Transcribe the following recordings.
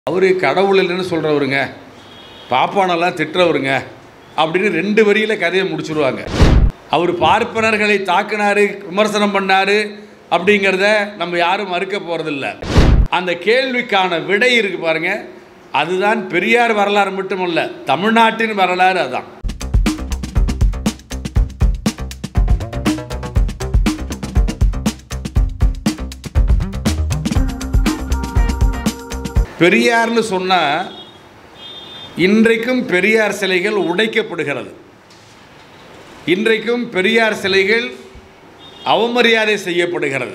அவர் கடவுள் இல்லைன்னு சொல்கிறவருங்க பாப்பானெல்லாம் திட்டுறவருங்க அப்படின்னு ரெண்டு வரியில் கதையை முடிச்சுடுவாங்க அவர் பார்ப்பனர்களை தாக்குனாரு விமர்சனம் பண்ணாரு அப்படிங்கிறத நம்ம யாரும் மறுக்க போகிறதில்ல அந்த கேள்விக்கான விடை இருக்கு பாருங்க அதுதான் பெரியார் வரலாறு மட்டுமல்ல தமிழ்நாட்டின் வரலாறு அதான் பெரியார்னு சொன்னால் இன்றைக்கும் பெரியார் சிலைகள் உடைக்கப்படுகிறது இன்றைக்கும் பெரியார் சிலைகள் அவமரியாதை செய்யப்படுகிறது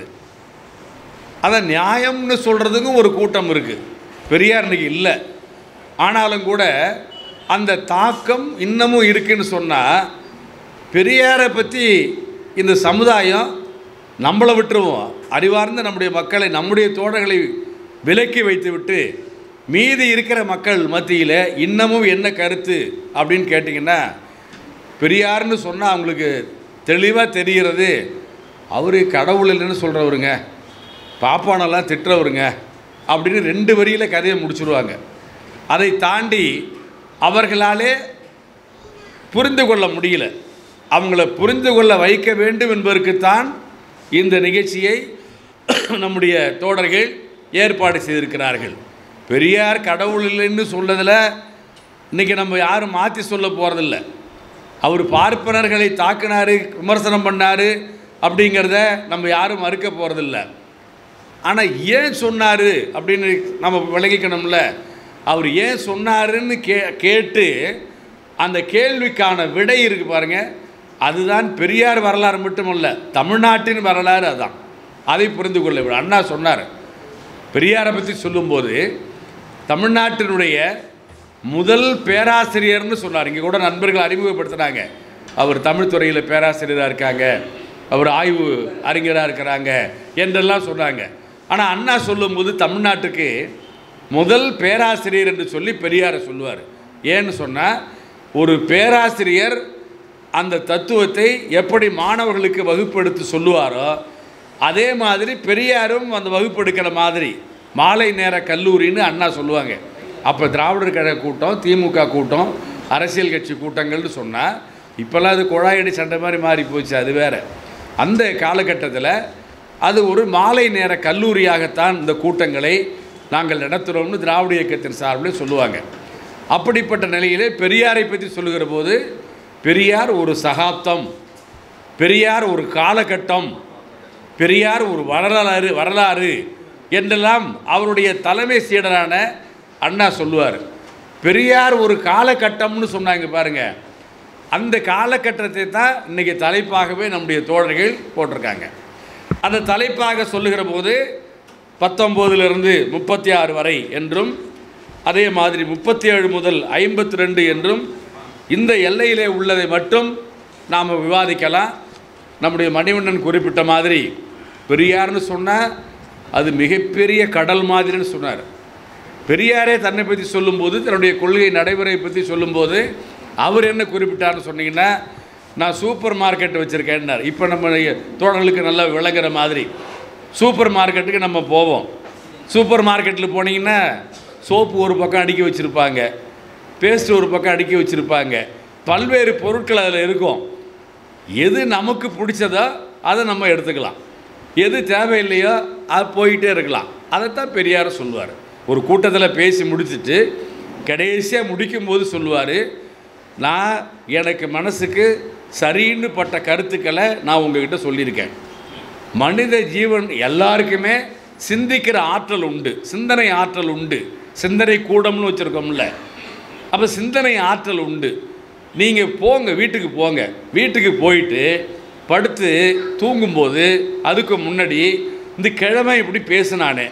அதை நியாயம்னு சொல்கிறதுக்கும் ஒரு கூட்டம் இருக்குது பெரியார் இன்னைக்கு இல்லை ஆனாலும் கூட அந்த தாக்கம் இன்னமும் இருக்குன்னு சொன்னால் பெரியாரை பற்றி இந்த சமுதாயம் நம்மளை விட்டுருவோம் அறிவார்ந்த நம்முடைய மக்களை நம்முடைய தோழர்களை விலக்கி வைத்துவிட்டு மீதி இருக்கிற மக்கள் மத்தியில் இன்னமும் என்ன கருத்து அப்படின்னு கேட்டிங்கன்னா பெரியார்னு சொன்னால் அவங்களுக்கு தெளிவாக தெரிகிறது அவர் கடவுள் இல்லைன்னு சொல்கிறவருங்க பாப்பானெல்லாம் திட்டுறவருங்க அப்படின்னு ரெண்டு வரியில் கதையை முடிச்சுடுவாங்க அதை தாண்டி அவர்களாலே புரிந்து கொள்ள முடியல அவங்கள புரிந்து கொள்ள வைக்க வேண்டும் என்பதற்குத்தான் இந்த நிகழ்ச்சியை நம்முடைய தோழர்கள் ஏற்பாடு செய்திருக்கிறார்கள் பெரியார் கடவுள் இல்லைன்னு சொல்லதில் இன்றைக்கி நம்ம யாரும் மாற்றி சொல்ல போகிறதில்ல அவர் பார்ப்பனர்களை தாக்குனாரு விமர்சனம் பண்ணார் அப்படிங்கிறத நம்ம யாரும் மறுக்க போகிறதில்ல ஆனால் ஏன் சொன்னார் அப்படின்னு நம்ம விளங்கிக்கணும்ல அவர் ஏன் சொன்னாருன்னு கே கேட்டு அந்த கேள்விக்கான விடை இருக்குது பாருங்கள் அதுதான் பெரியார் வரலாறு மட்டுமல்ல தமிழ்நாட்டின் வரலாறு அதான் அதை புரிந்து கொள்ள வேண்டும் அண்ணா சொன்னார் பெரியாரை பற்றி சொல்லும்போது தமிழ்நாட்டினுடைய முதல் பேராசிரியர்னு சொன்னார் இங்கே கூட நண்பர்கள் அறிமுகப்படுத்தினாங்க அவர் தமிழ் துறையில் பேராசிரியராக இருக்காங்க அவர் ஆய்வு அறிஞராக இருக்கிறாங்க என்றெல்லாம் சொன்னாங்க ஆனால் அண்ணா சொல்லும்போது தமிழ்நாட்டுக்கு முதல் பேராசிரியர் என்று சொல்லி பெரியாரை சொல்லுவார் ஏன்னு சொன்னால் ஒரு பேராசிரியர் அந்த தத்துவத்தை எப்படி மாணவர்களுக்கு வகுப்பெடுத்து சொல்லுவாரோ அதே மாதிரி பெரியாரும் அந்த வகுப்பெடுக்கிற மாதிரி மாலை நேர கல்லூரின்னு அண்ணா சொல்லுவாங்க அப்போ திராவிடர் கழக கூட்டம் திமுக கூட்டம் அரசியல் கட்சி கூட்டங்கள்னு சொன்னால் இப்போல்லாம் அது குழாயடி சண்டை மாதிரி மாறி போச்சு அது வேறு அந்த காலகட்டத்தில் அது ஒரு மாலை நேர கல்லூரியாகத்தான் இந்த கூட்டங்களை நாங்கள் நடத்துகிறோம்னு திராவிட இயக்கத்தின் சார்பில் சொல்லுவாங்க அப்படிப்பட்ட நிலையிலே பெரியாரை பற்றி சொல்லுகிற போது பெரியார் ஒரு சகாப்தம் பெரியார் ஒரு காலகட்டம் பெரியார் ஒரு வரலாறு வரலாறு என்றெல்லாம் அவருடைய தலைமை சீடரான அண்ணா சொல்லுவார் பெரியார் ஒரு காலகட்டம்னு சொன்னாங்க பாருங்க அந்த காலகட்டத்தை தான் இன்றைக்கி தலைப்பாகவே நம்முடைய தோழர்கள் போட்டிருக்காங்க அந்த தலைப்பாக சொல்லுகிற போது பத்தொம்போதிலிருந்து முப்பத்தி ஆறு வரை என்றும் அதே மாதிரி முப்பத்தி ஏழு முதல் ஐம்பத்தி ரெண்டு என்றும் இந்த எல்லையிலே உள்ளதை மட்டும் நாம் விவாதிக்கலாம் நம்முடைய மணிவண்ணன் குறிப்பிட்ட மாதிரி பெரியார்னு சொன்னால் அது மிகப்பெரிய கடல் மாதிரின்னு சொன்னார் பெரியாரே தன்னை பற்றி சொல்லும்போது தன்னுடைய கொள்கை நடைமுறை பற்றி சொல்லும்போது அவர் என்ன குறிப்பிட்டார்னு சொன்னீங்கன்னா நான் சூப்பர் மார்க்கெட் வச்சுருக்கேன்னார் இப்போ நம்ம தோழர்களுக்கு நல்லா விளங்குற மாதிரி சூப்பர் மார்க்கெட்டுக்கு நம்ம போவோம் சூப்பர் மார்க்கெட்டில் போனீங்கன்னா சோப்பு ஒரு பக்கம் அடுக்கி வச்சுருப்பாங்க பேஸ்ட் ஒரு பக்கம் அடுக்கி வச்சுருப்பாங்க பல்வேறு பொருட்கள் அதில் இருக்கும் எது நமக்கு பிடிச்சதோ அதை நம்ம எடுத்துக்கலாம் எது தேவையில்லையோ அது போயிட்டே இருக்கலாம் அதைத்தான் பெரியார் சொல்லுவார் ஒரு கூட்டத்தில் பேசி முடிச்சுட்டு கடைசியாக முடிக்கும்போது சொல்லுவார் நான் எனக்கு மனசுக்கு சரின்னு பட்ட கருத்துக்களை நான் உங்ககிட்ட சொல்லியிருக்கேன் மனித ஜீவன் எல்லாருக்குமே சிந்திக்கிற ஆற்றல் உண்டு சிந்தனை ஆற்றல் உண்டு சிந்தனை கூடம்னு வச்சுருக்கோம்ல அப்போ சிந்தனை ஆற்றல் உண்டு நீங்கள் போங்க வீட்டுக்கு போங்க வீட்டுக்கு போயிட்டு படுத்து தூங்கும்போது அதுக்கு முன்னாடி இந்த கிழமை இப்படி பேசுனானே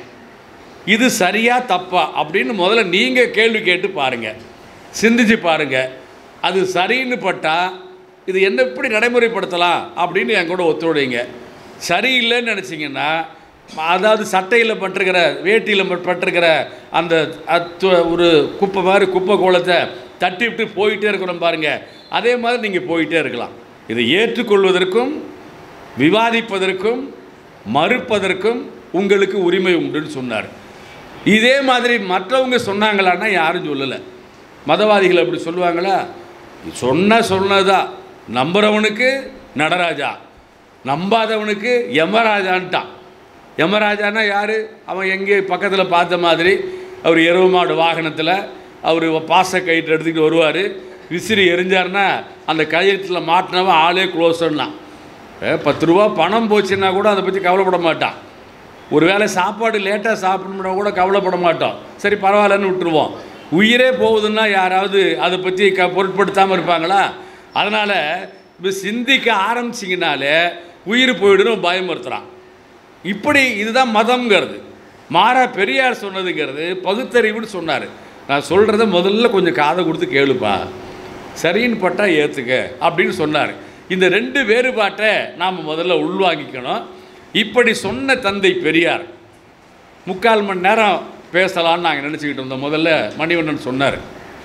இது சரியா தப்பா அப்படின்னு முதல்ல நீங்கள் கேள்வி கேட்டு பாருங்கள் சிந்திச்சு பாருங்கள் அது சரின்னு பட்டால் இது என்ன எப்படி நடைமுறைப்படுத்தலாம் அப்படின்னு என் கூட ஒத்துழைங்க சரியில்லைன்னு நினச்சிங்கன்னா அதாவது சட்டையில் பட்டிருக்கிற வேட்டியில் பட்டிருக்கிற அந்த அத்து- ஒரு குப்பை மாதிரி குப்பை கோலத்தை தட்டி விட்டு போயிட்டே இருக்கிறோம் பாருங்கள் அதே மாதிரி நீங்கள் போயிட்டே இருக்கலாம் இதை ஏற்றுக்கொள்வதற்கும் விவாதிப்பதற்கும் மறுப்பதற்கும் உங்களுக்கு உரிமை உண்டுன்னு சொன்னார் இதே மாதிரி மற்றவங்க சொன்னாங்களான்னா யாரும் சொல்லலை மதவாதிகள் அப்படி சொல்லுவாங்களா சொன்ன சொன்னதா நம்புறவனுக்கு நடராஜா நம்பாதவனுக்கு யமராஜான்ட்டான் யமராஜான்னா யார் அவன் எங்கே பக்கத்தில் பார்த்த மாதிரி அவர் எருவு மாடு வாகனத்தில் அவர் பாச கயிற்று எடுத்துக்கிட்டு வருவார் விசிறி எரிஞ்சாருன்னா அந்த கயிற்றில் மாட்டினவன் ஆளே க்ளோஸ்ன்னா பத்து ரூபா பணம் போச்சுன்னா கூட அதை பற்றி கவலைப்பட மாட்டான் ஒருவேளை சாப்பாடு லேட்டாக சாப்பிடணும்னா கூட கவலைப்பட மாட்டோம் சரி பரவாயில்லன்னு விட்டுருவோம் உயிரே போகுதுன்னா யாராவது அதை பற்றி க பொருட்படுத்தாமல் இருப்பாங்களா அதனால் இப்போ சிந்திக்க ஆரம்பிச்சிங்கனாலே உயிர் போயிடுன்னு பயமுறுத்துகிறான் இப்படி இதுதான் மதம்ங்கிறது மாறா பெரியார் சொன்னதுங்கிறது பகுத்தறிவுன்னு சொன்னார் நான் சொல்கிறத முதல்ல கொஞ்சம் காதை கொடுத்து கேளுப்பா சரின்னு பட்டா ஏற்றுக்க அப்படின்னு சொன்னார் இந்த ரெண்டு வேறுபாட்டை நாம் முதல்ல உள்வாங்கிக்கணும் இப்படி சொன்ன தந்தை பெரியார் முக்கால் மணி நேரம் பேசலாம்னு நாங்கள் நினச்சிக்கிட்டு இருந்தோம் முதல்ல மணிவண்ணன் சொன்னார்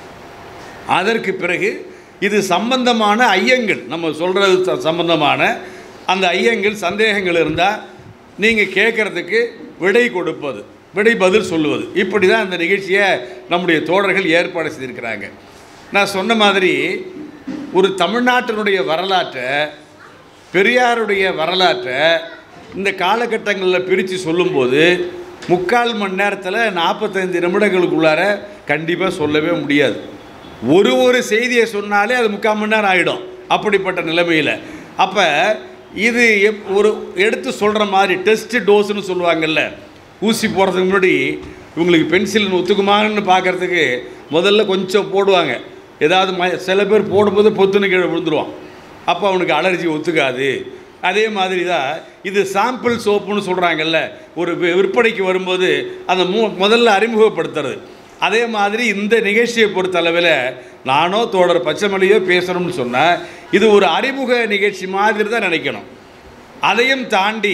அதற்கு பிறகு இது சம்பந்தமான ஐயங்கள் நம்ம சொல்கிறது ச- சம்பந்தமான அந்த ஐயங்கள் சந்தேகங்கள் இருந்தால் நீங்கள் கேட்குறதுக்கு விடை கொடுப்பது விடை பதில் சொல்லுவது இப்படி தான் இந்த நிகழ்ச்சியை நம்முடைய தோழர்கள் ஏற்பாடு செய்திருக்கிறாங்க நான் சொன்ன மாதிரி ஒரு தமிழ்நாட்டினுடைய வரலாற்றை பெரியாருடைய வரலாற்றை இந்த காலகட்டங்களில் பிரித்து சொல்லும்போது முக்கால் மணி நேரத்தில் நாற்பத்தைந்து நிமிடங்களுக்குள்ளார கண்டிப்பாக சொல்லவே முடியாது ஒரு ஒரு செய்தியை சொன்னாலே அது முக்கால் மணி நேரம் ஆகிடும் அப்படிப்பட்ட நிலைமையில் அப்போ இது எப்- ஒரு எடுத்து சொல்கிற மாதிரி டெஸ்ட் டோஸ்னு சொல்லுவாங்கல்ல ஊசி போடுறதுக்கு முன்னாடி இவங்களுக்கு பென்சில் ஒத்துக்குமான்னு பார்க்கறதுக்கு முதல்ல கொஞ்சம் போடுவாங்க ஏதாவது ம சில பேர் போடும்போது பொத்துன்னு கீழே விழுந்துருவான் அப்போ அவனுக்கு அலர்ஜி ஒத்துக்காது அதே மாதிரி தான் இது சாம்பிள் சோப்புன்னு சொல்கிறாங்கல்ல ஒரு வி- விற்பனைக்கு வரும்போது அந்த மூ முதல்ல அறிமுகப்படுத்துறது அதே மாதிரி இந்த நிகழ்ச்சியை பொறுத்தளவில் நானோ தோழர் பச்சைமலையோ பேசணும்னு சொன்னால் இது ஒரு அறிமுக நிகழ்ச்சி மாதிரி தான் நினைக்கணும் அதையும் தாண்டி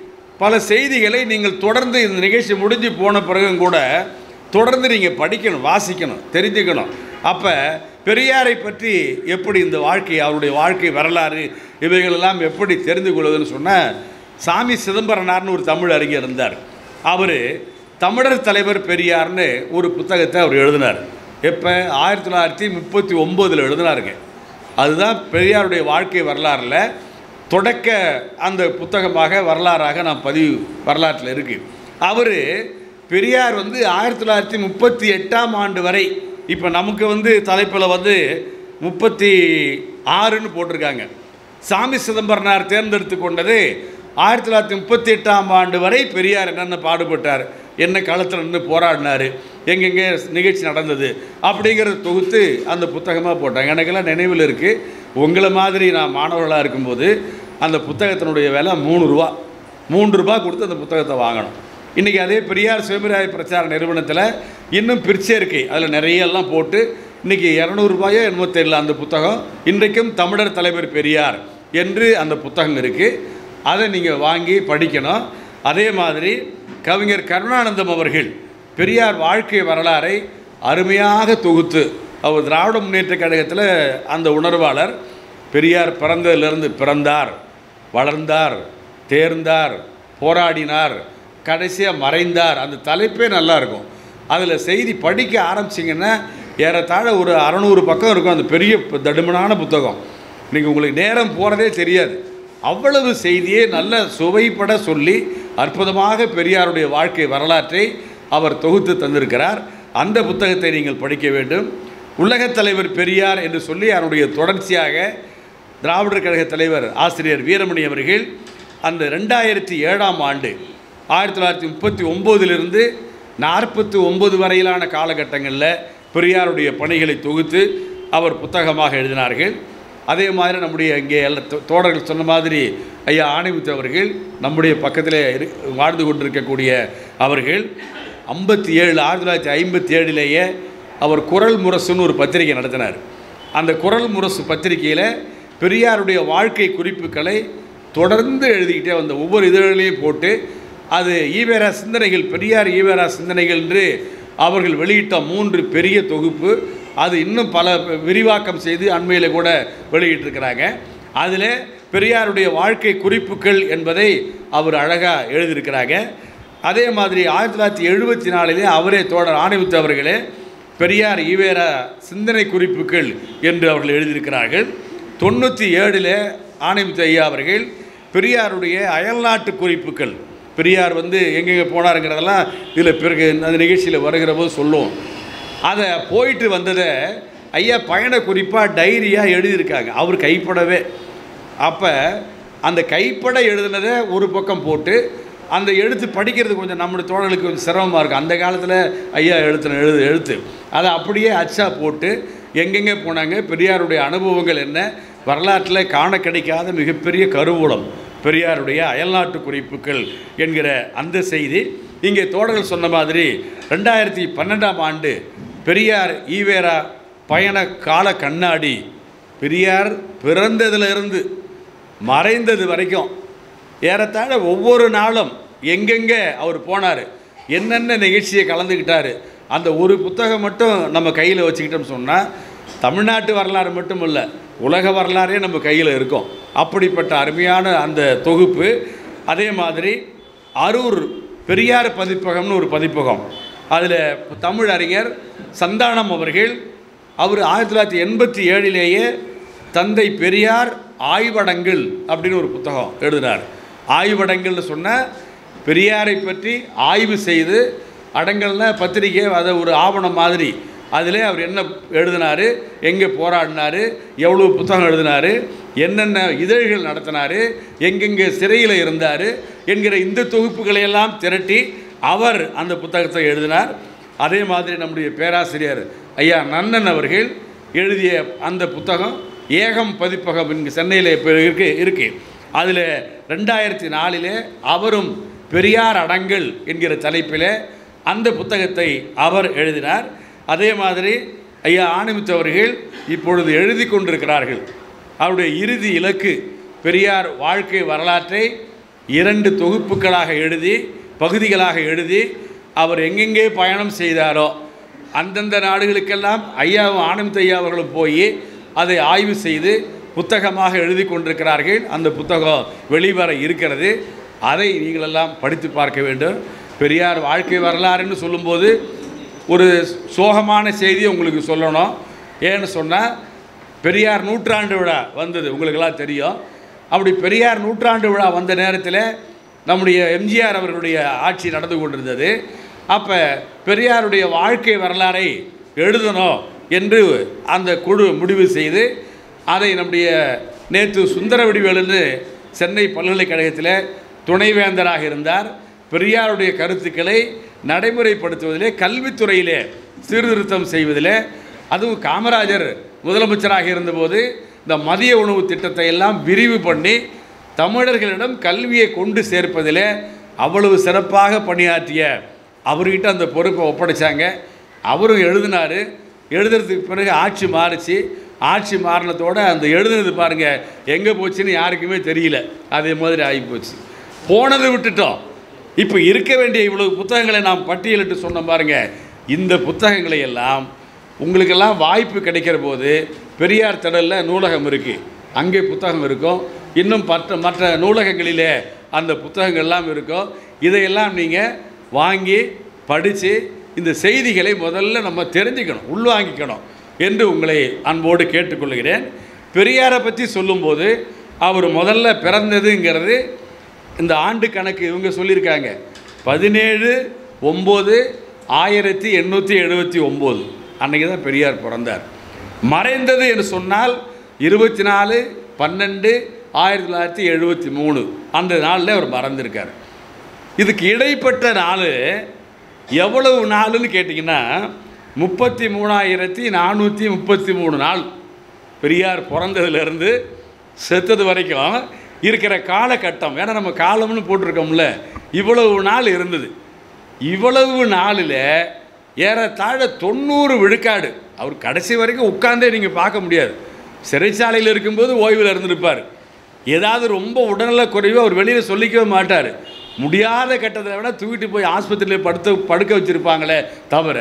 பல செய்திகளை நீங்கள் தொடர்ந்து இந்த நிகழ்ச்சி முடிஞ்சு போன பிறகும் கூட தொடர்ந்து நீங்கள் படிக்கணும் வாசிக்கணும் தெரிஞ்சுக்கணும் அப்போ பெரியாரை பற்றி எப்படி இந்த வாழ்க்கை அவருடைய வாழ்க்கை வரலாறு இவைகளெல்லாம் எப்படி தெரிந்து கொள்வதுன்னு சொன்னால் சாமி சிதம்பரனார்னு ஒரு தமிழ் அறிஞர் இருந்தார் அவர் தமிழர் தலைவர் பெரியார்னு ஒரு புத்தகத்தை அவர் எழுதினார் எப்போ ஆயிரத்தி தொள்ளாயிரத்தி முப்பத்தி ஒம்போதில் எழுதினாருங்க அதுதான் பெரியாருடைய வாழ்க்கை வரலாறில் தொடக்க அந்த புத்தகமாக வரலாறாக நான் பதிவு வரலாற்றில் இருக்குது அவர் பெரியார் வந்து ஆயிரத்தி தொள்ளாயிரத்தி முப்பத்தி எட்டாம் ஆண்டு வரை இப்போ நமக்கு வந்து தலைப்பில் வந்து முப்பத்தி ஆறுன்னு போட்டிருக்காங்க சாமி சிதம்பரனார் தேர்ந்தெடுத்து கொண்டது ஆயிரத்தி தொள்ளாயிரத்தி முப்பத்தி எட்டாம் ஆண்டு வரை பெரியார் என்னென்ன பாடுபட்டார் என்ன களத்தில் நின்று போராடினார் எங்கெங்கே நிகழ்ச்சி நடந்தது அப்படிங்கிறத தொகுத்து அந்த புத்தகமாக போட்டாங்க எனக்கெல்லாம் நினைவில் இருக்குது உங்களை மாதிரி நான் மாணவர்களாக இருக்கும்போது அந்த புத்தகத்தினுடைய விலை மூணு ரூபா மூன்று ரூபா கொடுத்து அந்த புத்தகத்தை வாங்கணும் இன்றைக்கி அதே பெரியார் சுயமராய பிரச்சார நிறுவனத்தில் இன்னும் பிற்சேர்க்கை அதில் நிறைய எல்லாம் போட்டு இன்றைக்கி இரநூறுபாயோ என்னமோ தெரியல அந்த புத்தகம் இன்றைக்கும் தமிழர் தலைவர் பெரியார் என்று அந்த புத்தகம் இருக்குது அதை நீங்கள் வாங்கி படிக்கணும் அதே மாதிரி கவிஞர் கருணானந்தம் அவர்கள் பெரியார் வாழ்க்கை வரலாறை அருமையாக தொகுத்து அவர் திராவிட முன்னேற்றக் கழகத்தில் அந்த உணர்வாளர் பெரியார் பிறந்ததிலிருந்து பிறந்தார் வளர்ந்தார் தேர்ந்தார் போராடினார் கடைசியாக மறைந்தார் அந்த தலைப்பே நல்லா இருக்கும் அதில் செய்தி படிக்க ஆரம்பிச்சிங்கன்னா ஏறத்தாழ ஒரு அறநூறு பக்கம் இருக்கும் அந்த பெரிய ப- தடிமனான புத்தகம் நீங்கள் உங்களுக்கு நேரம் போகிறதே தெரியாது அவ்வளவு செய்தியை நல்ல சுவைப்பட சொல்லி அற்புதமாக பெரியாருடைய வாழ்க்கை வரலாற்றை அவர் தொகுத்து தந்திருக்கிறார் அந்த புத்தகத்தை நீங்கள் படிக்க வேண்டும் உலகத் தலைவர் பெரியார் என்று சொல்லி அவருடைய தொடர்ச்சியாக திராவிடர் கழக தலைவர் ஆசிரியர் வீரமணி அவர்கள் அந்த ரெண்டாயிரத்தி ஏழாம் ஆண்டு ஆயிரத்தி தொள்ளாயிரத்தி முப்பத்தி ஒம்போதிலிருந்து நாற்பத்தி ஒம்பது வரையிலான காலகட்டங்களில் பெரியாருடைய பணிகளை தொகுத்து அவர் புத்தகமாக எழுதினார்கள் அதே மாதிரி நம்முடைய இங்கே எல்லா தோ- தோழர்கள் சொன்ன மாதிரி ஐயா ஆணைமுத்து அவர்கள் நம்முடைய பக்கத்திலே இரு வாழ்ந்து கொண்டிருக்கக்கூடிய அவர்கள் ஐம்பத்தி ஏழு ஆயிரத்தி தொள்ளாயிரத்தி ஐம்பத்தி ஏழிலேயே அவர் குரல் முரசுன்னு ஒரு பத்திரிகை நடத்தினார் அந்த குரல் முரசு பத்திரிகையில் பெரியாருடைய வாழ்க்கை குறிப்புகளை தொடர்ந்து எழுதிக்கிட்டே வந்த ஒவ்வொரு இதழ்களையும் போட்டு அது ஈவேரா சிந்தனைகள் பெரியார் ஈவேரா சிந்தனைகள் என்று அவர்கள் வெளியிட்ட மூன்று பெரிய தொகுப்பு அது இன்னும் பல விரிவாக்கம் செய்து அண்மையில் கூட வெளியிட்டிருக்கிறாங்க அதில் பெரியாருடைய வாழ்க்கை குறிப்புகள் என்பதை அவர் அழகாக எழுதியிருக்கிறாங்க அதே மாதிரி ஆயிரத்தி தொள்ளாயிரத்தி எழுபத்தி நாலிலே அவரே தோழர் ஆணைவித்து அவர்களே பெரியார் ஈவேரா சிந்தனை குறிப்புகள் என்று அவர்கள் எழுதியிருக்கிறார்கள் தொண்ணூற்றி ஏழில் ஆணைவித்து ஐயா அவர்கள் பெரியாருடைய அயல்நாட்டு குறிப்புகள் பெரியார் வந்து எங்கெங்கே போனாருங்கிறதெல்லாம் இதில் பிறகு அந்த நிகழ்ச்சியில் வருகிற போது சொல்லுவோம் அதை போயிட்டு வந்ததை ஐயா பயண குறிப்பாக டைரியாக எழுதியிருக்காங்க அவர் கைப்படவே அப்போ அந்த கைப்பட எழுதுனதை ஒரு பக்கம் போட்டு அந்த எழுத்து படிக்கிறது கொஞ்சம் நம்முடைய தோழர்களுக்கு கொஞ்சம் சிரமமாக இருக்கும் அந்த காலத்தில் ஐயா எழுத்துன எழுது எழுத்து அதை அப்படியே அச்சா போட்டு எங்கெங்கே போனாங்க பெரியாருடைய அனுபவங்கள் என்ன வரலாற்றில் காண கிடைக்காத மிகப்பெரிய கருவூலம் பெரியாருடைய அயல்நாட்டு குறிப்புகள் என்கிற அந்த செய்தி இங்கே தோழர்கள் சொன்ன மாதிரி ரெண்டாயிரத்தி பன்னெண்டாம் ஆண்டு பெரியார் ஈவேரா பயண கால கண்ணாடி பெரியார் பிறந்ததிலிருந்து மறைந்தது வரைக்கும் ஏறத்தாழ ஒவ்வொரு நாளும் எங்கெங்கே அவர் போனார் என்னென்ன நிகழ்ச்சியை கலந்துக்கிட்டாரு அந்த ஒரு புத்தகம் மட்டும் நம்ம கையில் வச்சுக்கிட்டோம்னு சொன்னால் தமிழ்நாட்டு வரலாறு மட்டும் இல்லை உலக வரலாறே நம்ம கையில் இருக்கும் அப்படிப்பட்ட அருமையான அந்த தொகுப்பு அதே மாதிரி அரூர் பெரியார் பதிப்பகம்னு ஒரு பதிப்பகம் அதில் தமிழ் அறிஞர் சந்தானம் அவர்கள் அவர் ஆயிரத்தி தொள்ளாயிரத்தி எண்பத்தி ஏழிலேயே தந்தை பெரியார் ஆய்வடங்கள் அப்படின்னு ஒரு புத்தகம் எழுதினார் ஆய்வடங்கள்னு சொன்னால் பெரியாரை பற்றி ஆய்வு செய்து அடங்கல்னா பத்திரிக்கை அதை ஒரு ஆவணம் மாதிரி அதில் அவர் என்ன எழுதினார் எங்கே போராடினார் எவ்வளோ புத்தகம் எழுதினார் என்னென்ன இதழ்கள் நடத்தினார் எங்கெங்கே சிறையில் இருந்தார் என்கிற இந்த தொகுப்புகளையெல்லாம் திரட்டி அவர் அந்த புத்தகத்தை எழுதினார் அதே மாதிரி நம்முடைய பேராசிரியர் ஐயா நன்னன் அவர்கள் எழுதிய அந்த புத்தகம் ஏகம் பதிப்பகம் இங்கு சென்னையில் இப்போ இருக்கு இருக்கு அதில் ரெண்டாயிரத்தி நாலிலே அவரும் பெரியார் அடங்கல் என்கிற தலைப்பில் அந்த புத்தகத்தை அவர் எழுதினார் அதே மாதிரி ஐயா ஆனமித் அவர்கள் இப்பொழுது எழுதி கொண்டிருக்கிறார்கள் அவருடைய இறுதி இலக்கு பெரியார் வாழ்க்கை வரலாற்றை இரண்டு தொகுப்புகளாக எழுதி பகுதிகளாக எழுதி அவர் எங்கெங்கே பயணம் செய்தாரோ அந்தந்த நாடுகளுக்கெல்லாம் ஐயாவும் ஆனந்த் ஐயா அவர்களும் போய் அதை ஆய்வு செய்து புத்தகமாக எழுதி கொண்டிருக்கிறார்கள் அந்த புத்தகம் வெளிவர இருக்கிறது அதை நீங்களெல்லாம் படித்து பார்க்க வேண்டும் பெரியார் வாழ்க்கை வரலாறுன்னு சொல்லும்போது ஒரு சோகமான செய்தியை உங்களுக்கு சொல்லணும் ஏன்னு சொன்னால் பெரியார் நூற்றாண்டு விழா வந்தது உங்களுக்கெல்லாம் தெரியும் அப்படி பெரியார் நூற்றாண்டு விழா வந்த நேரத்தில் நம்முடைய எம்ஜிஆர் அவர்களுடைய ஆட்சி நடந்து கொண்டிருந்தது அப்போ பெரியாருடைய வாழ்க்கை வரலாறை எழுதணும் என்று அந்த குழு முடிவு செய்து அதை நம்முடைய நேற்று சுந்தர வடிவேலுன்னு சென்னை பல்கலைக்கழகத்தில் துணைவேந்தராக இருந்தார் பெரியாருடைய கருத்துக்களை நடைமுறைப்படுத்துவதிலே கல்வித்துறையிலே சீர்திருத்தம் செய்வதிலே அதுவும் காமராஜர் முதலமைச்சராக இருந்தபோது இந்த மதிய உணவு திட்டத்தை எல்லாம் விரிவு பண்ணி தமிழர்களிடம் கல்வியை கொண்டு சேர்ப்பதிலே அவ்வளவு சிறப்பாக பணியாற்றிய அவர்கிட்ட அந்த பொறுப்பை ஒப்படைச்சாங்க அவரும் எழுதினார் எழுதுறதுக்கு பிறகு ஆட்சி மாறுச்சு ஆட்சி மாறினத்தோட அந்த எழுதுனது பாருங்கள் எங்கே போச்சுன்னு யாருக்குமே தெரியல அதே மாதிரி ஆகிப்போச்சு போனதை விட்டுட்டோம் இப்போ இருக்க வேண்டிய இவ்வளவு புத்தகங்களை நாம் பட்டியலிட்டு சொன்னோம் பாருங்க இந்த புத்தகங்களை எல்லாம் உங்களுக்கெல்லாம் வாய்ப்பு கிடைக்கிற போது பெரியார் திடலில் நூலகம் இருக்குது அங்கே புத்தகம் இருக்கும் இன்னும் மற்ற மற்ற நூலகங்களிலே அந்த புத்தகங்கள்லாம் இருக்கும் இதையெல்லாம் நீங்கள் வாங்கி படித்து இந்த செய்திகளை முதல்ல நம்ம தெரிஞ்சுக்கணும் உள்வாங்கிக்கணும் என்று உங்களை அன்போடு கேட்டுக்கொள்கிறேன் பெரியாரை பற்றி சொல்லும்போது அவர் முதல்ல பிறந்ததுங்கிறது இந்த ஆண்டு கணக்கு இவங்க சொல்லியிருக்காங்க பதினேழு ஒம்பது ஆயிரத்தி எண்ணூற்றி எழுபத்தி ஒம்பது அன்றைக்கி தான் பெரியார் பிறந்தார் மறைந்தது என்று சொன்னால் இருபத்தி நாலு பன்னெண்டு ஆயிரத்தி தொள்ளாயிரத்தி எழுபத்தி மூணு அந்த நாளில் அவர் மறந்திருக்கார் இதுக்கு இடைப்பட்ட நாள் எவ்வளவு நாளுன்னு கேட்டிங்கன்னா முப்பத்தி மூணாயிரத்தி நானூற்றி முப்பத்தி மூணு நாள் பெரியார் பிறந்ததுலேருந்து செத்தது வரைக்கும் இருக்கிற காலகட்டம் ஏன்னா நம்ம காலம்னு போட்டிருக்கோம்ல இவ்வளவு நாள் இருந்தது இவ்வளவு நாளில் ஏறத்தாழ தொண்ணூறு விழுக்காடு அவர் கடைசி வரைக்கும் உட்கார்ந்தே நீங்கள் பார்க்க முடியாது சிறைச்சாலையில் இருக்கும்போது ஓய்வில் இருந்திருப்பார் ஏதாவது ரொம்ப உடல்நலக் குறைவு அவர் வெளியில் சொல்லிக்கவே மாட்டார் முடியாத கட்டத்தில் விட தூக்கிட்டு போய் ஆஸ்பத்திரியில் படுத்த படுக்க வச்சுருப்பாங்களே தவிர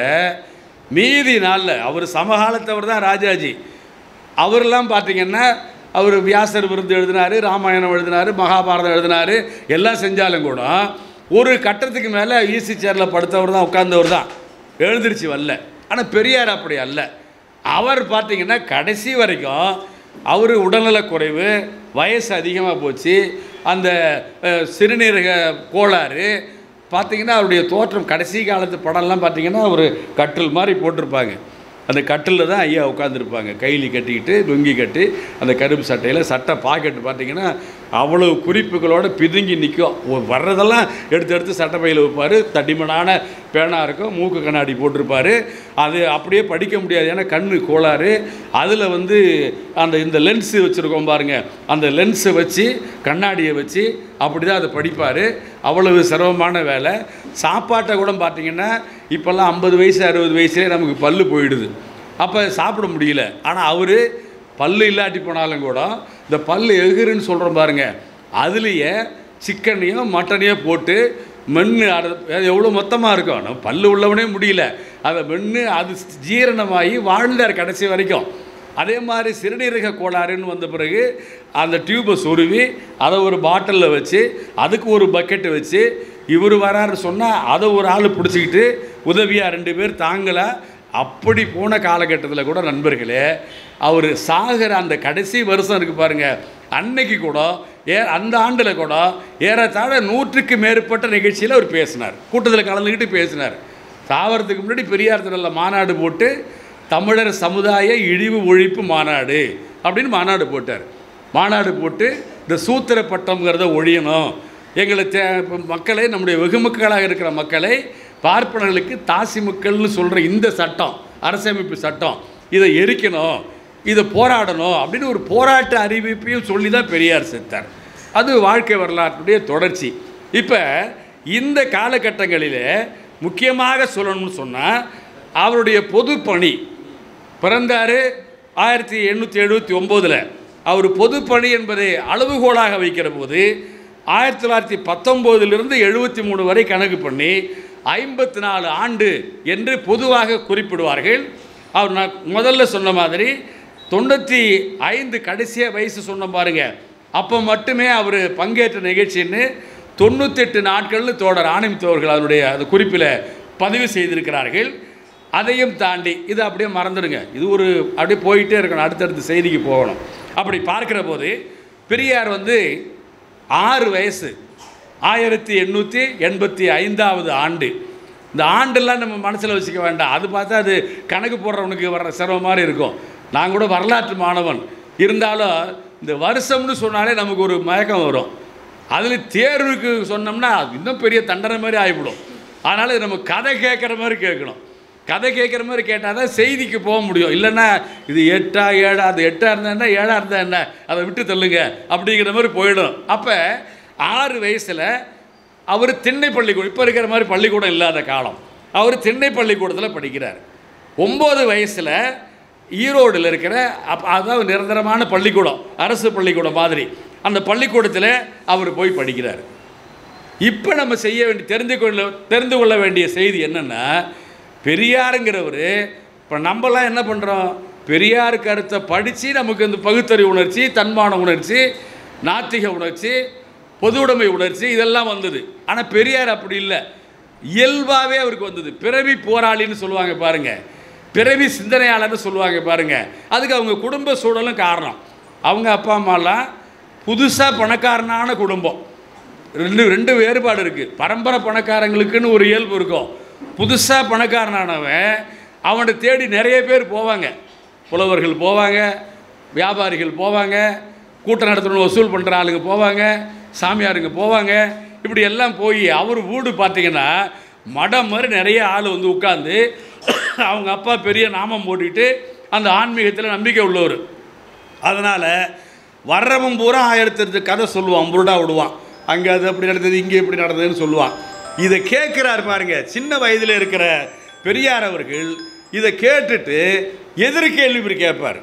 மீதி நாளில் அவர் சமகாலத்தவர் தான் ராஜாஜி அவரெல்லாம் பார்த்தீங்கன்னா அவர் வியாசர் விருது எழுதினார் ராமாயணம் எழுதினார் மகாபாரதம் எழுதினார் எல்லாம் செஞ்சாலும் கூட ஒரு கட்டத்துக்கு மேலே ஈசி சேரில் படுத்தவர் தான் உட்கார்ந்தவர் தான் எழுந்திருச்சு வரல ஆனால் பெரியார் அப்படி அல்ல அவர் பார்த்தீங்கன்னா கடைசி வரைக்கும் அவர் உடல்நலக் குறைவு வயசு அதிகமாக போச்சு அந்த அஹ், சிறுநீரக கோளாறு பார்த்தீங்கன்னா அவருடைய தோற்றம் கடைசி காலத்து படம்லாம் பார்த்தீங்கன்னா ஒரு கட்டில் மாதிரி போட்டிருப்பாங்க அந்த கட்டிலில் தான் ஐயா உட்காந்துருப்பாங்க கைலி கட்டிக்கிட்டு லுங்கி கட்டி அந்த கருப்பு சட்டையில் சட்டை பாக்கெட் பார்த்தீங்கன்னா அவ்வளவு குறிப்புகளோட பிதுங்கி நிற்கும் வர்றதெல்லாம் எடுத்து எடுத்து சட்டை பையில் வைப்பார் தடிமனான பேனா இருக்கும் மூக்கு கண்ணாடி போட்டிருப்பாரு அது அப்படியே படிக்க முடியாது ஏன்னா கண்ணு கோளாறு அதில் வந்து அந்த இந்த லென்ஸு வச்சுருக்கோம் பாருங்க அந்த லென்ஸை வச்சு கண்ணாடியை வச்சு அப்படி தான் அதை படிப்பார் அவ்வளவு சிரமமான வேலை சாப்பாட்டை கூட பார்த்தீங்கன்னா இப்போல்லாம் ஐம்பது வயசு அறுபது வயசுலேயே நமக்கு பல்லு போயிடுது அப்போ சாப்பிட முடியல ஆனால் அவர் பல்லு இல்லாட்டி போனாலும் கூட இந்த பல்லு எகுருன்னு சொல்கிறோம் பாருங்க அதுலேயே சிக்கனையும் மட்டனையும் போட்டு மென்று அது அது எவ்வளோ மொத்தமாக இருக்கும் நம்ம பல்லு உள்ளவனே முடியல அதை மென்று அது ஜீரணமாகி வாழ்ந்தார் கடைசி வரைக்கும் அதே மாதிரி சிறுநீரக கோளாறுன்னு வந்த பிறகு அந்த டியூப்பை சொருவி அதை ஒரு பாட்டிலில் வச்சு அதுக்கு ஒரு பக்கெட்டு வச்சு இவர் வராரு சொன்னால் அதை ஒரு ஆள் பிடிச்சிக்கிட்டு உதவியாக ரெண்டு பேர் தாங்கலை அப்படி போன காலகட்டத்தில் கூட நண்பர்களே அவர் சாகிற அந்த கடைசி வருஷம் இருக்குது பாருங்க அன்னைக்கு கூட ஏ அந்த ஆண்டில் கூட ஏறத்தாழ நூற்றுக்கு மேற்பட்ட நிகழ்ச்சியில் அவர் பேசினார் கூட்டத்தில் கலந்துக்கிட்டு பேசினார் சாவறதுக்கு முன்னாடி பெரியார் திடலில் மாநாடு போட்டு தமிழர் சமுதாய இழிவு ஒழிப்பு மாநாடு அப்படின்னு மாநாடு போட்டார் மாநாடு போட்டு இந்த சூத்திர பட்டம்ங்கிறத ஒழியணும் எங்களை தே மக்களை நம்முடைய வெகுமக்களாக இருக்கிற மக்களை பார்ப்பனர்களுக்கு தாசி மக்கள்னு சொல்கிற இந்த சட்டம் அரசமைப்பு சட்டம் இதை எரிக்கணும் இதை போராடணும் அப்படின்னு ஒரு போராட்ட அறிவிப்பையும் சொல்லி தான் பெரியார் செத்தார் அது வாழ்க்கை வரலாற்றுடைய தொடர்ச்சி இப்போ இந்த காலகட்டங்களிலே முக்கியமாக சொல்லணும்னு சொன்னால் அவருடைய பொது பணி பிறந்தார் ஆயிரத்தி எண்ணூற்றி எழுபத்தி ஒம்போதில் அவர் பொதுப்பணி என்பதை அளவுகோலாக வைக்கிற போது ஆயிரத்தி தொள்ளாயிரத்தி பத்தொம்போதிலிருந்து எழுபத்தி மூணு வரை கணக்கு பண்ணி ஐம்பத்தி நாலு ஆண்டு என்று பொதுவாக குறிப்பிடுவார்கள் அவர் நான் முதல்ல சொன்ன மாதிரி தொண்ணூற்றி ஐந்து கடைசியாக வயசு சொன்ன பாருங்க அப்போ மட்டுமே அவர் பங்கேற்ற நிகழ்ச்சின்னு தொண்ணூத்தெட்டு நாட்கள்னு தோழர் ஆனமித்தவர்கள் அதனுடைய அது குறிப்பில் பதிவு செய்திருக்கிறார்கள் அதையும் தாண்டி இது அப்படியே மறந்துடுங்க இது ஒரு அப்படியே போயிட்டே இருக்கணும் அடுத்தடுத்த செய்திக்கு போகணும் அப்படி பார்க்கிற போது பெரியார் வந்து ஆறு வயசு ஆயிரத்தி எண்ணூற்றி எண்பத்தி ஐந்தாவது ஆண்டு இந்த ஆண்டெல்லாம் நம்ம மனசில் வச்சுக்க வேண்டாம் அது பார்த்தா அது கணக்கு போடுறவனுக்கு வர்ற சிரமம் மாதிரி இருக்கும் நான் கூட வரலாற்று மாணவன் இருந்தாலும் இந்த வருஷம்னு சொன்னாலே நமக்கு ஒரு மயக்கம் வரும் அதில் தேர்வுக்கு சொன்னோம்னா அது இன்னும் பெரிய தண்டனை மாதிரி ஆகிவிடும் அதனால் நம்ம கதை கேட்குற மாதிரி கேட்கணும் கதை கேட்குற மாதிரி கேட்டால் தான் செய்திக்கு போக முடியும் இல்லைன்னா இது எட்டா ஏழா அது எட்டாக இருந்தா என்ன ஏழாக இருந்தா என்ன அதை விட்டு தள்ளுங்க அப்படிங்கிற மாதிரி போயிடும் அப்போ ஆறு வயசில் அவர் திண்ணை பள்ளிக்கூடம் இப்போ இருக்கிற மாதிரி பள்ளிக்கூடம் இல்லாத காலம் அவர் திண்ணை பள்ளிக்கூடத்தில் படிக்கிறார் ஒம்பது வயசில் ஈரோடில் இருக்கிற அப் அதாவது நிரந்தரமான பள்ளிக்கூடம் அரசு பள்ளிக்கூடம் மாதிரி அந்த பள்ளிக்கூடத்தில் அவர் போய் படிக்கிறார் இப்போ நம்ம செய்ய வேண்டிய தெரிந்து கொள்ள தெரிந்து கொள்ள வேண்டிய செய்தி என்னென்னா பெரியாருங்கிறவர் இப்போ நம்மலாம் என்ன பண்ணுறோம் பெரியார் கருத்தை படித்து நமக்கு இந்த பகுத்தறிவு உணர்ச்சி தன்மான உணர்ச்சி நாத்திக உணர்ச்சி பொது உடைமை உணர்ச்சி இதெல்லாம் வந்தது ஆனால் பெரியார் அப்படி இல்லை இயல்பாகவே அவருக்கு வந்தது பிறவி போராளின்னு சொல்லுவாங்க பாருங்க பிறவி சிந்தனையாளர்னு சொல்லுவாங்க பாருங்க அதுக்கு அவங்க குடும்ப சூழலும் காரணம் அவங்க அப்பா அம்மாலாம் புதுசாக பணக்காரனான குடும்பம் ரெண்டு ரெண்டு வேறுபாடு இருக்குது பரம்பரை பணக்காரங்களுக்குன்னு ஒரு இயல்பு இருக்கும் புதுசாக பணக்காரனானவன் அவனை தேடி நிறைய பேர் போவாங்க புலவர்கள் போவாங்க வியாபாரிகள் போவாங்க கூட்டம் நடத்தணும் வசூல் பண்ணுற ஆளுங்க போவாங்க சாமியாருங்க போவாங்க இப்படி எல்லாம் போய் அவர் வீடு பார்த்தீங்கன்னா மடம் மாதிரி நிறைய ஆள் வந்து உட்காந்து அவங்க அப்பா பெரிய நாமம் போட்டுக்கிட்டு அந்த ஆன்மீகத்தில் நம்பிக்கை உள்ளவர் அதனால் வர்றவன் பூரா ஆயிரத்தி எட்டு கதை சொல்லுவான் புருடா விடுவான் அங்கே அது அப்படி நடந்தது இங்கே இப்படி நடந்ததுன்னு சொல்லுவான் இதை கேட்குறாரு பாருங்க சின்ன வயதில் இருக்கிற பெரியார் அவர்கள் இதை கேட்டுட்டு எதிர் கேள்வி இப்படி கேட்பார்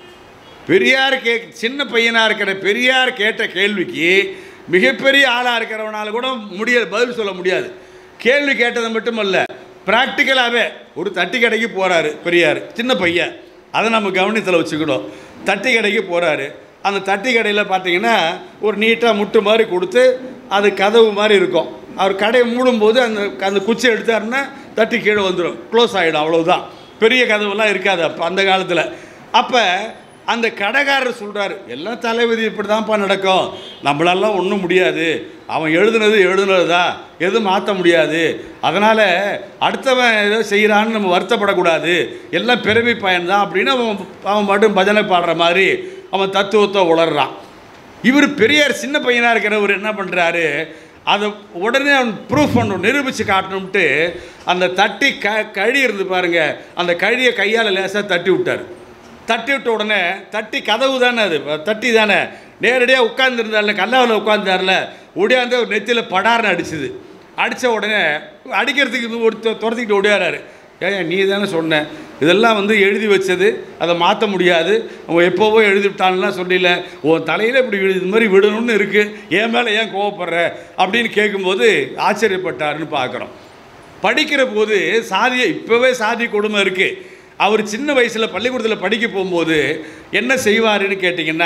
பெரியார் கே சின்ன பையனாக இருக்கிற பெரியார் கேட்ட கேள்விக்கு மிகப்பெரிய ஆளாக இருக்கிறவனால கூட முடியாது பதில் சொல்ல முடியாது கேள்வி கேட்டது மட்டுமல்ல ப்ராக்டிக்கலாகவே ஒரு தட்டி கடைக்கு போகிறாரு பெரியார் சின்ன பையன் அதை நம்ம கவனத்தில் வச்சுக்கணும் தட்டி கடைக்கு போகிறாரு அந்த தட்டி கடையில் பார்த்தீங்கன்னா ஒரு நீட்டாக முட்டு மாதிரி கொடுத்து அது கதவு மாதிரி இருக்கும் அவர் கடையை மூடும்போது அந்த அந்த குச்சி எடுத்தாருன்னா தட்டி கீழே வந்துடும் க்ளோஸ் ஆகிடும் அவ்வளவுதான் பெரிய கதவெல்லாம் இருக்காது அப்போ அந்த காலத்தில் அப்போ அந்த கடைக்காரர் சொல்கிறாரு எல்லாம் தலைவிதி இப்படி தான்ப்பா நடக்கும் நம்மளாலாம் ஒன்றும் முடியாது அவன் எழுதுனது எழுதுனது தான் எதுவும் மாற்ற முடியாது அதனால் அடுத்தவன் ஏதோ செய்கிறான்னு நம்ம வருத்தப்படக்கூடாது எல்லாம் பிறவி பயன்தான் அப்படின்னு அவன் அவன் மட்டும் பஜனை பாடுற மாதிரி அவன் தத்துவத்தை உளர்றான் இவர் பெரியார் சின்ன பையனாக இருக்கிறவர் என்ன பண்ணுறாரு அதை உடனே அவன் ப்ரூஃப் பண்ணணும் நிரூபித்து காட்டணும்ட்டு அந்த தட்டி க கழி இருந்து பாருங்க அந்த கழியை கையால் லேசாக தட்டி விட்டார் தட்டி விட்ட உடனே தட்டி கதவு தானே அது தட்டி தானே நேரடியாக உட்காந்துருந்தார்ல கல்லாவில் உட்காந்துருந்தார்ல ஒடியாந்து ஒரு நெத்தியில் படார்னு அடிச்சுது அடித்த உடனே அடிக்கிறதுக்கு இது ஒரு தொ- துரத்திக்கிட்டு ஓடியாராரு ஏன் நீ தானே சொன்ன இதெல்லாம் வந்து எழுதி வச்சது அதை மாற்ற முடியாது அவன் எப்போவோ எழுதி விட்டான்லாம் சொல்லல உன் தலையில் இப்படி விடு- இது மாதிரி விடணும்னு இருக்குது என் மேலே ஏன் கோவப்படுற அப்படின்னு கேட்கும்போது ஆச்சரியப்பட்டாருன்னு பார்க்குறோம் படிக்கிற போது சாதிய இப்போவே சாதி கொடுமை இருக்குது அவர் சின்ன வயசில் பள்ளிக்கூடத்தில் படிக்க போகும்போது என்ன செய்வாருன்னு கேட்டிங்கன்னா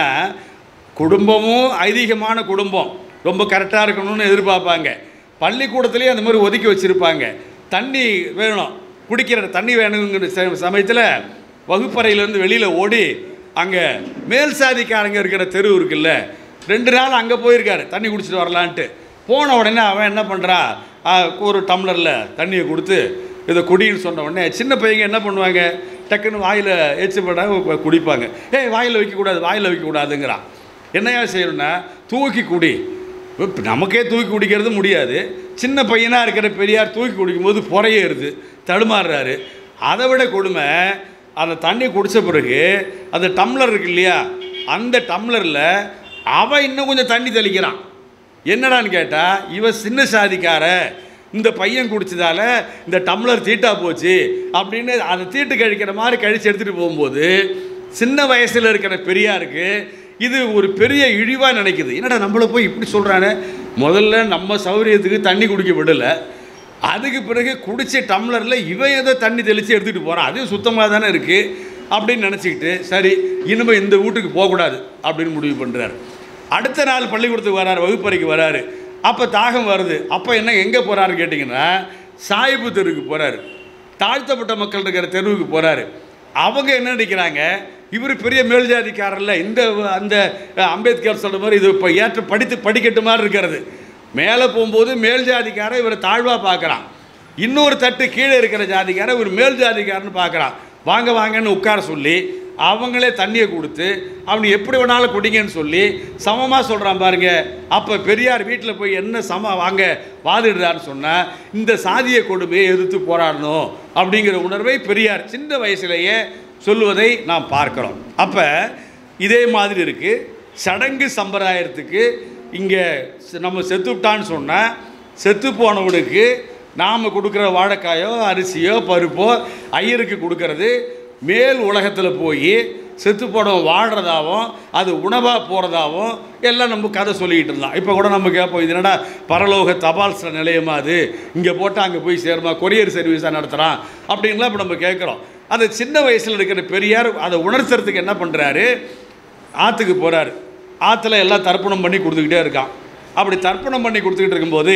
குடும்பமும் ஐதீகமான குடும்பம் ரொம்ப கரெக்டாக இருக்கணும்னு எதிர்பார்ப்பாங்க பள்ளிக்கூடத்துலேயே அந்த மாதிரி ஒதுக்கி வச்சுருப்பாங்க தண்ணி வேணும் குடிக்கிற தண்ணி வேணுங்கிற ச- சமயத்தில் வகுப்பறையிலேருந்து வெளியில் ஓடி அங்கே மேல் சாதிக்காரங்க இருக்கிற தெரு இருக்குல்ல ரெண்டு நாள் அங்கே போயிருக்காரு தண்ணி குடிச்சிட்டு வரலான்ட்டு போன உடனே அவன் என்ன பண்ணுறா ஒரு டம்ளரில் தண்ணியை கொடுத்து இதை குடின்னு சொன்ன உடனே சின்ன பையங்க என்ன பண்ணுவாங்க டக்குன்னு வாயில் எச்சு போட குடிப்பாங்க ஏய் வாயில் வைக்கக்கூடாது வாயில் வைக்கக்கூடாதுங்கிறான் என்னையா செய்யணும்னா தூக்கி குடி இப்ப நமக்கே தூக்கி குடிக்கிறது முடியாது சின்ன பையனாக இருக்கிற பெரியார் தூக்கி குடிக்கும்போது புறையேறுது தடுமாறுறாரு அதை விட கொடுமை அந்த தண்ணி குடித்த பிறகு அந்த டம்ளர் இருக்கு இல்லையா அந்த டம்ளரில் அவன் இன்னும் கொஞ்சம் தண்ணி தெளிக்கிறான் என்னடான்னு கேட்டால் இவன் சின்ன சாதிக்கார இந்த பையன் குடிச்சதால இந்த டம்ளர் தீட்டா போச்சு அப்படின்னு அதை தீட்டு கழிக்கிற மாதிரி கழிச்சு எடுத்துகிட்டு போகும்போது சின்ன வயசில் இருக்கிற பெரியாருக்கு இது ஒரு பெரிய இழிவாக நினைக்குது என்னடா நம்மளை போய் இப்படி சொல்கிறானே முதல்ல நம்ம சௌகரியத்துக்கு தண்ணி குடிக்க விடலை அதுக்கு பிறகு குடிச்ச டம்ளரில் இவன் ஏதோ தண்ணி தெளித்து எடுத்துகிட்டு போகிறான் அதுவும் சுத்தமாக தானே இருக்குது அப்படின்னு நினச்சிக்கிட்டு சரி இனிமேல் இந்த வீட்டுக்கு போகக்கூடாது அப்படின்னு முடிவு பண்ணுறாரு அடுத்த நாள் பள்ளிக்கூடத்துக்கு வராரு வகுப்பறைக்கு வராரு அப்போ தாகம் வருது அப்போ என்ன எங்கே போகிறாருன்னு கேட்டிங்கன்னா சாயிபு தெருவுக்கு போகிறாரு தாழ்த்தப்பட்ட மக்கள் இருக்கிற தெருவுக்கு போகிறாரு அவங்க என்ன நினைக்கிறாங்க இவர் பெரிய மேல்ஜாதிக்காரர்ல இந்த அந்த அஹ், அம்பேத்கர் சொல்ற மாதிரி இது இப்போ ஏற்ற படித்து படிக்கட்டு மாதிரி இருக்கிறது மேலே போகும்போது மேல் ஜாதிக்காரன் இவரை தாழ்வாக பார்க்குறான் இன்னொரு தட்டு கீழே இருக்கிற ஜாதிக்காரன் இவர் மேல் ஜாதிக்காரன்னு பார்க்குறான் வாங்க வாங்கன்னு உட்கார சொல்லி அவங்களே தண்ணியை கொடுத்து அவனு எப்படி வேணாலும் குடிங்கன்னு சொல்லி சமமாக சொல்கிறான் பாருங்க அப்போ பெரியார் வீட்டில் போய் என்ன சம வாங்க வாதிடுறான்னு சொன்னால் இந்த சாதிய கொடுமையை எதிர்த்து போராடணும் அப்படிங்கிற உணர்வை பெரியார் சின்ன வயசுலேயே சொல்லுவதை நாம் பார்க்கிறோம் அப்போ இதே மாதிரி இருக்குது சடங்கு சம்பிரதாயத்துக்கு இங்கே நம்ம செத்துவிட்டான்னு சொன்னால் செத்து போனவனுக்கு நாம் கொடுக்குற வாழைக்காயோ அரிசியோ பருப்போ ஐயருக்கு கொடுக்கறது மேல் உலகத்தில் போய் செத்து போனவன் வாழ்கிறதாவும் அது உணவாக போகிறதாவும் எல்லாம் நம்ம கதை சொல்லிக்கிட்டு இருந்தான் இப்போ கூட நம்ம கேட்போம் இது என்னடா பரலோக தபால் ச- நிலையமா அது இங்கே போட்டால் அங்கே போய் சேருமா கொரியர் சர்வீஸாக நடத்துகிறான் அப்படின்லாம் இப்போ நம்ம கேட்குறோம் அது சின்ன வயசில் இருக்கிற பெரியார் அதை உணர்த்துறதுக்கு என்ன பண்ணுறாரு ஆற்றுக்கு போகிறாரு ஆற்றுல எல்லாம் தர்ப்பணம் பண்ணி கொடுத்துக்கிட்டே இருக்கான் அப்படி தர்ப்பணம் பண்ணி கொடுத்துக்கிட்டு இருக்கும்போது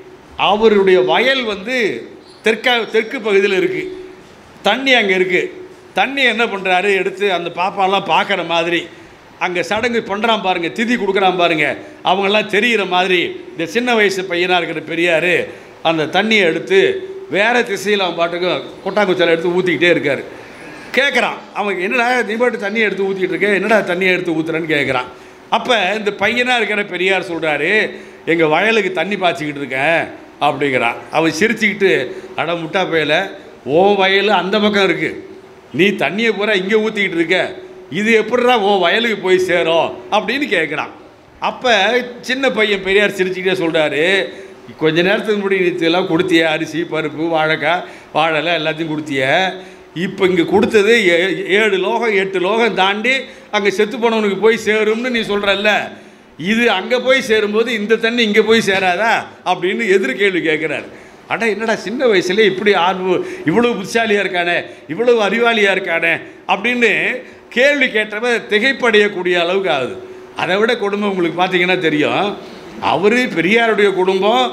அவருடைய வயல் வந்து தெற்கா தெற்கு பகுதியில் இருக்குது தண்ணி அங்கே இருக்குது தண்ணி என்ன பண்ணுறாரு எடுத்து அந்த பாப்பாலாம் பார்க்குற மாதிரி அங்கே சடங்கு பண்ணுறான் பாருங்க திதி கொடுக்குறான் பாருங்க அவங்கெல்லாம் தெரிகிற மாதிரி இந்த சின்ன வயசு பையனாக இருக்கிற பெரியார் அந்த தண்ணியை எடுத்து வேறு திசையில் அவன் பாட்டுக்கு கொட்டாங்குச்சலை எடுத்து ஊற்றிக்கிட்டே இருக்கார் கேட்குறான் அவன் என்னடா நீ பாட்டு தண்ணியை எடுத்து ஊற்றிட்டு இருக்க என்னடா தண்ணியை எடுத்து ஊற்றுறேன்னு கேட்குறான் அப்போ இந்த பையனாக இருக்கிற பெரியார் சொல்கிறாரு எங்கள் வயலுக்கு தண்ணி பாய்ச்சிக்கிட்டு இருக்கேன் அப்படிங்கிறான் அவன் சிரிச்சுக்கிட்டு அட முட்டா பையல உன் வயல் அந்த பக்கம் இருக்குது நீ தண்ணியை பூரா இங்கே ஊற்றிக்கிட்டு இருக்க இது எப்படிடா உன் வயலுக்கு போய் சேரும் அப்படின்னு கேட்குறான் அப்போ சின்ன பையன் பெரியார் சிரிச்சுக்கிட்டே சொல்கிறாரு கொஞ்ச நேரத்துக்கு முன்னாடி நீ இதெல்லாம் கொடுத்திய அரிசி பருப்பு வாழைக்காய் வாழலை எல்லாத்தையும் கொடுத்திய இப்போ இங்கே கொடுத்தது ஏ- ஏழு லோகம் எட்டு லோகம் தாண்டி அங்கே செத்து போனவனுக்கு போய் சேரும்னு நீ சொல்கிறல்ல இது அங்கே போய் சேரும்போது இந்த தண்ணி இங்கே போய் சேராதா அப்படின்னு எதிர் கேள்வி கேட்குறாரு அட என்னடா சின்ன வயசுல இப்படி ஆர்வம் இவ்வளவு புத்திசாலியாக இருக்கானே இவ்வளவு அறிவாளியாக இருக்கானே அப்படின்னு கேள்வி கேட்டவன் திகைப்படையக்கூடிய அளவுக்கு ஆகுது அதை விட குடும்பம் உங்களுக்கு பார்த்தீங்கன்னா தெரியும் அவர் பெரியாருடைய குடும்பம்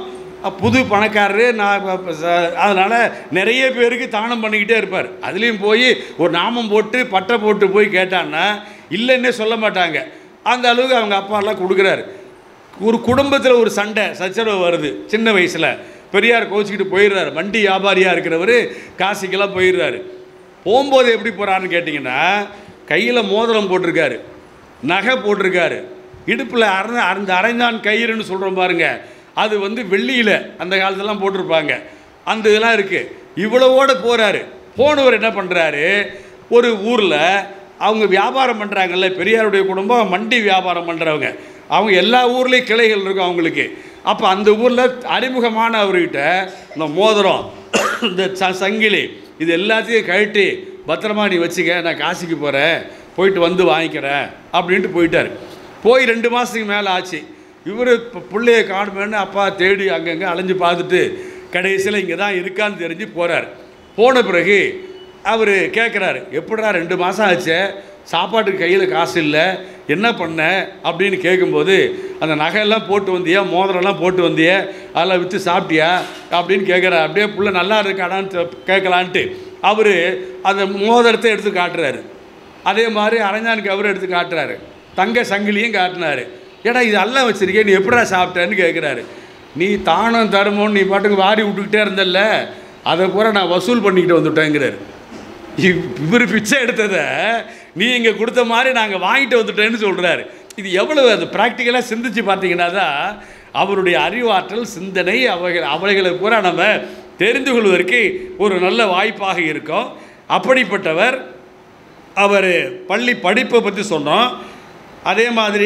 அஹ், புது பணக்காரரு நான் அதனால் நிறைய பேருக்கு தானம் பண்ணிக்கிட்டே இருப்பார் அதுலேயும் போய் ஒரு நாமம் போட்டு பட்டை போட்டு போய் கேட்டான்னா இல்லைன்னே சொல்ல மாட்டாங்க அந்த அளவுக்கு அவங்க அப்பாலாம் கொடுக்குறாரு ஒரு குடும்பத்தில் ஒரு சண்டை சச்சரவு வருது சின்ன வயசில் பெரியார் கோச்சிக்கிட்டு போயிடுறாரு வண்டி வியாபாரியாக இருக்கிறவர் காசிக்கெல்லாம் போயிடுறாரு போகும்போது எப்படி போகிறாருன்னு கேட்டிங்கன்னா கையில் மோதிரம் போட்டிருக்காரு நகை போட்டிருக்காரு இடுப்பில் அரைந்த அந்த அரைஞ்சான் கயிறுன்னு சொல்கிறோம் பாருங்க அது வந்து வெள்ளியில் அந்த காலத்துலலாம் போட்டிருப்பாங்க அந்த இதெல்லாம் இருக்குது இவ்வளவோட போகிறாரு போனவர் என்ன பண்ணுறாரு ஒரு ஊரில் அவங்க வியாபாரம் பண்ணுறாங்கல்ல பெரியாருடைய குடும்பம் மண்டி வியாபாரம் பண்ணுறவங்க அவங்க எல்லா ஊர்லேயும் கிளைகள் இருக்கும் அவங்களுக்கு அப்போ அந்த ஊரில் அறிமுகமான அவர்கிட்ட இந்த மோதிரம் இந்த ச சங்கிலி இது எல்லாத்தையும் கழட்டி பத்திரமா நீ வச்சுக்க நான் காசிக்கு போகிறேன் போயிட்டு வந்து வாங்கிக்கிறேன் அப்படின்ட்டு போயிட்டார் போய் ரெண்டு மாதத்துக்கு மேலே ஆச்சு இவர் இப்போ பிள்ளைய காணுமேன்னு அப்பா தேடி அங்கங்கே அலைஞ்சு பார்த்துட்டு கடைசியில் இங்கே தான் இருக்கான்னு தெரிஞ்சு போகிறார் போன பிறகு அவர் கேட்குறாரு எப்படிடா ரெண்டு மாதம் ஆச்சே சாப்பாட்டுக்கு கையில் காசு இல்லை என்ன பண்ண அப்படின்னு கேட்கும்போது அந்த நகையெல்லாம் போட்டு வந்தியா மோதிரம்லாம் போட்டு வந்தியா அதெல்லாம் விற்று சாப்பிட்டியா அப்படின்னு கேட்குறாரு அப்படியே புள்ள நல்லா இருக்காடான்னு தெ- கேட்கலான்ட்டு அவர் அந்த மோதிரத்தை எடுத்து காட்டுறாரு அதே மாதிரி அரஞ்சானுக்கு அவர் எடுத்து காட்டுறாரு தங்க சங்கிலியும் காட்டினாரு ஏடா இது எல்லாம் வச்சிருக்கே நீ எப்படிடா சாப்பிட்டேன்னு கேட்குறாரு நீ தானம் தருமோன்னு நீ பாட்டுக்கு வாரி விட்டுக்கிட்டே இருந்தல்ல அதை பூரா நான் வசூல் பண்ணிக்கிட்டு வந்துட்டேங்கிறாரு இவர் பிச்சை எடுத்ததை நீ இங்கே கொடுத்த மாதிரி நாங்கள் வாங்கிட்டு வந்துட்டேன்னு சொல்கிறாரு இது எவ்வளவு அது ப்ராக்டிக்கலாக சிந்திச்சு பார்த்தீங்கன்னா தான் அவருடைய அறிவாற்றல் சிந்தனை அவைகள் அவைகளை பூரா நம்ம தெரிந்து கொள்வதற்கு ஒரு நல்ல வாய்ப்பாக இருக்கும் அப்படிப்பட்டவர் அவர் பள்ளி படிப்பை பற்றி சொன்னோம் அதே மாதிரி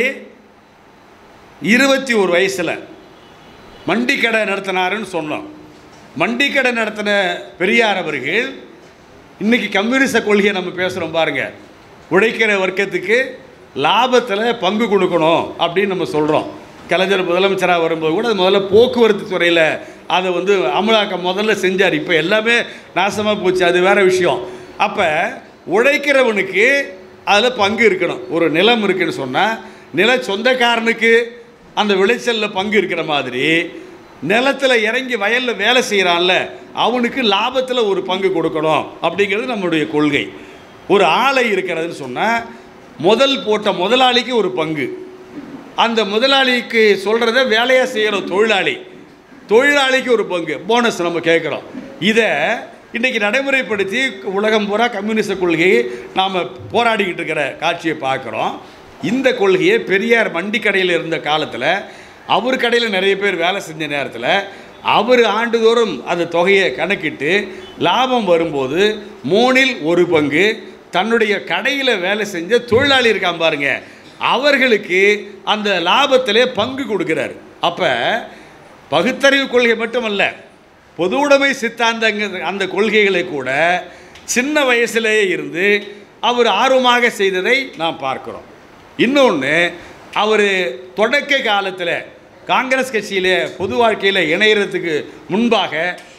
இருபத்தி ஒரு வயசில் மண்டிக்கடை நடத்தினாருன்னு சொன்னோம் மண்டிக்கடை நடத்தின பெரியார் அவர்கள் இன்னைக்கு கம்யூனிச கொள்கையை நம்ம பேசுகிறோம் பாருங்க உழைக்கிற வர்க்கத்துக்கு லாபத்தில் பங்கு கொடுக்கணும் அப்படின்னு நம்ம சொல்கிறோம் கலைஞர் முதலமைச்சராக வரும்போது கூட அது முதல்ல போக்குவரத்து துறையில் அதை வந்து அமலாக்கம் முதல்ல செஞ்சார் இப்போ எல்லாமே நாசமாக போச்சு அது வேற விஷயம் அப்போ உழைக்கிறவனுக்கு அதில் பங்கு இருக்கணும் ஒரு நிலம் இருக்குன்னு சொன்னால் நில சொந்தக்காரனுக்கு அந்த விளைச்சலில் பங்கு இருக்கிற மாதிரி நிலத்தில் இறங்கி வயலில் வேலை செய்கிறான்ல அவனுக்கு லாபத்தில் ஒரு பங்கு கொடுக்கணும் அப்படிங்கிறது நம்முடைய கொள்கை ஒரு ஆலை இருக்கிறதுன்னு சொன்னால் முதல் போட்ட முதலாளிக்கு ஒரு பங்கு அந்த முதலாளிக்கு சொல்கிறத வேலையாக செய்கிற தொழிலாளி தொழிலாளிக்கு ஒரு பங்கு போனஸ் நம்ம கேட்குறோம் இதை இன்றைக்கி நடைமுறைப்படுத்தி உலகம் பூரா கம்யூனிச கொள்கையை நாம் போராடிக்கிட்டு இருக்கிற காட்சியை பார்க்குறோம் இந்த கொள்கையை பெரியார் மண்டி கடையில் இருந்த காலத்தில் அவர் கடையில் நிறைய பேர் வேலை செஞ்ச நேரத்தில் அவர் ஆண்டுதோறும் அந்த தொகையை கணக்கிட்டு லாபம் வரும்போது மூணில் ஒரு பங்கு தன்னுடைய கடையில் வேலை செஞ்ச தொழிலாளி இருக்கான் பாருங்க அவர்களுக்கு அந்த லாபத்திலே பங்கு கொடுக்கிறார் அப்போ பகுத்தறிவு கொள்கை மட்டுமல்ல பொது உடைமை சித்தாந்தங்க அந்த கொள்கைகளை கூட சின்ன வயசுலேயே இருந்து அவர் ஆர்வமாக செய்ததை நாம் பார்க்கிறோம் இன்னொன்று அவர் தொடக்க காலத்தில் காங்கிரஸ் கட்சியில் பொது வாழ்க்கையில் இணையறதுக்கு முன்பாக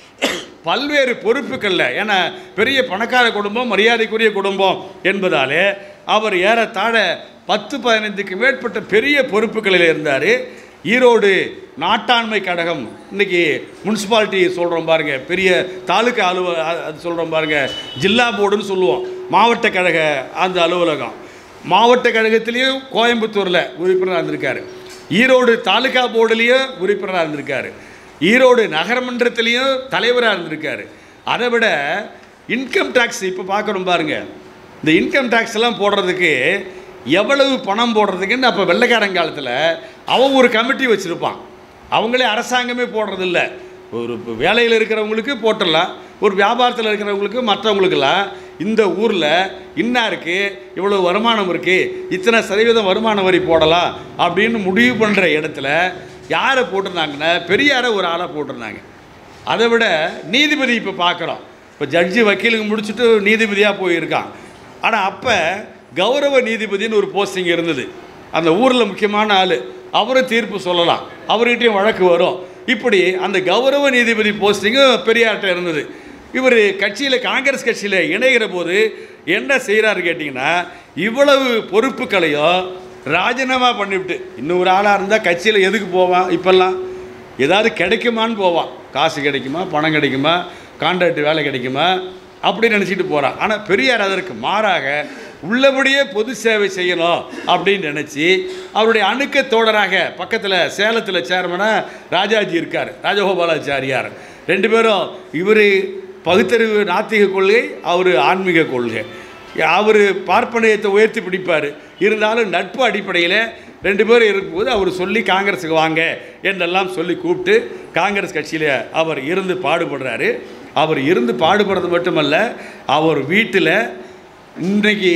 பல்வேறு பொறுப்புகளில் ஏன்னா பெரிய பணக்கார குடும்பம் மரியாதைக்குரிய குடும்பம் என்பதாலே அவர் ஏறத்தாழ பத்து பதினைந்துக்கு மேற்பட்ட பெரிய பொறுப்புகளில் இருந்தார் ஈரோடு நாட்டாண்மை கழகம் இன்னைக்கு முனிசிபாலிட்டி சொல்கிறோம் பாருங்க பெரிய தாலுக்கா அலுவ அ- அது சொல்கிறோம் பாருங்க ஜில்லா போர்டுன்னு சொல்லுவோம் மாவட்ட கழக அந்த அலுவலகம் மாவட்ட கழகத்திலையும் கோயம்புத்தூரில் உறுப்பினராக இருந்திருக்காரு ஈரோடு தாலுகா போர்டுலேயும் உறுப்பினராக இருந்திருக்காரு ஈரோடு நகரமன்றத்திலையும் தலைவராக இருந்திருக்காரு அதை விட இன்கம் டேக்ஸ் இப்போ பார்க்குறோம் பாருங்க இந்த இன்கம் டேக்ஸ் எல்லாம் போடுறதுக்கு எவ்வளவு பணம் போடுறதுக்குன்னு அப்போ வெள்ளைக்காரன் அவன் ஒரு கமிட்டி வச்சுருப்பான் அவங்களே அரசாங்கமே போடுறதில்ல ஒரு வேலையில் இருக்கிறவங்களுக்கு போட்டுடலாம் ஒரு வியாபாரத்தில் இருக்கிறவங்களுக்கு மற்றவங்களுக்கெல்லாம் இந்த ஊரில் இன்னாருக்கு இவ்வளோ வருமானம் இருக்குது இத்தனை சதவீதம் வருமான வரி போடலாம் அப்படின்னு முடிவு பண்ணுற இடத்துல யாரை போட்டிருந்தாங்கன்னா பெரியாரை ஒரு ஆளாக போட்டிருந்தாங்க அதை விட நீதிபதி இப்போ பார்க்குறோம் இப்போ ஜட்ஜி வக்கீலுக்கு முடிச்சுட்டு நீதிபதியாக போயிருக்கான் ஆனால் அப்போ கௌரவ நீதிபதின்னு ஒரு போஸ்டிங் இருந்தது அந்த ஊரில் முக்கியமான ஆள் அவரும் தீர்ப்பு சொல்லலாம் அவர்கிட்டயும் வழக்கு வரும் இப்படி அந்த கௌரவ நீதிபதி போஸ்டிங்கும் பெரியார்கிட்ட இருந்தது இவர் கட்சியில் காங்கிரஸ் கட்சியில் இணைகிற போது என்ன செய்கிறாரு கேட்டிங்கன்னா இவ்வளவு பொறுப்புகளையும் ராஜினாமா பண்ணிவிட்டு இன்னொரு ஆளாக இருந்தால் கட்சியில் எதுக்கு போவான் இப்போல்லாம் ஏதாவது கிடைக்குமான்னு போவான் காசு கிடைக்குமா பணம் கிடைக்குமா கான்ட்ராக்ட் வேலை கிடைக்குமா அப்படி நினச்சிட்டு போகிறான் ஆனால் பெரியார் அதற்கு மாறாக உள்ளபடியே பொது சேவை செய்யணும் அப்படின்னு நினச்சி அவருடைய அணுக்க தோழராக பக்கத்தில் சேலத்தில் சேர்மனாக ராஜாஜி இருக்கார் ராஜகோபாலாச்சாரியார் ரெண்டு பேரும் இவர் பகுத்தறிவு நாத்திக கொள்கை அவர் ஆன்மீக கொள்கை அவர் பார்ப்பனியத்தை உயர்த்தி பிடிப்பார் இருந்தாலும் நட்பு அடிப்படையில் ரெண்டு பேரும் இருக்கும்போது அவர் சொல்லி காங்கிரஸுக்கு வாங்க என்றெல்லாம் சொல்லி கூப்பிட்டு காங்கிரஸ் கட்சியில் அவர் இருந்து பாடுபடுறாரு அவர் இருந்து பாடுபடுறது மட்டுமல்ல அவர் வீட்டில் இன்றைக்கு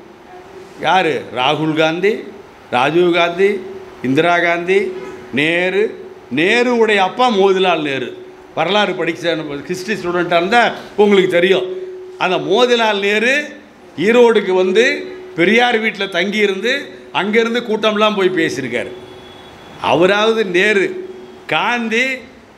யார் ராகுல் காந்தி ராஜீவ் காந்தி இந்திரா காந்தி நேரு நேருவுடைய அப்பா மோதிலால் நேரு வரலாறு படித்த ஹிஸ்ட்ரி ஸ்டூடெண்ட்டாக இருந்தால் உங்களுக்கு தெரியும் அந்த மோதிலால் நேரு ஈரோடுக்கு வந்து பெரியார் வீட்டில் தங்கியிருந்து அங்கேருந்து கூட்டம்லாம் போய் பேசியிருக்காரு அவராவது நேரு காந்தி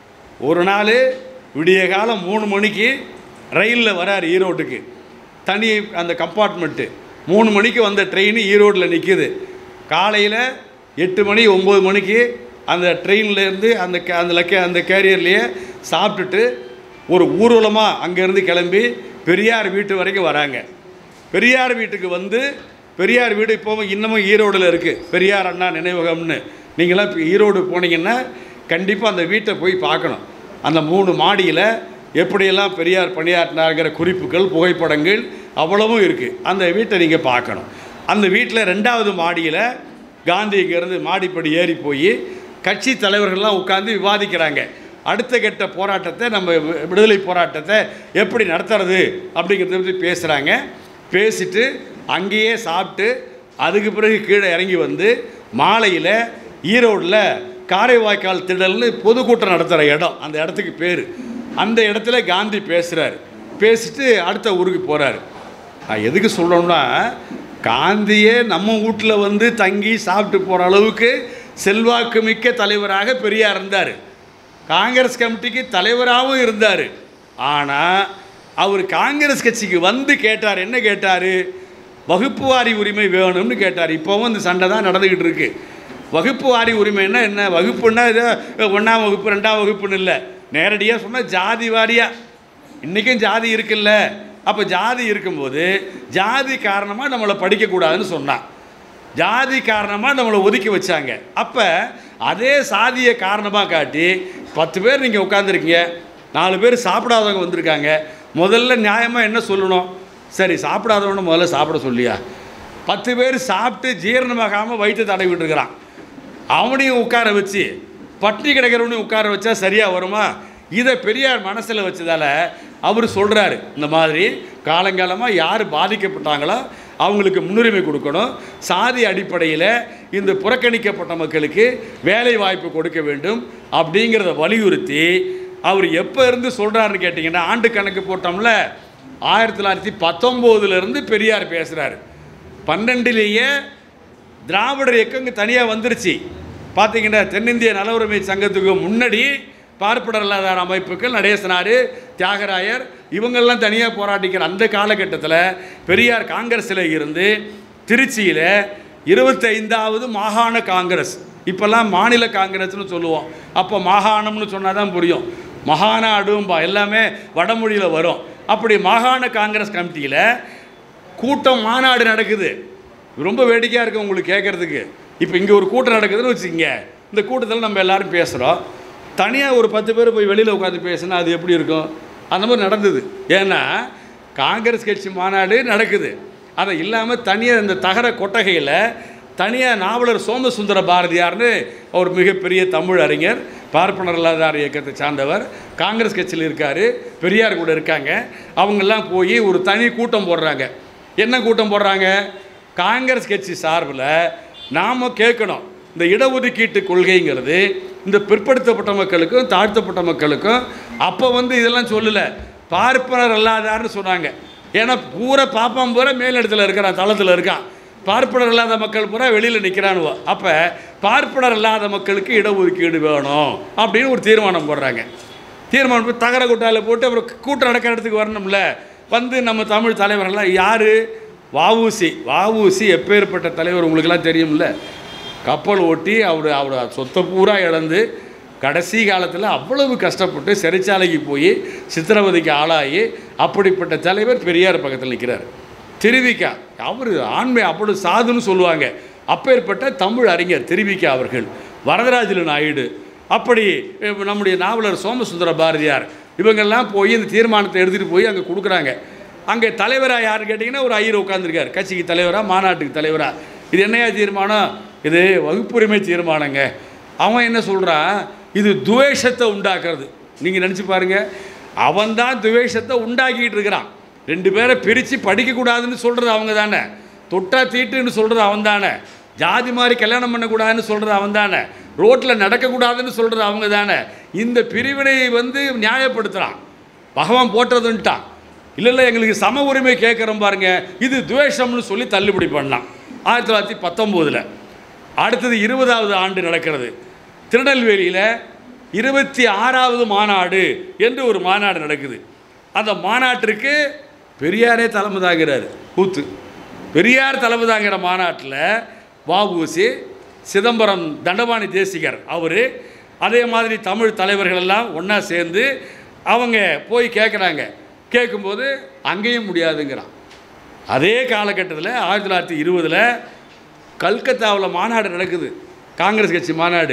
ஒரு நாள் விடிய காலம் மூணு மணிக்கு ரயிலில் வரார் ஈரோட்டுக்கு தனி அந்த கம்பார்ட்மெண்ட்டு மூணு மணிக்கு வந்த ட்ரெயின் ஈரோட்டில் நிற்கிது காலையில் எட்டு மணி ஒம்பது மணிக்கு அந்த ட்ரெயின்லேருந்து அந்த கே- அந்த லக்கே அந்த கேரியர்லேயே சாப்பிட்டுட்டு ஒரு ஊர்வலமாக அங்கேருந்து கிளம்பி பெரியார் வீட்டு வரைக்கும் வராங்க பெரியார் வீட்டுக்கு வந்து பெரியார் வீடு இப்போவும் இன்னமும் ஈரோடில் இருக்குது பெரியார் அண்ணா நினைவகம்னு நீங்களாம் இப்போ ஈரோடு போனீங்கன்னா கண்டிப்பாக அந்த வீட்டை போய் பார்க்கணும் அந்த மூணு மாடியில் எப்படியெல்லாம் பெரியார் பணியாற்றினாருங்கிற குறிப்புகள் புகைப்படங்கள் அவ்வளவும் இருக்குது அந்த வீட்டை நீங்கள் பார்க்கணும் அந்த வீட்டில் ரெண்டாவது மாடியில் காந்தி இங்கேருந்து மாடிப்படி ஏறி போய் கட்சி தலைவர்கள்லாம் உட்காந்து விவாதிக்கிறாங்க அடுத்த கட்ட போராட்டத்தை நம்ம வி- விடுதலை போராட்டத்தை எப்படி நடத்துறது அப்படிங்கிறத பற்றி பேசுகிறாங்க பேசிட்டு அங்கேயே சாப்பிட்டு அதுக்கு பிறகு கீழே இறங்கி வந்து மாலையில் ஈரோடில் காரைவாய்க்கால் திடல்னு பொதுக்கூட்டம் நடத்துகிற இடம் அந்த இடத்துக்கு பேர் அந்த இடத்துல காந்தி பேசுகிறார் பேசிட்டு அடுத்த ஊருக்கு போகிறாரு நான் எதுக்கு சொல்கிறோம்னா காந்தியே நம்ம வீட்டில் வந்து தங்கி சாப்பிட்டு போகிற அளவுக்கு செல்வாக்கு மிக்க தலைவராக பெரியார் இருந்தார் காங்கிரஸ் கமிட்டிக்கு தலைவராகவும் இருந்தார் ஆனால் அவர் காங்கிரஸ் கட்சிக்கு வந்து கேட்டார் என்ன கேட்டார் வகுப்பு வாரி உரிமை வேணும்னு கேட்டார் இப்போவும் இந்த சண்டை தான் நடந்துக்கிட்டு இருக்கு வகுப்பு வாரி உரிமைன்னா என்ன வகுப்புன்னா இது ஒன்றாம் வகுப்பு ரெண்டாம் வகுப்புன்னு இல்லை நேரடியாக சொன்னால் ஜாதி வாரியாக இன்றைக்கும் ஜாதி இருக்குல்ல அப்போ ஜாதி இருக்கும்போது ஜாதி காரணமாக நம்மளை படிக்கக்கூடாதுன்னு சொன்னான் ஜாதி காரணமாக நம்மளை ஒதுக்கி வச்சாங்க அப்போ அதே சாதியை காரணமாக காட்டி பத்து பேர் நீங்கள் உட்காந்துருக்கீங்க நாலு பேர் சாப்பிடாதவங்க வந்திருக்காங்க முதல்ல நியாயமாக என்ன சொல்லணும் சரி சாப்பிடாதவன முதல்ல சாப்பிட சொல்லியா பத்து பேர் சாப்பிட்டு ஜீரணமாகாமல் வயிற்று தடவிட்டு இருக்கிறான் அவனையும் உட்கார வச்சு பட்டினி கிடக்கிறவனையும் உட்கார வச்சா சரியாக வருமா இதை பெரியார் மனசில் வச்சதால அவர் சொல்கிறாரு இந்த மாதிரி காலங்காலமாக யார் பாதிக்கப்பட்டாங்களோ அவங்களுக்கு முன்னுரிமை கொடுக்கணும் சாதி அடிப்படையில் இந்த புறக்கணிக்கப்பட்ட மக்களுக்கு வேலை வாய்ப்பு கொடுக்க வேண்டும் அப்படிங்கிறத வலியுறுத்தி அவர் எப்போ இருந்து சொல்கிறாருன்னு கேட்டிங்கன்னா ஆண்டு கணக்கு போட்டோம்ல ஆயிரத்தி தொள்ளாயிரத்தி பத்தொம்போதுலேருந்து பெரியார் பேசுகிறாரு பன்னெண்டுலேயே திராவிடர் இயக்கம் இங்கே தனியாக வந்துருச்சு பார்த்தீங்கன்னா தென்னிந்திய நல உரிமை சங்கத்துக்கு முன்னாடி பார்ப்பனர் இல்லாதார் அமைப்புகள் நடேசனார் தியாகராயர் இவங்கெல்லாம் தனியாக போராட்டிக்கிற அந்த காலகட்டத்தில் பெரியார் காங்கிரஸில் இருந்து திருச்சியில் இருபத்தைந்தாவது மாகாண காங்கிரஸ் இப்போல்லாம் மாநில காங்கிரஸ்னு சொல்லுவோம் அப்போ மாகாணம்னு சொன்னால் தான் புரியும் மகாநாடும்பா எல்லாமே வடமொழியில் வரும் அப்படி மாகாண காங்கிரஸ் கமிட்டியில் கூட்டம் மாநாடு நடக்குது ரொம்ப வேடிக்கையாக இருக்குது உங்களுக்கு கேட்குறதுக்கு இப்போ இங்கே ஒரு கூட்டம் நடக்குதுன்னு வச்சுக்கோங்க இந்த கூட்டத்தில் நம்ம எல்லாரும் பேசுகிறோம் தனியாக ஒரு பத்து பேர் போய் வெளியில் உட்காந்து பேசுனா அது எப்படி இருக்கும் அந்த மாதிரி நடந்தது ஏன்னா காங்கிரஸ் கட்சி மாநாடு நடக்குது அதை இல்லாமல் தனியாக இந்த தகர கொட்டகையில் தனியாக நாவலர் சோமசுந்தர பாரதியார்னு ஒரு மிகப்பெரிய தமிழ் அறிஞர் பார்ப்பனர் இல்லாதார் இயக்கத்தை சார்ந்தவர் காங்கிரஸ் கட்சியில் இருக்கார் பெரியார் கூட இருக்காங்க அவங்கெல்லாம் போய் ஒரு தனி கூட்டம் போடுறாங்க என்ன கூட்டம் போடுறாங்க காங்கிரஸ் கட்சி சார்பில் நாம் கேட்கணும் இந்த இடஒதுக்கீட்டு கொள்கைங்கிறது இந்த பிற்படுத்தப்பட்ட மக்களுக்கும் தாழ்த்தப்பட்ட மக்களுக்கும் அப்போ வந்து இதெல்லாம் சொல்லலை பார்ப்பனர் அல்லாதார்னு சொன்னாங்க ஏன்னா பூரா பாப்பான் பூரா மேலிடத்தில் இருக்கிறான் தளத்தில் இருக்கான் பார்ப்பனர் இல்லாத மக்கள் பூரா வெளியில் நிற்கிறானுவோ அப்போ பார்ப்பனர் இல்லாத மக்களுக்கு இடஒதுக்கீடு வேணும் அப்படின்னு ஒரு தீர்மானம் போடுறாங்க தீர்மானம் போட்டு தகர கூட்டால போட்டு அப்புறம் கூட்டம் நடக்கிற இடத்துக்கு வரணும்ல வந்து நம்ம தமிழ் தலைவர்கள்லாம் யார் வாவூசி வாவூசி எப்பேற்பட்ட தலைவர் உங்களுக்கெல்லாம் தெரியும்ல கப்பல் ஓட்டி அவர் அவர் சொத்தை பூரா இழந்து கடைசி காலத்தில் அவ்வளவு கஷ்டப்பட்டு சிறைச்சாலைக்கு போய் சித்திரவதைக்கு ஆளாகி அப்படிப்பட்ட தலைவர் பெரியார் பக்கத்தில் நிற்கிறார் திருவிக்கா அவர் ஆண்மை அவ்வளவு சாதுன்னு சொல்லுவாங்க அப்பேற்பட்ட தமிழ் அறிஞர் திருவிக்கா அவர்கள் வரதராஜலு நாயுடு அப்படி அஹ், நம்முடைய நாவலர் சோமசுந்தர பாரதியார் இவங்கெல்லாம் போய் இந்த தீர்மானத்தை எடுத்துகிட்டு போய் அங்கே கொடுக்குறாங்க அங்கே தலைவராக யாருன்னு கேட்டிங்கன்னா ஒரு ஐயர் உட்காந்துருக்கார் கட்சிக்கு தலைவராக மாநாட்டுக்கு தலைவராக இது என்னையா தீர்மானம் இது வகுப்புரிமை தீர்மானங்க அவன் என்ன சொல்கிறான் இது துவேஷத்தை உண்டாக்குறது நீங்கள் நினச்சி பாருங்க அவன்தான் துவேஷத்தை உண்டாக்கிட்டு இருக்கிறான் ரெண்டு பேரை பிரித்து படிக்கக்கூடாதுன்னு சொல்கிறது அவங்க தானே தொட்டா தீட்டுன்னு சொல்கிறது அவன் தானே ஜாதி மாதிரி கல்யாணம் பண்ணக்கூடாதுன்னு சொல்கிறது அவன் தானே ரோட்டில் நடக்கக்கூடாதுன்னு சொல்கிறது அவங்க தானே இந்த பிரிவினையை வந்து நியாயப்படுத்துகிறான் பகவான் போட்டதுன்ட்டான் இல்லை இல்லை எங்களுக்கு சம உரிமை கேட்குறோம் பாருங்க இது துவேஷம்னு சொல்லி தள்ளுபடி பண்ணான் ஆயிரத்தி தொள்ளாயிரத்தி பத்தொம்போதில் அடுத்தது இருபதாவது ஆண்டு நடக்கிறது திருநெல்வேலியில் இருபத்தி ஆறாவது மாநாடு என்று ஒரு மாநாடு நடக்குது அந்த மாநாட்டிற்கு பெரியாரே தலைமை தாங்கிறார் கூத்து பெரியார் தலைமை தாங்கிற மாநாட்டில் வஉசி சிதம்பரம் தண்டபாணி தேசிகர் அவர் அதே மாதிரி தமிழ் தலைவர்கள் எல்லாம் ஒன்றா சேர்ந்து அவங்க போய் கேட்குறாங்க கேட்கும்போது அங்கேயும் முடியாதுங்கிறான் அதே காலகட்டத்தில் ஆயிரத்தி தொள்ளாயிரத்தி இருபதில் கல்கத்தாவில் மாநாடு நடக்குது காங்கிரஸ் கட்சி மாநாடு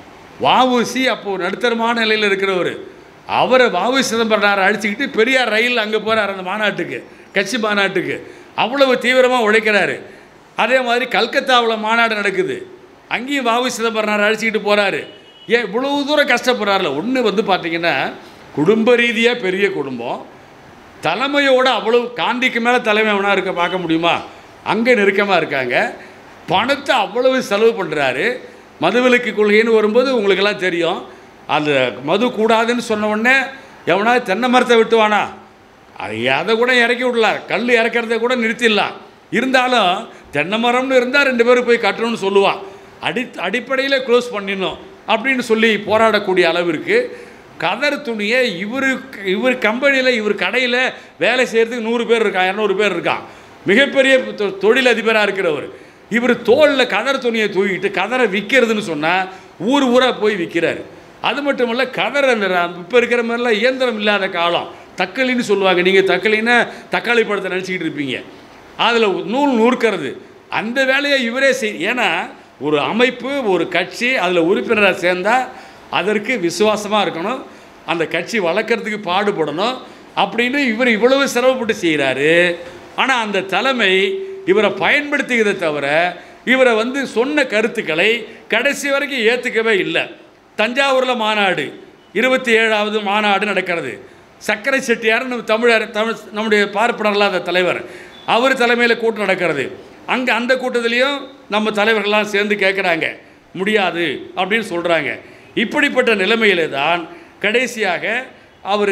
வஉசி அப்போது நடுத்தரமான நிலையில் இருக்கிறவர் அவரை வஉசி சிதம்பரனாரை அடிச்சுக்கிட்டு பெரியார் ரயில் அங்கே போகிறார் அந்த மாநாட்டுக்கு கட்சி மாநாட்டுக்கு அவ்வளவு தீவிரமாக உழைக்கிறாரு அதே மாதிரி கல்கத்தாவில் மாநாடு நடக்குது அங்கேயும் வஉசி சிதம்பரனாரை அடிச்சுக்கிட்டு போகிறாரு ஏன் இவ்வளவு தூரம் கஷ்டப்படுறாருல ஒன்று வந்து பார்த்தீங்கன்னா குடும்ப ரீதியாக பெரிய குடும்பம் தலைமையோட அவ்வளவு காந்திக்கு மேலே தலைமை வேணா இருக்க பார்க்க முடியுமா அங்கே நெருக்கமாக இருக்காங்க பணத்தை அவ்வளவு செலவு பண்ணுறாரு மதுவிலக்கு கொள்கைன்னு வரும்போது உங்களுக்கெல்லாம் தெரியும் அந்த மது கூடாதுன்னு சொன்ன உடனே எவனா தென்னை மரத்தை வெட்டுவானா அது அதை கூட இறக்கி விடலாம் கல் இறக்கிறத கூட நிறுத்திடலாம் இருந்தாலும் தென்னை மரம்னு இருந்தால் ரெண்டு பேரும் போய் கட்டணும்னு சொல்லுவான் அடி அடிப்படையில் க்ளோஸ் பண்ணிடணும் அப்படின்னு சொல்லி போராடக்கூடிய அளவிற்கு கதர் துணியை இவர் இவர் கம்பெனியில் இவர் கடையில் வேலை செய்கிறதுக்கு நூறு பேர் இருக்கான் இரநூறு பேர் இருக்கான் மிகப்பெரிய தொ- தொழில் அதிபராக இருக்கிறவர் இவர் தோளில் கதர் துணியை தூக்கிட்டு கதரை விற்கிறதுன்னு சொன்னால் ஊர் ஊராக போய் விற்கிறாரு அது மட்டும் இல்லை கதரை இப்போ இருக்கிற மாதிரிலாம் இயந்திரம் இல்லாத காலம் தக்களின்னு சொல்லுவாங்க நீங்கள் தக்களின்னா தக்காளி பழத்தை நினச்சிக்கிட்டு இருப்பீங்க அதில் நூல் நூற்கிறது அந்த வேலையை இவரே செய் ஏன்னா ஒரு அமைப்பு ஒரு கட்சி அதில் உறுப்பினராக சேர்ந்தால் அதற்கு விசுவாசமாக இருக்கணும் அந்த கட்சி வளர்க்குறதுக்கு பாடுபடணும் அப்படின்னு இவர் இவ்வளவு சிரமப்பட்டு செய்கிறாரு ஆனால் அந்த தலைமை இவரை பயன்படுத்திக்கிறதை தவிர இவரை வந்து சொன்ன கருத்துக்களை கடைசி வரைக்கும் ஏற்றுக்கவே இல்லை தஞ்சாவூரில் மாநாடு இருபத்தி ஏழாவது மாநாடு நடக்கிறது சக்கரை செட்டியார் நம்ம தமிழர் தமிழ் நம்முடைய பார்ப்பனர் இல்லாத தலைவர் அவர் தலைமையில் கூட்டம் நடக்கிறது அங்கே அந்த கூட்டத்திலையும் நம்ம தலைவர்கள்லாம் சேர்ந்து கேட்குறாங்க முடியாது அப்படின்னு சொல்கிறாங்க இப்படிப்பட்ட நிலைமையில தான் கடைசியாக அவர்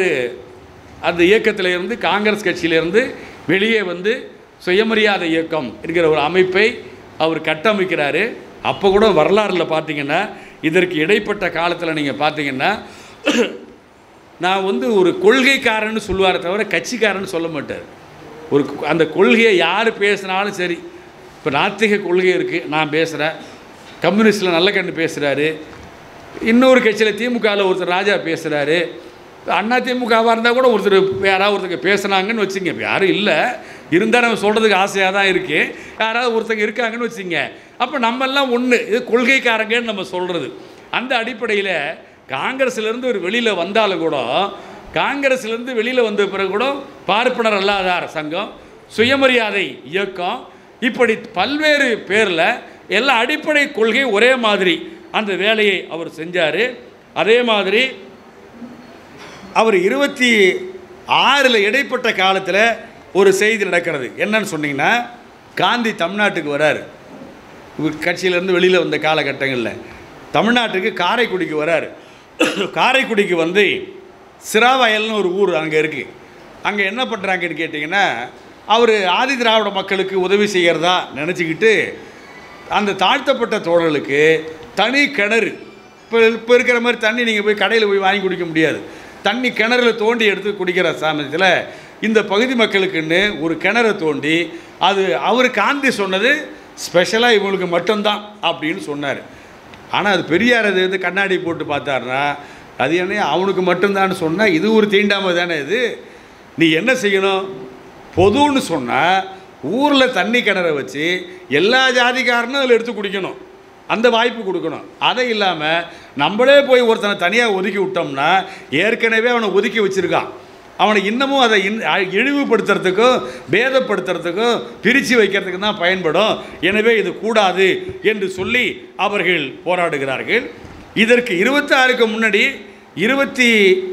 அந்த இயக்கத்திலிருந்து காங்கிரஸ் கட்சியிலிருந்து வெளியே வந்து சுயமரியாதை இயக்கம் என்கிற ஒரு அமைப்பை அவர் கட்டமைக்கிறாரு அப்போ கூட வரலாறில் பார்த்தீங்கன்னா இதற்கு இடைப்பட்ட காலத்தில் நீங்கள் பார்த்தீங்கன்னா நான் வந்து ஒரு கொள்கைக்காரன்னு சொல்லுவாரே தவிர கட்சிக்காரன்னு சொல்ல மாட்டார் ஒரு கு- அந்த கொள்கையை யார் பேசினாலும் சரி இப்போ நாத்திக கொள்கை இருக்குது நான் பேசுகிறேன் கம்யூனிஸ்டில் நல்ல கண்ணு பேசுகிறாரு இன்னொரு கட்சியில் திமுகவில் ஒருத்தர் ராஜா பேசுகிறாரு அண்ணா திமுகவாக இருந்தால் கூட ஒருத்தர் யாராவது ஒருத்தங்க பேசுனாங்கன்னு வச்சுங்க இப்போ யாரும் இல்லை இருந்தால் நம்ம சொல்கிறதுக்கு ஆசையாக தான் இருக்குது யாராவது ஒருத்தங்க இருக்காங்கன்னு வச்சுங்க அப்போ நம்மெல்லாம் ஒன்று இது கொள்கைக்காரங்கன்னு நம்ம சொல்கிறது அந்த அடிப்படையில் காங்கிரஸ்லேருந்து ஒரு வெளியில் வந்தாலும் கூட காங்கிரஸ்லேருந்து வெளியில் வந்த பிறகு கூட பார்ப்பனர் அல்லாதார் சங்கம் சுயமரியாதை இயக்கம் இப்படி பல்வேறு பேரில் எல்லா அடிப்படை கொள்கை ஒரே மாதிரி அந்த வேலையை அவர் செஞ்சார் அதே மாதிரி அவர் இருபத்தி ஆறில் இடைப்பட்ட காலத்தில் ஒரு செய்தி நடக்கிறது என்னன்னு சொன்னீங்கன்னா காந்தி தமிழ்நாட்டுக்கு வராரு இவர் கட்சியிலேருந்து வெளியில் வந்த காலகட்டங்களில் தமிழ்நாட்டுக்கு காரைக்குடிக்கு வராரு காரைக்குடிக்கு வந்து சிராவயல்னு ஒரு ஊர் அங்கே இருக்குது அங்கே என்ன பண்ணுறாங்கன்னு கேட்டிங்கன்னா அவர் ஆதி திராவிட மக்களுக்கு உதவி செய்கிறதா நினச்சிக்கிட்டு அந்த தாழ்த்தப்பட்ட தோழர்களுக்கு தனி கிணறு இப்போ இப்போ இருக்கிற மாதிரி தண்ணி நீங்கள் போய் கடையில் போய் வாங்கி குடிக்க முடியாது தண்ணி கிணறுல தோண்டி எடுத்து குடிக்கிற சாமத்தில் இந்த பகுதி மக்களுக்குன்னு ஒரு கிணறை தோண்டி அது அவர் காந்தி சொன்னது ஸ்பெஷலாக இவங்களுக்கு மட்டும்தான் அப்படின்னு சொன்னார் ஆனால் அது பெரியார் அது வந்து கண்ணாடி போட்டு பார்த்தாருன்னா அது என்ன அவனுக்கு மட்டும்தான் சொன்னால் இது ஒரு தீண்டாமை தானே இது நீ என்ன செய்யணும் பொதுன்னு சொன்னால் ஊரில் தண்ணி கிணற வச்சு எல்லா ஜாதிக்காரனும் அதில் எடுத்து குடிக்கணும் அந்த வாய்ப்பு கொடுக்கணும் அதை இல்லாமல் நம்மளே போய் ஒருத்தனை தனியாக ஒதுக்கி விட்டோம்னா ஏற்கனவே அவனை ஒதுக்கி வச்சுருக்கான் அவனை இன்னமும் அதை இன் அ- இழிவுபடுத்துறதுக்கும் பேதப்படுத்துறதுக்கும் பிரித்து வைக்கிறதுக்கு தான் பயன்படும் எனவே இது கூடாது என்று சொல்லி அவர்கள் போராடுகிறார்கள் இதற்கு இருபத்தாறுக்கு முன்னாடி இருபத்தி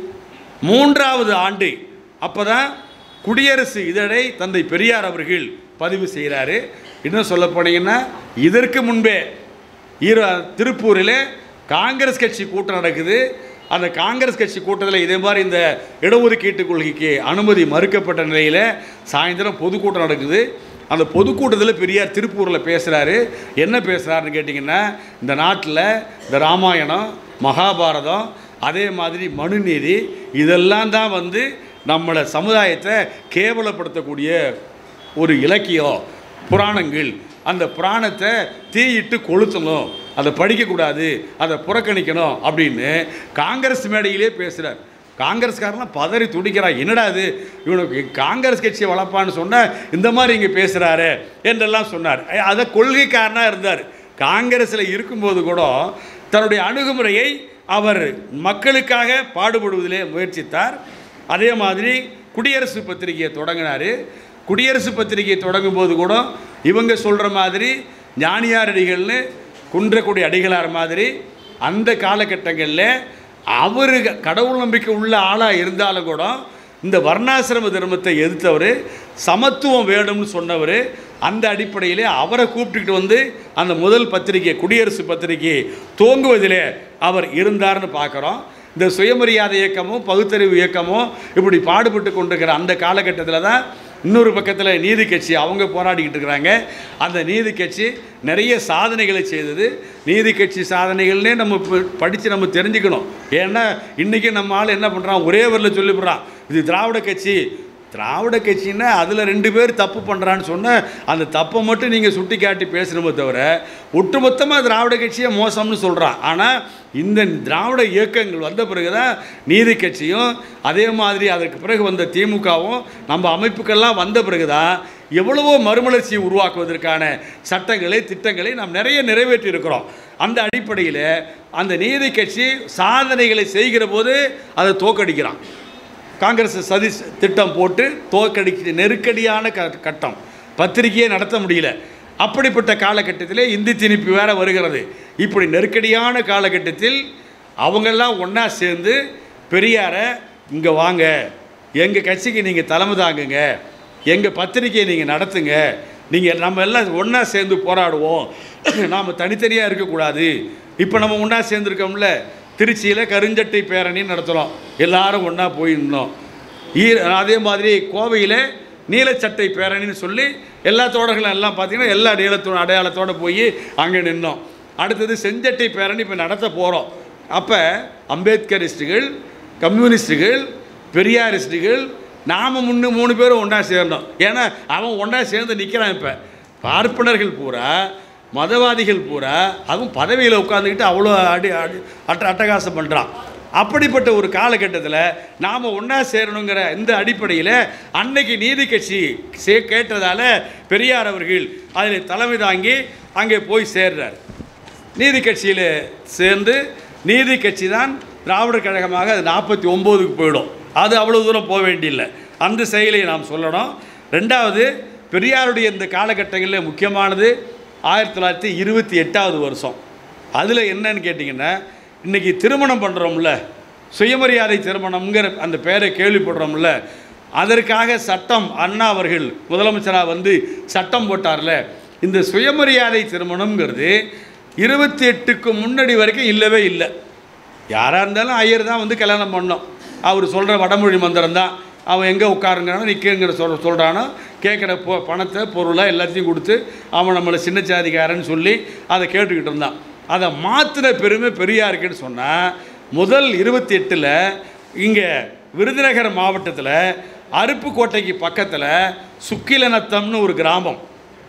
மூன்றாவது ஆண்டு அப்போ தான் குடியரசு இதழை தந்தை பெரியார் அவர்கள் பதிவு செய்கிறாரு இன்னும் சொல்ல போனீங்கன்னா இதற்கு முன்பே ஈரோ திருப்பூரில் காங்கிரஸ் கட்சி கூட்டம் நடக்குது அந்த காங்கிரஸ் கட்சி கூட்டத்தில் இதே மாதிரி இந்த இடஒதுக்கீட்டு கொள்கைக்கு அனுமதி மறுக்கப்பட்ட நிலையில் சாயந்தரம் பொதுக்கூட்டம் நடக்குது அந்த பொதுக்கூட்டத்தில் பெரியார் திருப்பூரில் பேசுகிறாரு என்ன பேசுகிறாருன்னு கேட்டிங்கன்னா இந்த நாட்டில் இந்த ராமாயணம் மகாபாரதம் அதே மாதிரி மனுநீதி இதெல்லாம் தான் வந்து நம்மளை சமுதாயத்தை கேவலப்படுத்தக்கூடிய ஒரு இலக்கியம் புராணங்கள் அந்த புராணத்தை தீயிட்டு கொளுத்தணும் அதை படிக்கக்கூடாது அதை புறக்கணிக்கணும் அப்படின்னு காங்கிரஸ் மேடையிலே பேசுகிறார் காங்கிரஸ்காரன்லாம் பதறி துடிக்கிறான் என்னடா இது இவனுக்கு காங்கிரஸ் கட்சியை வளர்ப்பான்னு சொன்னால் இந்த மாதிரி இங்கே பேசுகிறாரு என்றெல்லாம் சொன்னார் அஹ் அதை கொள்கைக்காரனாக இருந்தார் காங்கிரஸில் இருக்கும்போது கூட தன்னுடைய அணுகுமுறையை அவர் மக்களுக்காக பாடுபடுவதிலே முயற்சித்தார் அதே மாதிரி குடியரசு பத்திரிகையை தொடங்கினார் குடியரசு பத்திரிகையை தொடங்கும் போது கூட இவங்க சொல்கிற மாதிரி ஞானியார் அடிகள்னு குன்றக்குடி அடிகளார் மாதிரி அந்த காலகட்டங்களில் அவர் கடவுள் நம்பிக்கை உள்ள ஆளாக இருந்தாலும் கூட இந்த வர்ணாசிரம தர்மத்தை எதிர்த்தவர் சமத்துவம் வேணும்னு சொன்னவர் அந்த அடிப்படையிலே அவரை கூப்பிட்டுக்கிட்டு வந்து அந்த முதல் பத்திரிகை குடியரசு பத்திரிகை துவங்குவதிலே அவர் இருந்தார்னு பார்க்குறோம் இந்த சுயமரியாதை இயக்கமும் பகுத்தறிவு இயக்கமும் இப்படி பாடுபட்டு கொண்டிருக்கிற அந்த காலகட்டத்தில் தான் இன்னொரு பக்கத்தில் நீதி கட்சி அவங்க போராடிக்கிட்டு இருக்கிறாங்க அந்த நீதி கட்சி நிறைய சாதனைகளை செய்தது நீதி கட்சி சாதனைகள்னே நம்ம படித்து நம்ம தெரிஞ்சுக்கணும் ஏன்னா இன்றைக்கி நம்ம ஆள் என்ன பண்ணுறான் ஒரே வரில் சொல்லிவிடுறான் இது திராவிட கட்சி திராவிட கட்சின்னா அதில் ரெண்டு பேர் தப்பு பண்ணுறான்னு சொன்னால் அந்த தப்பை மட்டும் நீங்கள் சுட்டி காட்டி பேசணுமே தவிர ஒட்டுமொத்தமாக திராவிட கட்சியை மோசம்னு சொல்கிறான் ஆனால் இந்த திராவிட இயக்கங்கள் வந்த பிறகு தான் நீதி கட்சியும் அதே மாதிரி அதற்கு பிறகு வந்த திமுகவும் நம்ம அமைப்புக்கெல்லாம் வந்த பிறகு தான் எவ்வளவோ மறுமலர்ச்சியை உருவாக்குவதற்கான சட்டங்களை திட்டங்களை நாம் நிறைய நிறைவேற்றி இருக்கிறோம் அந்த அடிப்படையில் அந்த நீதி கட்சி சாதனைகளை செய்கிற போது அதை தோக்கடிக்கிறான் காங்கிரஸ் சதி திட்டம் போட்டு தோற்கடிக்க நெருக்கடியான க கட்டம் பத்திரிகையே நடத்த முடியல அப்படிப்பட்ட காலகட்டத்தில் இந்தி திணிப்பு வேற வருகிறது இப்படி நெருக்கடியான காலகட்டத்தில் அவங்கெல்லாம் ஒன்றா சேர்ந்து பெரியாரை இங்கே வாங்க எங்கள் கட்சிக்கு நீங்கள் தலைமை தாங்குங்க எங்கள் பத்திரிகையை நீங்கள் நடத்துங்க நீங்கள் நம்ம எல்லாம் ஒன்றா சேர்ந்து போராடுவோம் நாம் தனித்தனியாக இருக்கக்கூடாது இப்போ நம்ம ஒன்றா சேர்ந்துருக்கோம்ல திருச்சியில் கருஞ்சட்டை பேரணி நடத்துகிறோம் எல்லாரும் ஒன்றா போயிருந்தோம் ஈ அதே மாதிரி கோவையில் நீலச்சட்டை பேரணின்னு சொல்லி எல்லா தோடர்களும் எல்லாம் பார்த்தீங்கன்னா எல்லா நீளத்தோட அடையாளத்தோடு போய் அங்கே நின்னோம் அடுத்தது செஞ்சட்டை பேரணி இப்போ நடத்த போகிறோம் அப்போ அம்பேத்கரிஸ்டுகள் கம்யூனிஸ்டுகள் பெரியாரிஸ்டுகள் நாம் முன்னு மூணு பேரும் ஒன்றா சேர்ந்தோம் ஏன்னா அவன் ஒன்றா சேர்ந்து நிற்கிறான் இப்போ பார்ப்பனர்கள் பூரா மதவாதிகள் பூரா அதுவும் பதவியில் உட்காந்துக்கிட்டு அவ்வளோ அடி அடி அட்ட அட்டகாசம் பண்ணுறான் அப்படிப்பட்ட ஒரு காலகட்டத்தில் நாம் ஒன்றா சேரணுங்கிற இந்த அடிப்படையில் அன்னைக்கு நீதி கட்சி சே கேட்டதால் பெரியார் அவர்கள் அதில் தலைமை தாங்கி அங்கே போய் சேர்றார் நீதி கட்சியில் சேர்ந்து நீதி கட்சி தான் திராவிடர் கழகமாக அது நாற்பத்தி ஒம்போதுக்கு போயிடும் அது அவ்வளோ தூரம் போக வேண்டியில்லை அந்த செயலை நாம் சொல்லணும் ரெண்டாவது பெரியாருடைய இந்த காலகட்டங்களில் முக்கியமானது ஆயிரத்தி தொள்ளாயிரத்தி இருபத்தி எட்டாவது வருஷம் அதில் என்னன்னு கேட்டிங்கன்னா இன்றைக்கி திருமணம் பண்ணுறோம்ல சுயமரியாதை திருமணம்ங்கிற அந்த பெயரை கேள்விப்படுறோம்ல அதற்காக சட்டம் அண்ணா அவர்கள் முதலமைச்சராக வந்து சட்டம் போட்டார்ல இந்த சுயமரியாதை திருமணம்ங்கிறது இருபத்தி எட்டுக்கு முன்னாடி வரைக்கும் இல்லவே இல்லை யாராக இருந்தாலும் ஐயர் தான் வந்து கல்யாணம் பண்ணோம் அவர் சொல்கிற வடமொழி மந்திரம் தான் அவன் எங்கே உட்காருங்கிறானோ நிற்குங்கிற சொல் சொல்கிறானோ கேட்குற பொ பணத்தை பொருளை எல்லாத்தையும் கொடுத்து அவன் நம்மளை சின்ன சாதிக்காரன்னு சொல்லி அதை கேட்டுக்கிட்டு இருந்தான் அதை மாற்றின பெருமை பெரியாருக்குன்னு சொன்னால் முதல் இருபத்தி எட்டில் இங்கே விருதுநகர் மாவட்டத்தில் அருப்புக்கோட்டைக்கு பக்கத்தில் சுக்கிலநத்தம்னு ஒரு கிராமம்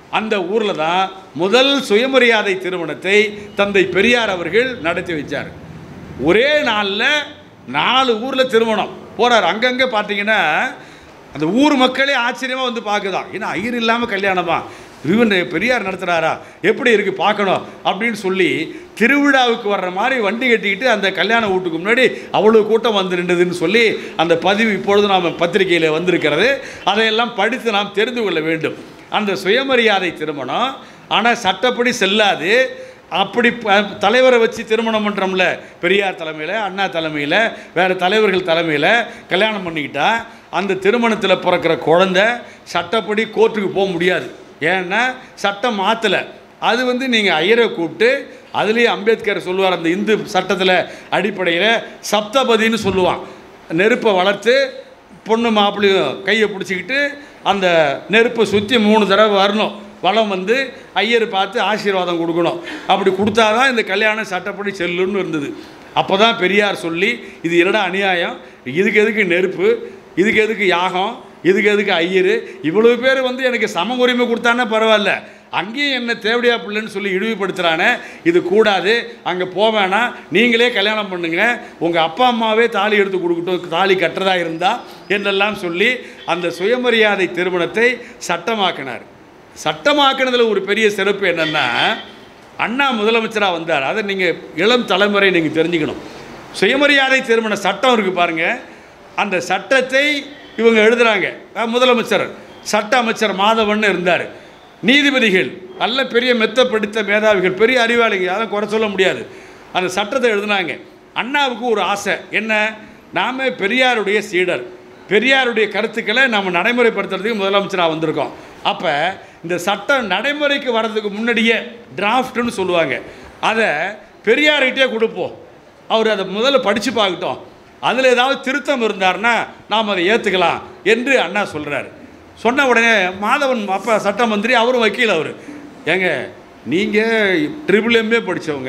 அந்த ஊரில் தான் முதல் சுயமரியாதை திருமணத்தை தந்தை பெரியார் அவர்கள் நடத்தி வச்சார் ஒரே நாளில் நாலு ஊரில் திருமணம் போகிறார் அங்கங்கே பார்த்தீங்கன்னா அந்த ஊர் மக்களே ஆச்சரியமாக வந்து பார்க்குதான் ஏன்னா ஐயர் இல்லாமல் கல்யாணமா இவன் பெரியார் நடத்துகிறாரா எப்படி இருக்குது பார்க்கணும் அப்படின்னு சொல்லி திருவிழாவுக்கு வர்ற மாதிரி வண்டி கட்டிக்கிட்டு அந்த கல்யாண வீட்டுக்கு முன்னாடி அவ்வளோ கூட்டம் வந்து நின்றதுன்னு சொல்லி அந்த பதிவு இப்பொழுது நாம் பத்திரிகையில் வந்திருக்கிறது அதையெல்லாம் படித்து நாம் தெரிந்து கொள்ள வேண்டும் அந்த சுயமரியாதை திருமணம் ஆனால் சட்டப்படி செல்லாது அப்படி ப- தலைவரை வச்சு திருமணம் பண்ணுறோம்ல பெரியார் தலைமையில் அண்ணா தலைமையில் வேறு தலைவர்கள் தலைமையில் கல்யாணம் பண்ணிக்கிட்டா அந்த திருமணத்தில் பிறக்கிற குழந்தை சட்டப்படி கோர்ட்டுக்கு போக முடியாது ஏன்னா சட்டம் மாற்றலை அது வந்து நீங்கள் ஐயரை கூப்பிட்டு அதுலேயே அம்பேத்கர் சொல்லுவார் அந்த இந்து சட்டத்தில் அடிப்படையில் சப்தபதின்னு சொல்லுவான் நெருப்பை வளர்த்து பொண்ணு மாப்பிள்ளையும் கையை பிடிச்சிக்கிட்டு அந்த நெருப்பை சுற்றி மூணு தடவை வரணும் வளம் வந்து ஐயர் பார்த்து ஆசீர்வாதம் கொடுக்கணும் அப்படி கொடுத்தாதான் இந்த கல்யாணம் சட்டப்படி செல்லுன்னு இருந்தது அப்போ தான் பெரியார் சொல்லி இது என்னடா அநியாயம் இதுக்கு எதுக்கு நெருப்பு இதுக்கு எதுக்கு யாகம் இதுக்கு எதுக்கு ஐயர் இவ்வளவு பேர் வந்து எனக்கு சம உரிமை கொடுத்தானே பரவாயில்ல அங்கேயும் என்ன தேவடியா பிள்ளைன்னு சொல்லி இழிவுபடுத்துகிறானே இது கூடாது அங்கே போவேனா நீங்களே கல்யாணம் பண்ணுங்க உங்கள் அப்பா அம்மாவே தாலி எடுத்து கொடுக்கட்டும் தாலி கட்டுறதா இருந்தால் என்றெல்லாம் சொல்லி அந்த சுயமரியாதை திருமணத்தை சட்டமாக்கினார் சட்டமாக்கினதில் ஒரு பெரிய சிறப்பு என்னென்னா அண்ணா முதலமைச்சராக வந்தார் அதை நீங்கள் இளம் தலைமுறை நீங்கள் தெரிஞ்சுக்கணும் சுயமரியாதை திருமண சட்டம் இருக்குது பாருங்கள் அந்த சட்டத்தை இவங்க எழுதுகிறாங்க அஹ் முதலமைச்சர் சட்ட அமைச்சர் மாதவன் இருந்தார் நீதிபதிகள் நல்ல பெரிய மெத்த படித்த மேதாவிகள் பெரிய அறிவாளிங்க அதெல்லாம் குறை சொல்ல முடியாது அந்த சட்டத்தை எழுதுனாங்க அண்ணாவுக்கு ஒரு ஆசை என்ன நாம பெரியாருடைய சீடர் பெரியாருடைய கருத்துக்களை நம்ம நடைமுறைப்படுத்துறதுக்கு முதலமைச்சராக வந்திருக்கோம் அப்போ இந்த சட்டம் நடைமுறைக்கு வர்றதுக்கு முன்னாடியே டிராஃப்ட்னு சொல்லுவாங்க அதை பெரியார்கிட்டே கொடுப்போம் அவர் அதை முதல்ல படித்து பார்க்கட்டும் அதில் ஏதாவது திருத்தம் இருந்தாருன்னா நாம் அதை ஏற்றுக்கலாம் என்று அண்ணா சொல்கிறாரு சொன்ன உடனே மாதவன் அப்போ சட்ட மந்திரி அவரும் வக்கீல் அவர் ஏங்க நீங்கள் ட்ரிபிள் எம்ஏ படித்தவங்க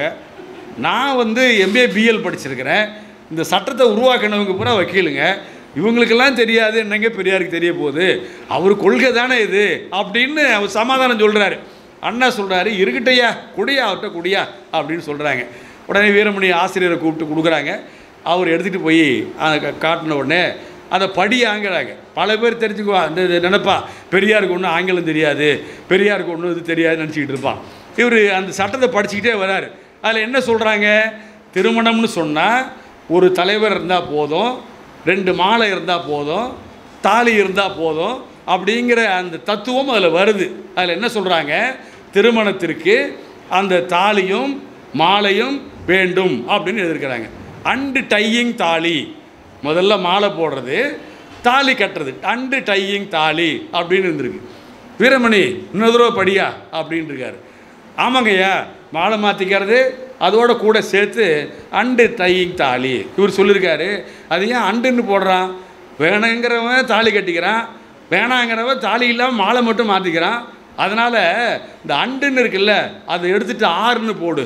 நான் வந்து எம்ஏ பிஎல் படிச்சிருக்கிறேன் இந்த சட்டத்தை உருவாக்கினவங்க பூரா வக்கீலுங்க இவங்களுக்கெல்லாம் தெரியாது என்னங்க பெரியாருக்கு தெரிய போகுது அவர் கொள்கை தானே இது அப்படின்னு அவர் சமாதானம் சொல்கிறாரு அண்ணா சொல்கிறாரு இருக்கட்டையா குடியா அவர்கிட்ட குடியா அப்படின்னு சொல்கிறாங்க உடனே வீரமணி ஆசிரியரை கூப்பிட்டு கொடுக்குறாங்க அவர் எடுத்துகிட்டு போய் அதை கா- காட்டின உடனே அதை படி ஆங்கிறாங்க பல பேர் தெரிஞ்சுக்குவா இந்த இது நினைப்பா பெரியாருக்கு ஒன்றும் ஆங்கிலம் தெரியாது பெரியாருக்கு ஒன்றும் இது தெரியாதுன்னு நினச்சிக்கிட்டு இருப்பான் இவர் அந்த சட்டத்தை படிச்சுக்கிட்டே வராரு அதில் என்ன சொல்கிறாங்க திருமணம்னு சொன்னால் ஒரு தலைவர் இருந்தால் போதும் ரெண்டு மாலை இருந்தால் போதும் தாலி இருந்தால் போதும் அப்படிங்கிற அந்த தத்துவம் அதில் வருது அதில் என்ன சொல்கிறாங்க திருமணத்திற்கு அந்த தாலியும் மாலையும் வேண்டும் அப்படின்னு எழுதியிருக்கிறாங்க அண்டு டையிங் தாலி முதல்ல மாலை போடுறது தாலி கட்டுறது அண்டு டையிங் தாலி அப்படின்னு இருந்திருக்கு வீரமணி இன்னொரு தடவை படியா அப்படின்னு இருக்காரு ஆமாங்கய்யா மாலை மாற்றிக்கிறது அதோட கூட சேர்த்து அண்டு டையிங் தாலி இவர் சொல்லியிருக்காரு அது ஏன் அண்டுன்னு போடுறான் வேணுங்கிறவன் தாலி கட்டிக்கிறான் வேணாங்கிறவன் தாலி இல்லாமல் மாலை மட்டும் மாற்றிக்கிறான் அதனால் இந்த அண்டுன்னு இருக்குல்ல அதை எடுத்துட்டு ஆறுன்னு போடு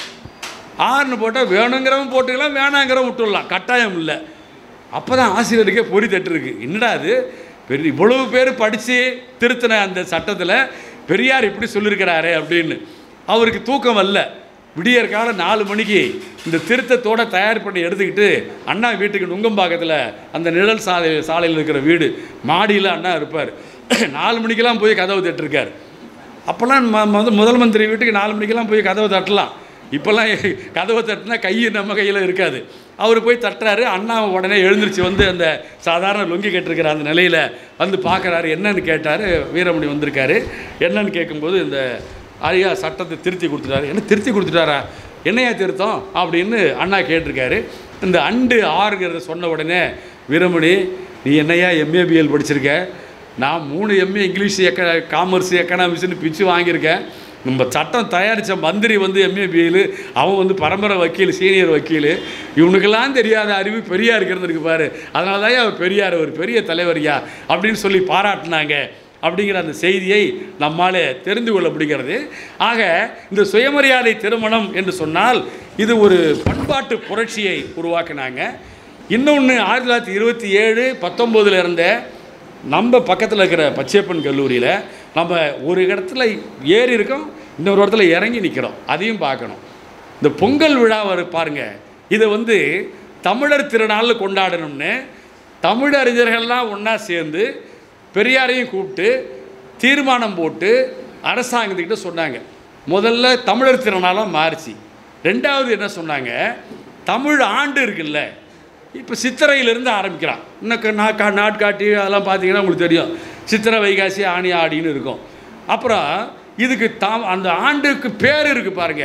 ஆறுன்னு போட்டால் வேணுங்கிறவன் போட்டுக்கலாம் வேணாங்கிறவன் விட்டுடலாம் கட்டாயம் இல்லை அப்போ தான் ஆசிரியருக்கே பொறி தட்டுருக்கு என்னடா அது பெரிய இவ்வளவு பேர் படித்து திருத்தின அந்த சட்டத்தில் பெரியார் இப்படி சொல்லியிருக்கிறாரே அப்படின்னு அவருக்கு தூக்கம் வரல விடியற் காலம் நாலு மணிக்கு இந்த திருத்தத்தோட தயார் பண்ணி எடுத்துக்கிட்டு அண்ணா வீட்டுக்கு நுங்கம்பாக்கத்தில் அந்த நிழல் சாலை சாலையில் இருக்கிற வீடு மாடியில் அண்ணா இருப்பார் நாலு மணிக்கெல்லாம் போய் கதவு தட்டிருக்கார் அப்போல்லாம் ம முத முதல் மந்திரி வீட்டுக்கு நாலு மணிக்கெல்லாம் போய் கதவை தட்டலாம் இப்போல்லாம் கதவை தட்டினா கை நம்ம கையில் இருக்காது அவர் போய் தட்டுறாரு அண்ணா உடனே எழுந்திருச்சு வந்து அந்த சாதாரண லுங்கி கட்டிருக்கிற அந்த நிலையில் வந்து பார்க்குறாரு என்னன்னு கேட்டார் வீரமணி வந்திருக்காரு என்னன்னு கேட்கும்போது இந்த ஐயா சட்டத்தை திருத்தி கொடுத்துட்டாரு என்ன திருத்தி கொடுத்துட்டாரா என்னையா திருத்தம் அப்படின்னு அண்ணா கேட்டிருக்காரு இந்த அண்டு ஆறுங்கிறத சொன்ன உடனே வீரமணி நீ என்னையா எம்ஏபிஎல் படிச்சிருக்க நான் மூணு எம்ஏ இங்கிலீஷ் எக்க காமர்ஸ் எக்கனாமிக்ஸ்னு பிச்சு வாங்கியிருக்கேன் நம்ம சட்டம் தயாரித்த மந்திரி வந்து எம்ஏபிஎல் அவன் வந்து பரம்பரை வக்கீல் சீனியர் வக்கீல் இவனுக்கெல்லாம் தெரியாத அறிவு பெரியாருக்கு இருந்திருக்கு பாரு அதனால தான் அவர் பெரியார் ஒரு பெரிய தலைவர்யா அப்படின்னு சொல்லி பாராட்டினாங்க அப்படிங்கிற அந்த செய்தியை நம்மாலே தெரிந்து கொள்ள முடிகிறது ஆக இந்த சுயமரியாதை திருமணம் என்று சொன்னால் இது ஒரு பண்பாட்டு புரட்சியை உருவாக்கினாங்க இன்னொன்று ஆயிரத்தி தொள்ளாயிரத்தி இருபத்தி ஏழு பத்தொம்போதில் இருந்த நம்ம பக்கத்தில் இருக்கிற பச்சையப்பன் கல்லூரியில் நம்ம ஒரு இடத்துல ஏறி இருக்கோம் இன்னொரு இடத்துல இறங்கி நிற்கிறோம் அதையும் பார்க்கணும் இந்த பொங்கல் விழா வரு பாருங்க இதை வந்து தமிழர் திருநாள் கொண்டாடணும்னு தமிழ் அறிஞர்கள்லாம் ஒன்றா சேர்ந்து பெரியாரையும் கூப்பிட்டு தீர்மானம் போட்டு அரசாங்கத்துக்கிட்ட சொன்னாங்க முதல்ல தமிழர் திருநாளாக மாறிச்சு ரெண்டாவது என்ன சொன்னாங்க தமிழ் ஆண்டு இருக்குல்ல இப்போ சித்திரையிலேருந்து ஆரம்பிக்கிறான் இன்னும் நா கா நாட்காட்டி அதெல்லாம் பார்த்தீங்கன்னா உங்களுக்கு தெரியும் சித்திரை வைகாசி ஆணி ஆடின்னு இருக்கும் அப்புறம் இதுக்கு தா அந்த ஆண்டுக்கு பேர் இருக்குது பாருங்க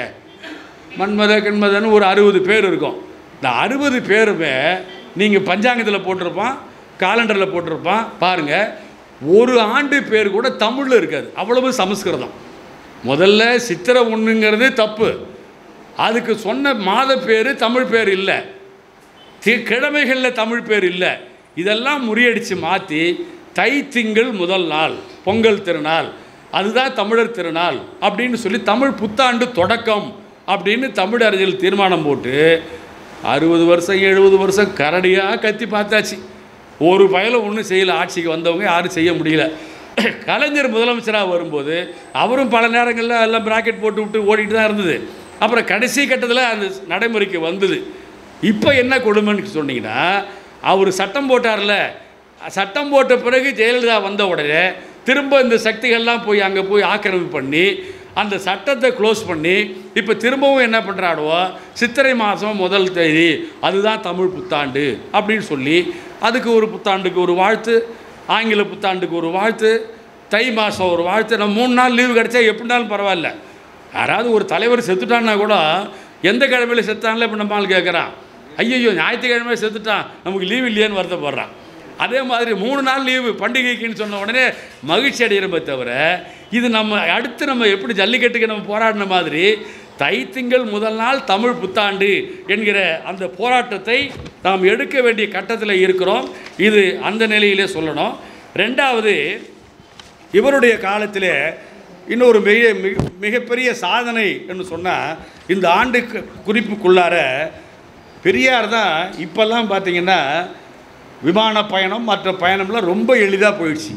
மன்மத கண்மதன்னு ஒரு அறுபது பேர் இருக்கும் இந்த அறுபது பேருமே நீங்கள் பஞ்சாங்கத்தில் போட்டிருப்பான் காலண்டரில் போட்டிருப்பான் பாருங்கள் ஒரு ஆண்டு பேர் கூட தமிழில் இருக்காது அவ்வளவு சமஸ்கிருதம் முதல்ல சித்திரை ஒன்றுங்கிறது தப்பு அதுக்கு சொன்ன மாத பேர் தமிழ் பேர் இல்லை தி- கிழமைகளில் தமிழ் பேர் இல்லை இதெல்லாம் முறியடித்து மாற்றி தை திங்கள் முதல் நாள் பொங்கல் திருநாள் அதுதான் தமிழர் திருநாள் அப்படின்னு சொல்லி தமிழ் புத்தாண்டு தொடக்கம் அப்படின்னு தமிழ் அறிஞர்கள் தீர்மானம் போட்டு அறுபது வருஷம் எழுபது வருஷம் கரடியாக கத்தி பார்த்தாச்சு ஒரு பயலும் ஒன்றும் செய்யலை ஆட்சிக்கு வந்தவங்க யாரும் செய்ய முடியல கலைஞர் முதலமைச்சராக வரும்போது அவரும் பல நேரங்களில் எல்லாம் பிராக்கெட் போட்டு விட்டு ஓடிட்டு தான் இருந்தது அப்புறம் கடைசி கட்டத்தில் அந்த நடைமுறைக்கு வந்தது இப்போ என்ன கொடுமைன்னு சொன்னீங்கன்னா அவர் சட்டம் போட்டார்ல சட்டம் போட்ட பிறகு ஜெயலலிதா வந்த உடனே திரும்ப இந்த சக்திகள்லாம் போய் அங்கே போய் ஆக்கிரமிப்பு பண்ணி அந்த சட்டத்தை க்ளோஸ் பண்ணி இப்போ திரும்பவும் என்ன பண்ணுறாடுவோ சித்திரை மாதம் முதல் தேதி அதுதான் தமிழ் புத்தாண்டு அப்படின்னு சொல்லி அதுக்கு ஒரு புத்தாண்டுக்கு ஒரு வாழ்த்து ஆங்கில புத்தாண்டுக்கு ஒரு வாழ்த்து தை மாதம் ஒரு வாழ்த்து நம்ம மூணு நாள் லீவு கிடச்சா எப்படினாலும் பரவாயில்ல யாராவது ஒரு தலைவர் செத்துட்டான்னா கூட எந்த கிழமையில் செத்தான்ல இப்போ நம்ம ஆள் கேட்குறான் ஐயோ ஞாயிற்றுக்கிழமை செத்துட்டான் நமக்கு லீவு இல்லையேன்னு வருத்தப்படுறான் அதே மாதிரி மூணு நாள் லீவு பண்டிகைக்குன்னு சொன்ன உடனே மகிழ்ச்சி அடைகிறமே தவிர இது நம்ம அடுத்து நம்ம எப்படி ஜல்லிக்கட்டுக்கு நம்ம போராடின மாதிரி தை திங்கள் முதல் நாள் தமிழ் புத்தாண்டு என்கிற அந்த போராட்டத்தை நாம் எடுக்க வேண்டிய கட்டத்தில் இருக்கிறோம் இது அந்த நிலையிலே சொல்லணும் ரெண்டாவது இவருடைய காலத்திலே இன்னொரு மிக மிக மிகப்பெரிய சாதனை என்று சொன்னால் இந்த ஆண்டுக்கு குறிப்புக்குள்ளார பெரியார் தான் இப்போல்லாம் பார்த்தீங்கன்னா விமான பயணம் மற்ற பயணம்லாம் ரொம்ப எளிதாக போயிடுச்சு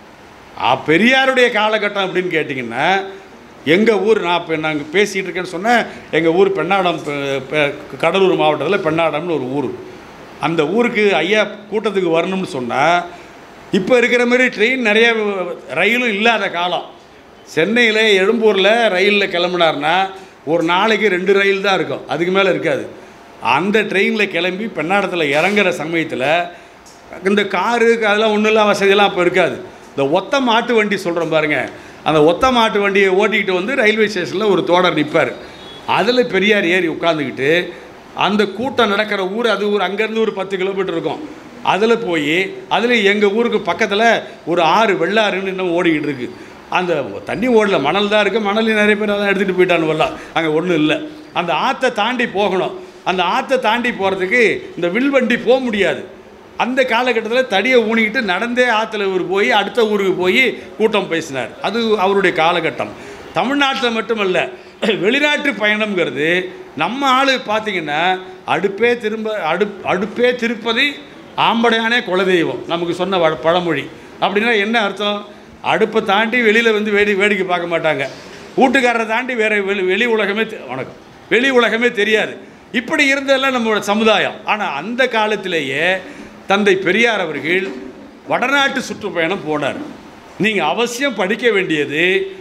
ஆ, பெரியாருடைய காலகட்டம் அப்படின்னு கேட்டிங்கன்னா எங்கள் ஊர் நான் இப்போ நாங்கள் பேசிகிட்டு இருக்கேன்னு சொன்னேன் எங்கள் ஊர் பெண்ணாடம் பெ- பெ- கடலூர் மாவட்டத்தில் பெண்ணாடம்னு ஒரு ஊர் அந்த ஊருக்கு ஐயா கூட்டத்துக்கு வரணும்னு சொன்னால் இப்போ இருக்கிற மாதிரி ட்ரெயின் நிறைய ரயிலும் இல்லாத காலம் சென்னையில் எழும்பூரில் ரயிலில் கிளம்புனாருன்னா ஒரு நாளைக்கு ரெண்டு ரயில் தான் இருக்கும் அதுக்கு மேலே இருக்காது அந்த ட்ரெயினில் கிளம்பி பெண்ணாடத்தில் இறங்குற சமயத்தில் இந்த காரு அதெல்லாம் ஒன்றும் இல்லா வசதியெல்லாம் அப்போ இருக்காது இந்த ஒத்த மாட்டு வண்டி சொல்கிறோம் பாருங்க அந்த ஒத்த மாட்டு வண்டியை ஓட்டிக்கிட்டு வந்து ரயில்வே ஸ்டேஷனில் ஒரு தோடர் நிற்பார் அதில் பெரியார் ஏறி உட்காந்துக்கிட்டு அந்த கூட்டம் நடக்கிற ஊர் அது ஊர் அங்கேருந்து ஒரு பத்து கிலோமீட்டர் இருக்கும் அதில் போய் அதில் எங்கள் ஊருக்கு பக்கத்தில் ஒரு ஆறு வெள்ளாறுன்னு இன்னும் ஓடிக்கிட்டு இருக்கு அந்த தண்ணி ஓடல மணல் தான் இருக்குது மணலையும் நிறைய பேர் அதான் எடுத்துகிட்டு போயிட்டான்னு வரலாம் அங்கே ஒன்றும் இல்லை அந்த ஆற்றை தாண்டி போகணும் அந்த ஆற்றை தாண்டி போகிறதுக்கு இந்த வில்வண்டி போக முடியாது அந்த காலகட்டத்தில் தடியை ஊனிக்கிட்டு நடந்தே ஆற்றுல இவர் போய் அடுத்த ஊருக்கு போய் கூட்டம் பேசினார் அது அவருடைய காலகட்டம் தமிழ்நாட்டில் மட்டுமல்ல வெளிநாட்டு பயணம்ங்கிறது நம்ம ஆளு பார்த்தீங்கன்னா அடுப்பே திரும்ப அடுப் அடுப்பே திருப்பதி ஆம்படையானே குலதெய்வம் நமக்கு சொன்ன வழ- பழமொழி அப்படின்னா என்ன அர்த்தம் அடுப்பை தாண்டி வெளியில் வந்து வேடி வேடிக்கை பார்க்க மாட்டாங்க வீட்டுக்காரரை தாண்டி வேற வெளி வெளி உலகமே தெ- வணக்கம் வெளி உலகமே தெரியாது இப்படி இருந்ததெல்லாம் நம்மளோட சமுதாயம் ஆனால் அந்த காலத்திலேயே தந்தை பெரியார் அவர்கள் வடநாட்டு சுற்றுப்பயணம் போனார் நீங்கள் அவசியம் படிக்க வேண்டியது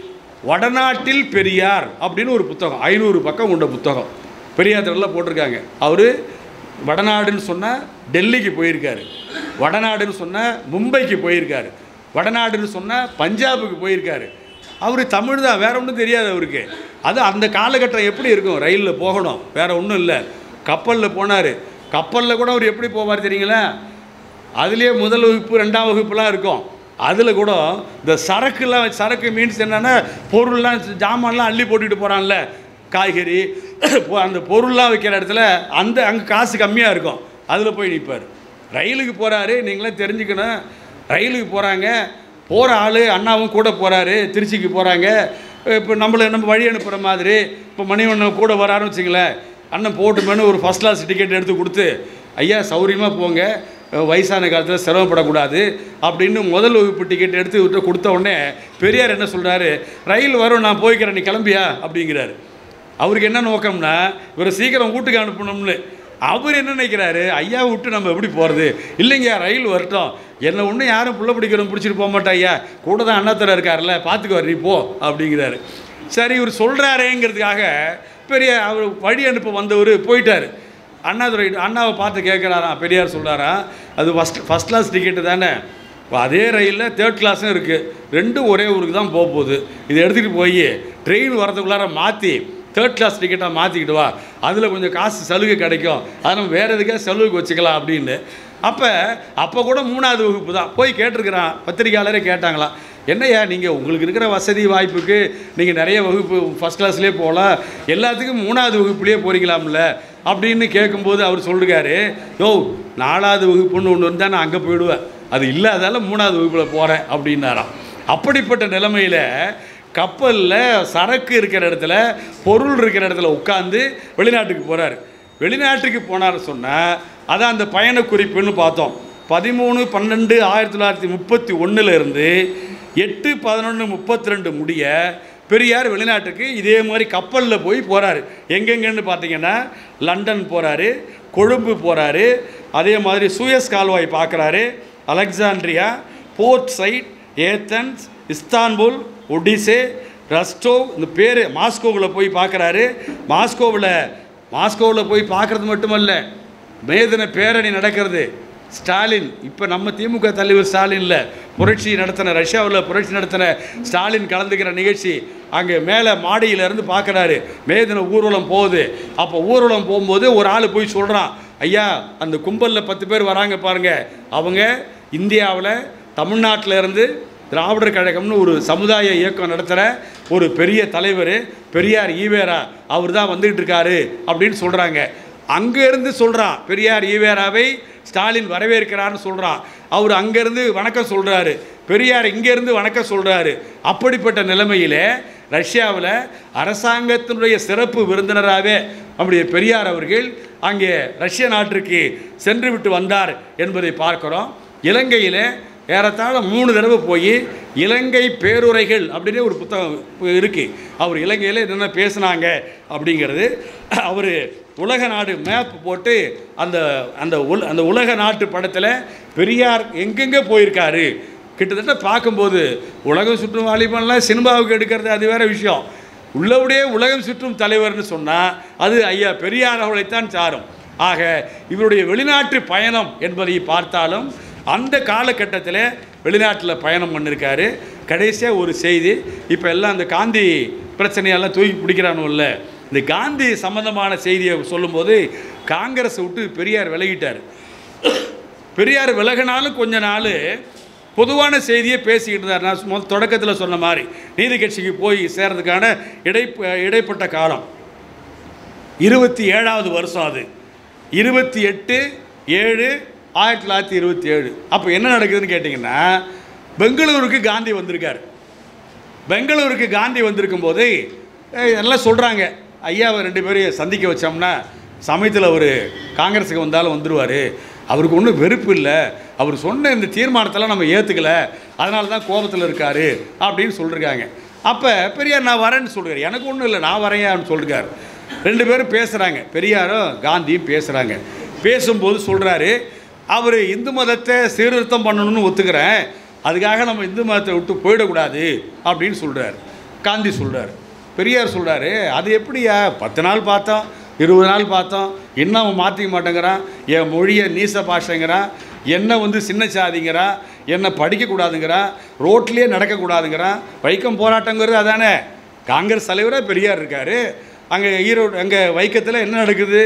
வடநாட்டில் பெரியார் அப்படின்னு ஒரு புத்தகம் ஐநூறு பக்கம் கொண்ட புத்தகம் பெரியார் எல்லாம் போட்டிருக்காங்க அவர் வடநாடுன்னு சொன்னால் டெல்லிக்கு போயிருக்காரு வடநாடுன்னு சொன்னால் மும்பைக்கு போயிருக்காரு வடநாடுன்னு சொன்னால் பஞ்சாபுக்கு போயிருக்காரு அவர் தமிழ் தான் வேற ஒன்றும் தெரியாது அவருக்கு அது அந்த காலகட்டம் எப்படி இருக்கும் ரயிலில் போகணும் வேற ஒன்றும் இல்லை கப்பலில் போனார் கப்பலில் கூட அவர் எப்படி போவார் தெரியுங்களா அதுலேயே முதல் வகுப்பு ரெண்டாம் வகுப்புலாம் இருக்கும் அதில் கூட இந்த சரக்குலாம் சரக்கு மீன்ஸ் என்னென்னா பொருள்லாம் ஜாமான்லாம் அள்ளி போட்டுக்கிட்டு போகிறான்ல காய்கறி பொ- அந்த பொருள்லாம் வைக்கிற இடத்துல அந்த அங்கே காசு கம்மியாக இருக்கும் அதில் போய் நிற்பார் ரயிலுக்கு போகிறாரு நீங்களாம் தெரிஞ்சுக்கணும் ரயிலுக்கு போகிறாங்க போகிற ஆள் அண்ணாவும் கூட போகிறாரு திருச்சிக்கு போகிறாங்க இப்போ நம்மளை நம்ம வழி அனுப்புகிற மாதிரி இப்போ மணிவண்ணன் கூட வராருன்னு வச்சுங்களேன் அண்ணன் போட்டுமேனு ஒரு ஃபஸ்ட் கிளாஸ் டிக்கெட் எடுத்து கொடுத்து ஐயா சௌரியமாக போங்க அஹ், வயசான காலத்தில் சிரமப்படக்கூடாது அப்படின்னு முதல் வகுப்பு டிக்கெட் எடுத்து விட்டு கொடுத்த உடனே பெரியார் என்ன சொல்கிறாரு ரயில் வரும் நான் போய்க்கிறேன் நீ கிளம்பியா அப்படிங்கிறாரு அவருக்கு என்ன நோக்கம்னா இவரை சீக்கிரம் வீட்டுக்கு அனுப்பணும்னு அவர் என்ன நினைக்கிறாரு ஐயா விட்டு நம்ம எப்படி போகிறது இல்லைங்க ரயில் வரட்டும் என்னை ஒன்றும் யாரும் புள்ள பிடிக்கிறோம் பிடிச்சிட்டு போக மாட்டா ஐயா கூட தான் அண்ணாத்தர இருக்கார்ல பார்த்துக்கு நீ போ அப்படிங்கிறாரு சரி இவர் சொல்கிறாரேங்கிறதுக்காக பெரிய அவர் வழி அனுப்ப வந்தவர் போயிட்டார் அண்ணாதுரை அண்ணாவை பார்த்து கேட்குறாராம் பெரியார் சொல்கிறாராம் அது ஃபஸ்ட் ஃபஸ்ட் கிளாஸ் டிக்கெட்டு தானே இப்போ அதே ரயிலில் தேர்ட் கிளாஸும் இருக்குது ரெண்டும் ஒரே ஊருக்கு தான் போக போகுது இதை எடுத்துகிட்டு போய் ட்ரெயின் வரதுக்குள்ளார மாற்றி தேர்ட் கிளாஸ் டிக்கெட்டாக மாற்றிக்கிட்டு வா அதில் கொஞ்சம் காசு சலுகை கிடைக்கும் அதை நம்ம வேறு எதுக்காக செலவுக்கு வச்சுக்கலாம் அப்படின்னு அப்போ அப்போ கூட மூணாவது வகுப்பு தான் போய் கேட்டிருக்கிறான் பத்திரிக்கையாளரே கேட்டாங்களாம் என்னய்யா நீங்கள் உங்களுக்கு இருக்கிற வசதி வாய்ப்புக்கு நீங்கள் நிறைய வகுப்பு ஃபஸ்ட் கிளாஸ்லேயே போகலாம் எல்லாத்துக்கும் மூணாவது வகுப்புலேயே போறீங்களாம்ல அப்படின்னு கேட்கும்போது அவர் சொல்லிருக்காரு யோ நாலாவது வகுப்புன்னு ஒன்று இருந்தால் நான் அங்கே போயிடுவேன் அது இல்லாதால மூணாவது வகுப்பில் போகிறேன் அப்படின்னாராம் அப்படிப்பட்ட நிலைமையில் கப்பலில் சரக்கு இருக்கிற இடத்துல பொருள் இருக்கிற இடத்துல உட்காந்து வெளிநாட்டுக்கு போகிறார் வெளிநாட்டுக்கு போனார் சொன்னால் அதான் அந்த பயண குறிப்புன்னு பார்த்தோம் பதிமூணு பன்னெண்டு ஆயிரத்தி தொள்ளாயிரத்தி முப்பத்தி ஒன்றுலேருந்து எட்டு பதினொன்று முப்பத்தி ரெண்டு முடிய பெரியார் வெளிநாட்டுக்கு இதே மாதிரி கப்பலில் போய் போகிறாரு எங்கெங்கன்னு பார்த்தீங்கன்னா லண்டன் போகிறாரு கொழும்பு போகிறாரு அதே மாதிரி சூயஸ் கால்வாய் பார்க்குறாரு Alexandria Port Said Athens Istanbul Odessa Rostov இந்த பேர் மாஸ்கோவில் போய் பார்க்குறாரு மாஸ்கோவில் மாஸ்கோவில் போய் பார்க்குறது மட்டுமல்ல மேதின பேரணி நடக்கிறது ஸ்டாலின் இப்போ நம்ம திமுக தலைவர் ஸ்டாலின் இல்லை புரட்சி நடத்தின ரஷ்யாவில் புரட்சி நடத்தின ஸ்டாலின் கலந்துக்கிற நிகழ்ச்சி அங்கே மேலே மாடியிலேருந்து பார்க்குறாரு மேதின ஊர்வலம் போகுது அப்போ ஊர்வலம் போகும்போது ஒரு ஆள் போய் சொல்கிறான் ஐயா அந்த கும்பலில் பத்து பேர் வராங்க பாருங்க அவங்க இந்தியாவில் தமிழ்நாட்டில் இருந்து திராவிடர் கழகம்னு ஒரு சமுதாய இயக்கம் நடத்துகிற ஒரு பெரிய தலைவர் பெரியார் ஈவேரா அவர் தான் வந்துகிட்டு இருக்காரு அப்படின்னு சொல்கிறாங்க அங்கேருந்து சொல்கிறான் பெரியார் ஈவேராவை ஸ்டாலின் வரவேற்கிறார்னு சொல்கிறான் அவர் அங்கேருந்து வணக்கம் சொல்கிறாரு பெரியார் இங்கேருந்து வணக்கம் சொல்கிறாரு அப்படிப்பட்ட நிலைமையில் ரஷ்யாவில் அரசாங்கத்தினுடைய சிறப்பு விருந்தினராகவே நம்முடைய பெரியார் அவர்கள் அங்கே ரஷ்ய நாட்டிற்கு சென்று விட்டு வந்தார் என்பதை பார்க்கிறோம் இலங்கையில் ஏறத்தாழ மூணு தடவை போய் இலங்கை பேருரைகள் அப்படின்னு ஒரு புத்தகம் இருக்குது அவர் இலங்கையில் என்னென்ன பேசுனாங்க அப்படிங்கிறது அவர் உலக நாடு மேப் போட்டு அந்த அந்த உல அந்த உலக நாட்டு படத்தில் பெரியார் எங்கெங்கே போயிருக்காரு கிட்டத்தட்ட பார்க்கும்போது உலகம் சுற்றும் வாலிபன்லாம் சினிமாவுக்கு எடுக்கிறது அது வேற விஷயம் உள்ளபடியே உலகம் சுற்றும் தலைவர்னு சொன்னால் அது ஐயா பெரியார் அவர்களைத்தான் சாரும் ஆக இவருடைய வெளிநாட்டு பயணம் என்பதை பார்த்தாலும் அந்த காலகட்டத்தில் வெளிநாட்டில் பயணம் பண்ணியிருக்காரு கடைசியாக ஒரு செய்தி இப்போ எல்லாம் அந்த காந்தி பிரச்சனையெல்லாம் தூக்கி பிடிக்கிறானுல்ல இந்த காந்தி சம்பந்தமான செய்தியை சொல்லும்போது காங்கிரஸை விட்டு பெரியார் விலகிட்டார் பெரியார் விலகினாலும் கொஞ்ச நாள் பொதுவான செய்தியை பேசிக்கிட்டு இருந்தார் நான் முதல் தொடக்கத்தில் சொன்ன மாதிரி நீதி கட்சிக்கு போய் சேர்றதுக்கான இடை இடைப்பட்ட காலம் இருபத்தி ஏழாவது வருஷம் அது இருபத்தி எட்டு ஏழு ஆயிரத்தி தொள்ளாயிரத்தி இருபத்தி ஏழு அப்போ என்ன நடக்குதுன்னு கேட்டிங்கன்னா பெங்களூருக்கு காந்தி வந்திருக்கார் பெங்களூருக்கு காந்தி வந்திருக்கும் போது அஹ், எல்லாம் சொல்கிறாங்க ஐயாவை ரெண்டு பேரையும் சந்திக்க வச்சோம்னா சமயத்தில் அவர் காங்கிரஸுக்கு வந்தாலும் வந்துடுவார் அவருக்கு ஒன்றும் வெறுப்பு இல்லை அவர் சொன்ன இந்த தீர்மானத்தெல்லாம் நம்ம ஏற்றுக்கல அதனால தான் கோபத்தில் இருக்கார் அப்படின்னு சொல்லியிருக்காங்க அப்போ பெரியார் நான் வரேன்னு சொல்கிறார் எனக்கு ஒன்றும் இல்லை நான் வரையான்னு சொல்லிருக்காரு ரெண்டு பேரும் பேசுகிறாங்க பெரியாரும் காந்தியும் பேசுகிறாங்க பேசும்போது சொல்கிறாரு அவர் இந்து மதத்தை சீர்திருத்தம் பண்ணணும்னு ஒத்துக்கிறேன் அதுக்காக நம்ம இந்து மதத்தை விட்டு போயிடக்கூடாது அப்படின்னு சொல்கிறார் காந்தி சொல்கிறார் பெரியார் சொல்கிறாரு அது எப்படியா பத்து நாள் பார்த்தோம் இருபது நாள் பார்த்தோம் இன்னும் அவன் மாற்றிக்க மாட்டேங்கிறான் என் மொழியை நீச பாஷைங்கிறான் என்ன வந்து சின்ன சாதிங்கிறான் என்ன படிக்கக்கூடாதுங்கிறான் ரோட்லேயே நடக்கக்கூடாதுங்கிறான் வைக்கம் போராட்டங்கிறது அதானே காங்கிரஸ் தலைவராக பெரியார் இருக்கார் அங்கே ஈரோடு அங்கே வைக்கத்தில் என்ன நடக்குது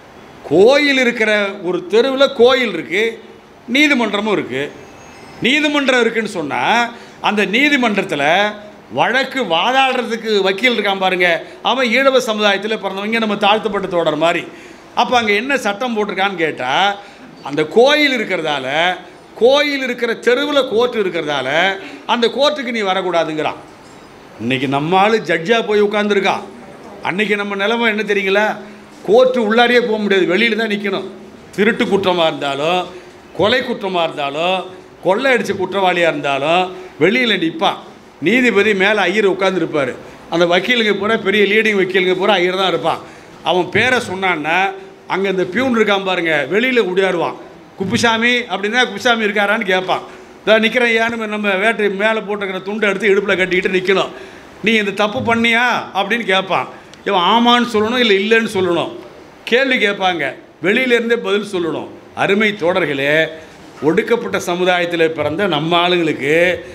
கோயில் இருக்கிற ஒரு தெருவில் கோயில் இருக்குது நீதிமன்றமும் இருக்குது நீதிமன்றம் இருக்குன்னு சொன்னால் அந்த நீதிமன்றத்தில் வழக்கு வாதாடுறதுக்கு வக்கீல் இருக்கான் பாருங்க அவன் ஈழவ சமுதாயத்தில் பிறந்தவங்க நம்ம தாழ்த்தப்பட்ட தோடர் மாதிரி அப்போ அங்கே என்ன சட்டம் போட்டிருக்கான்னு கேட்டால் அந்த கோயில் இருக்கிறதால கோயில் இருக்கிற தெருவில் கோர்ட்டு இருக்கிறதால அந்த கோர்ட்டுக்கு நீ வரக்கூடாதுங்கிறான் இன்னைக்கு நம்ம ஆள் ஜட்ஜாக போய் உட்காந்துருக்கான் அன்னைக்கு நம்ம நிலைமை என்ன தெரியுங்களா கோர்ட்டு உள்ளாரியே போக முடியாது வெளியில் தான் நிற்கணும் திருட்டு குற்றமாக இருந்தாலும் கொலை குற்றமாக இருந்தாலும் கொள்ளை அடித்த குற்றவாளியாக இருந்தாலும் வெளியில் நிற்பான் நீதிபதி மேலே ஐயர் உட்காந்துருப்பார் அந்த வக்கீலுங்க பூரா பெரிய லீடிங் வக்கீலுங்க பூரா ஐயர் தான் இருப்பான் அவன் பேரை சொன்னான்னா அங்கே இந்த பியூன் இருக்கான் பாருங்க வெளியில் உடையாடுவான் குப்புசாமி அப்படின்னா குப்புசாமி இருக்காரான்னு கேட்பான் இதோ நிற்கிறேன் ஏன்னு நம்ம வேட்டை மேலே போட்டுக்கிற துண்டை எடுத்து இடுப்பில் கட்டிக்கிட்டு நிற்கணும் நீ இந்த தப்பு பண்ணியா அப்படின்னு கேட்பான் இவன் ஆமான்னு சொல்லணும் இல்லை இல்லைன்னு சொல்லணும் கேள்வி கேட்பாங்க வெளியிலேருந்தே பதில் சொல்லணும் அருமை தோடர்களே ஒடுக்கப்பட்ட சமுதாயத்தில் பிறந்த நம்ம ஆளுங்களுக்கு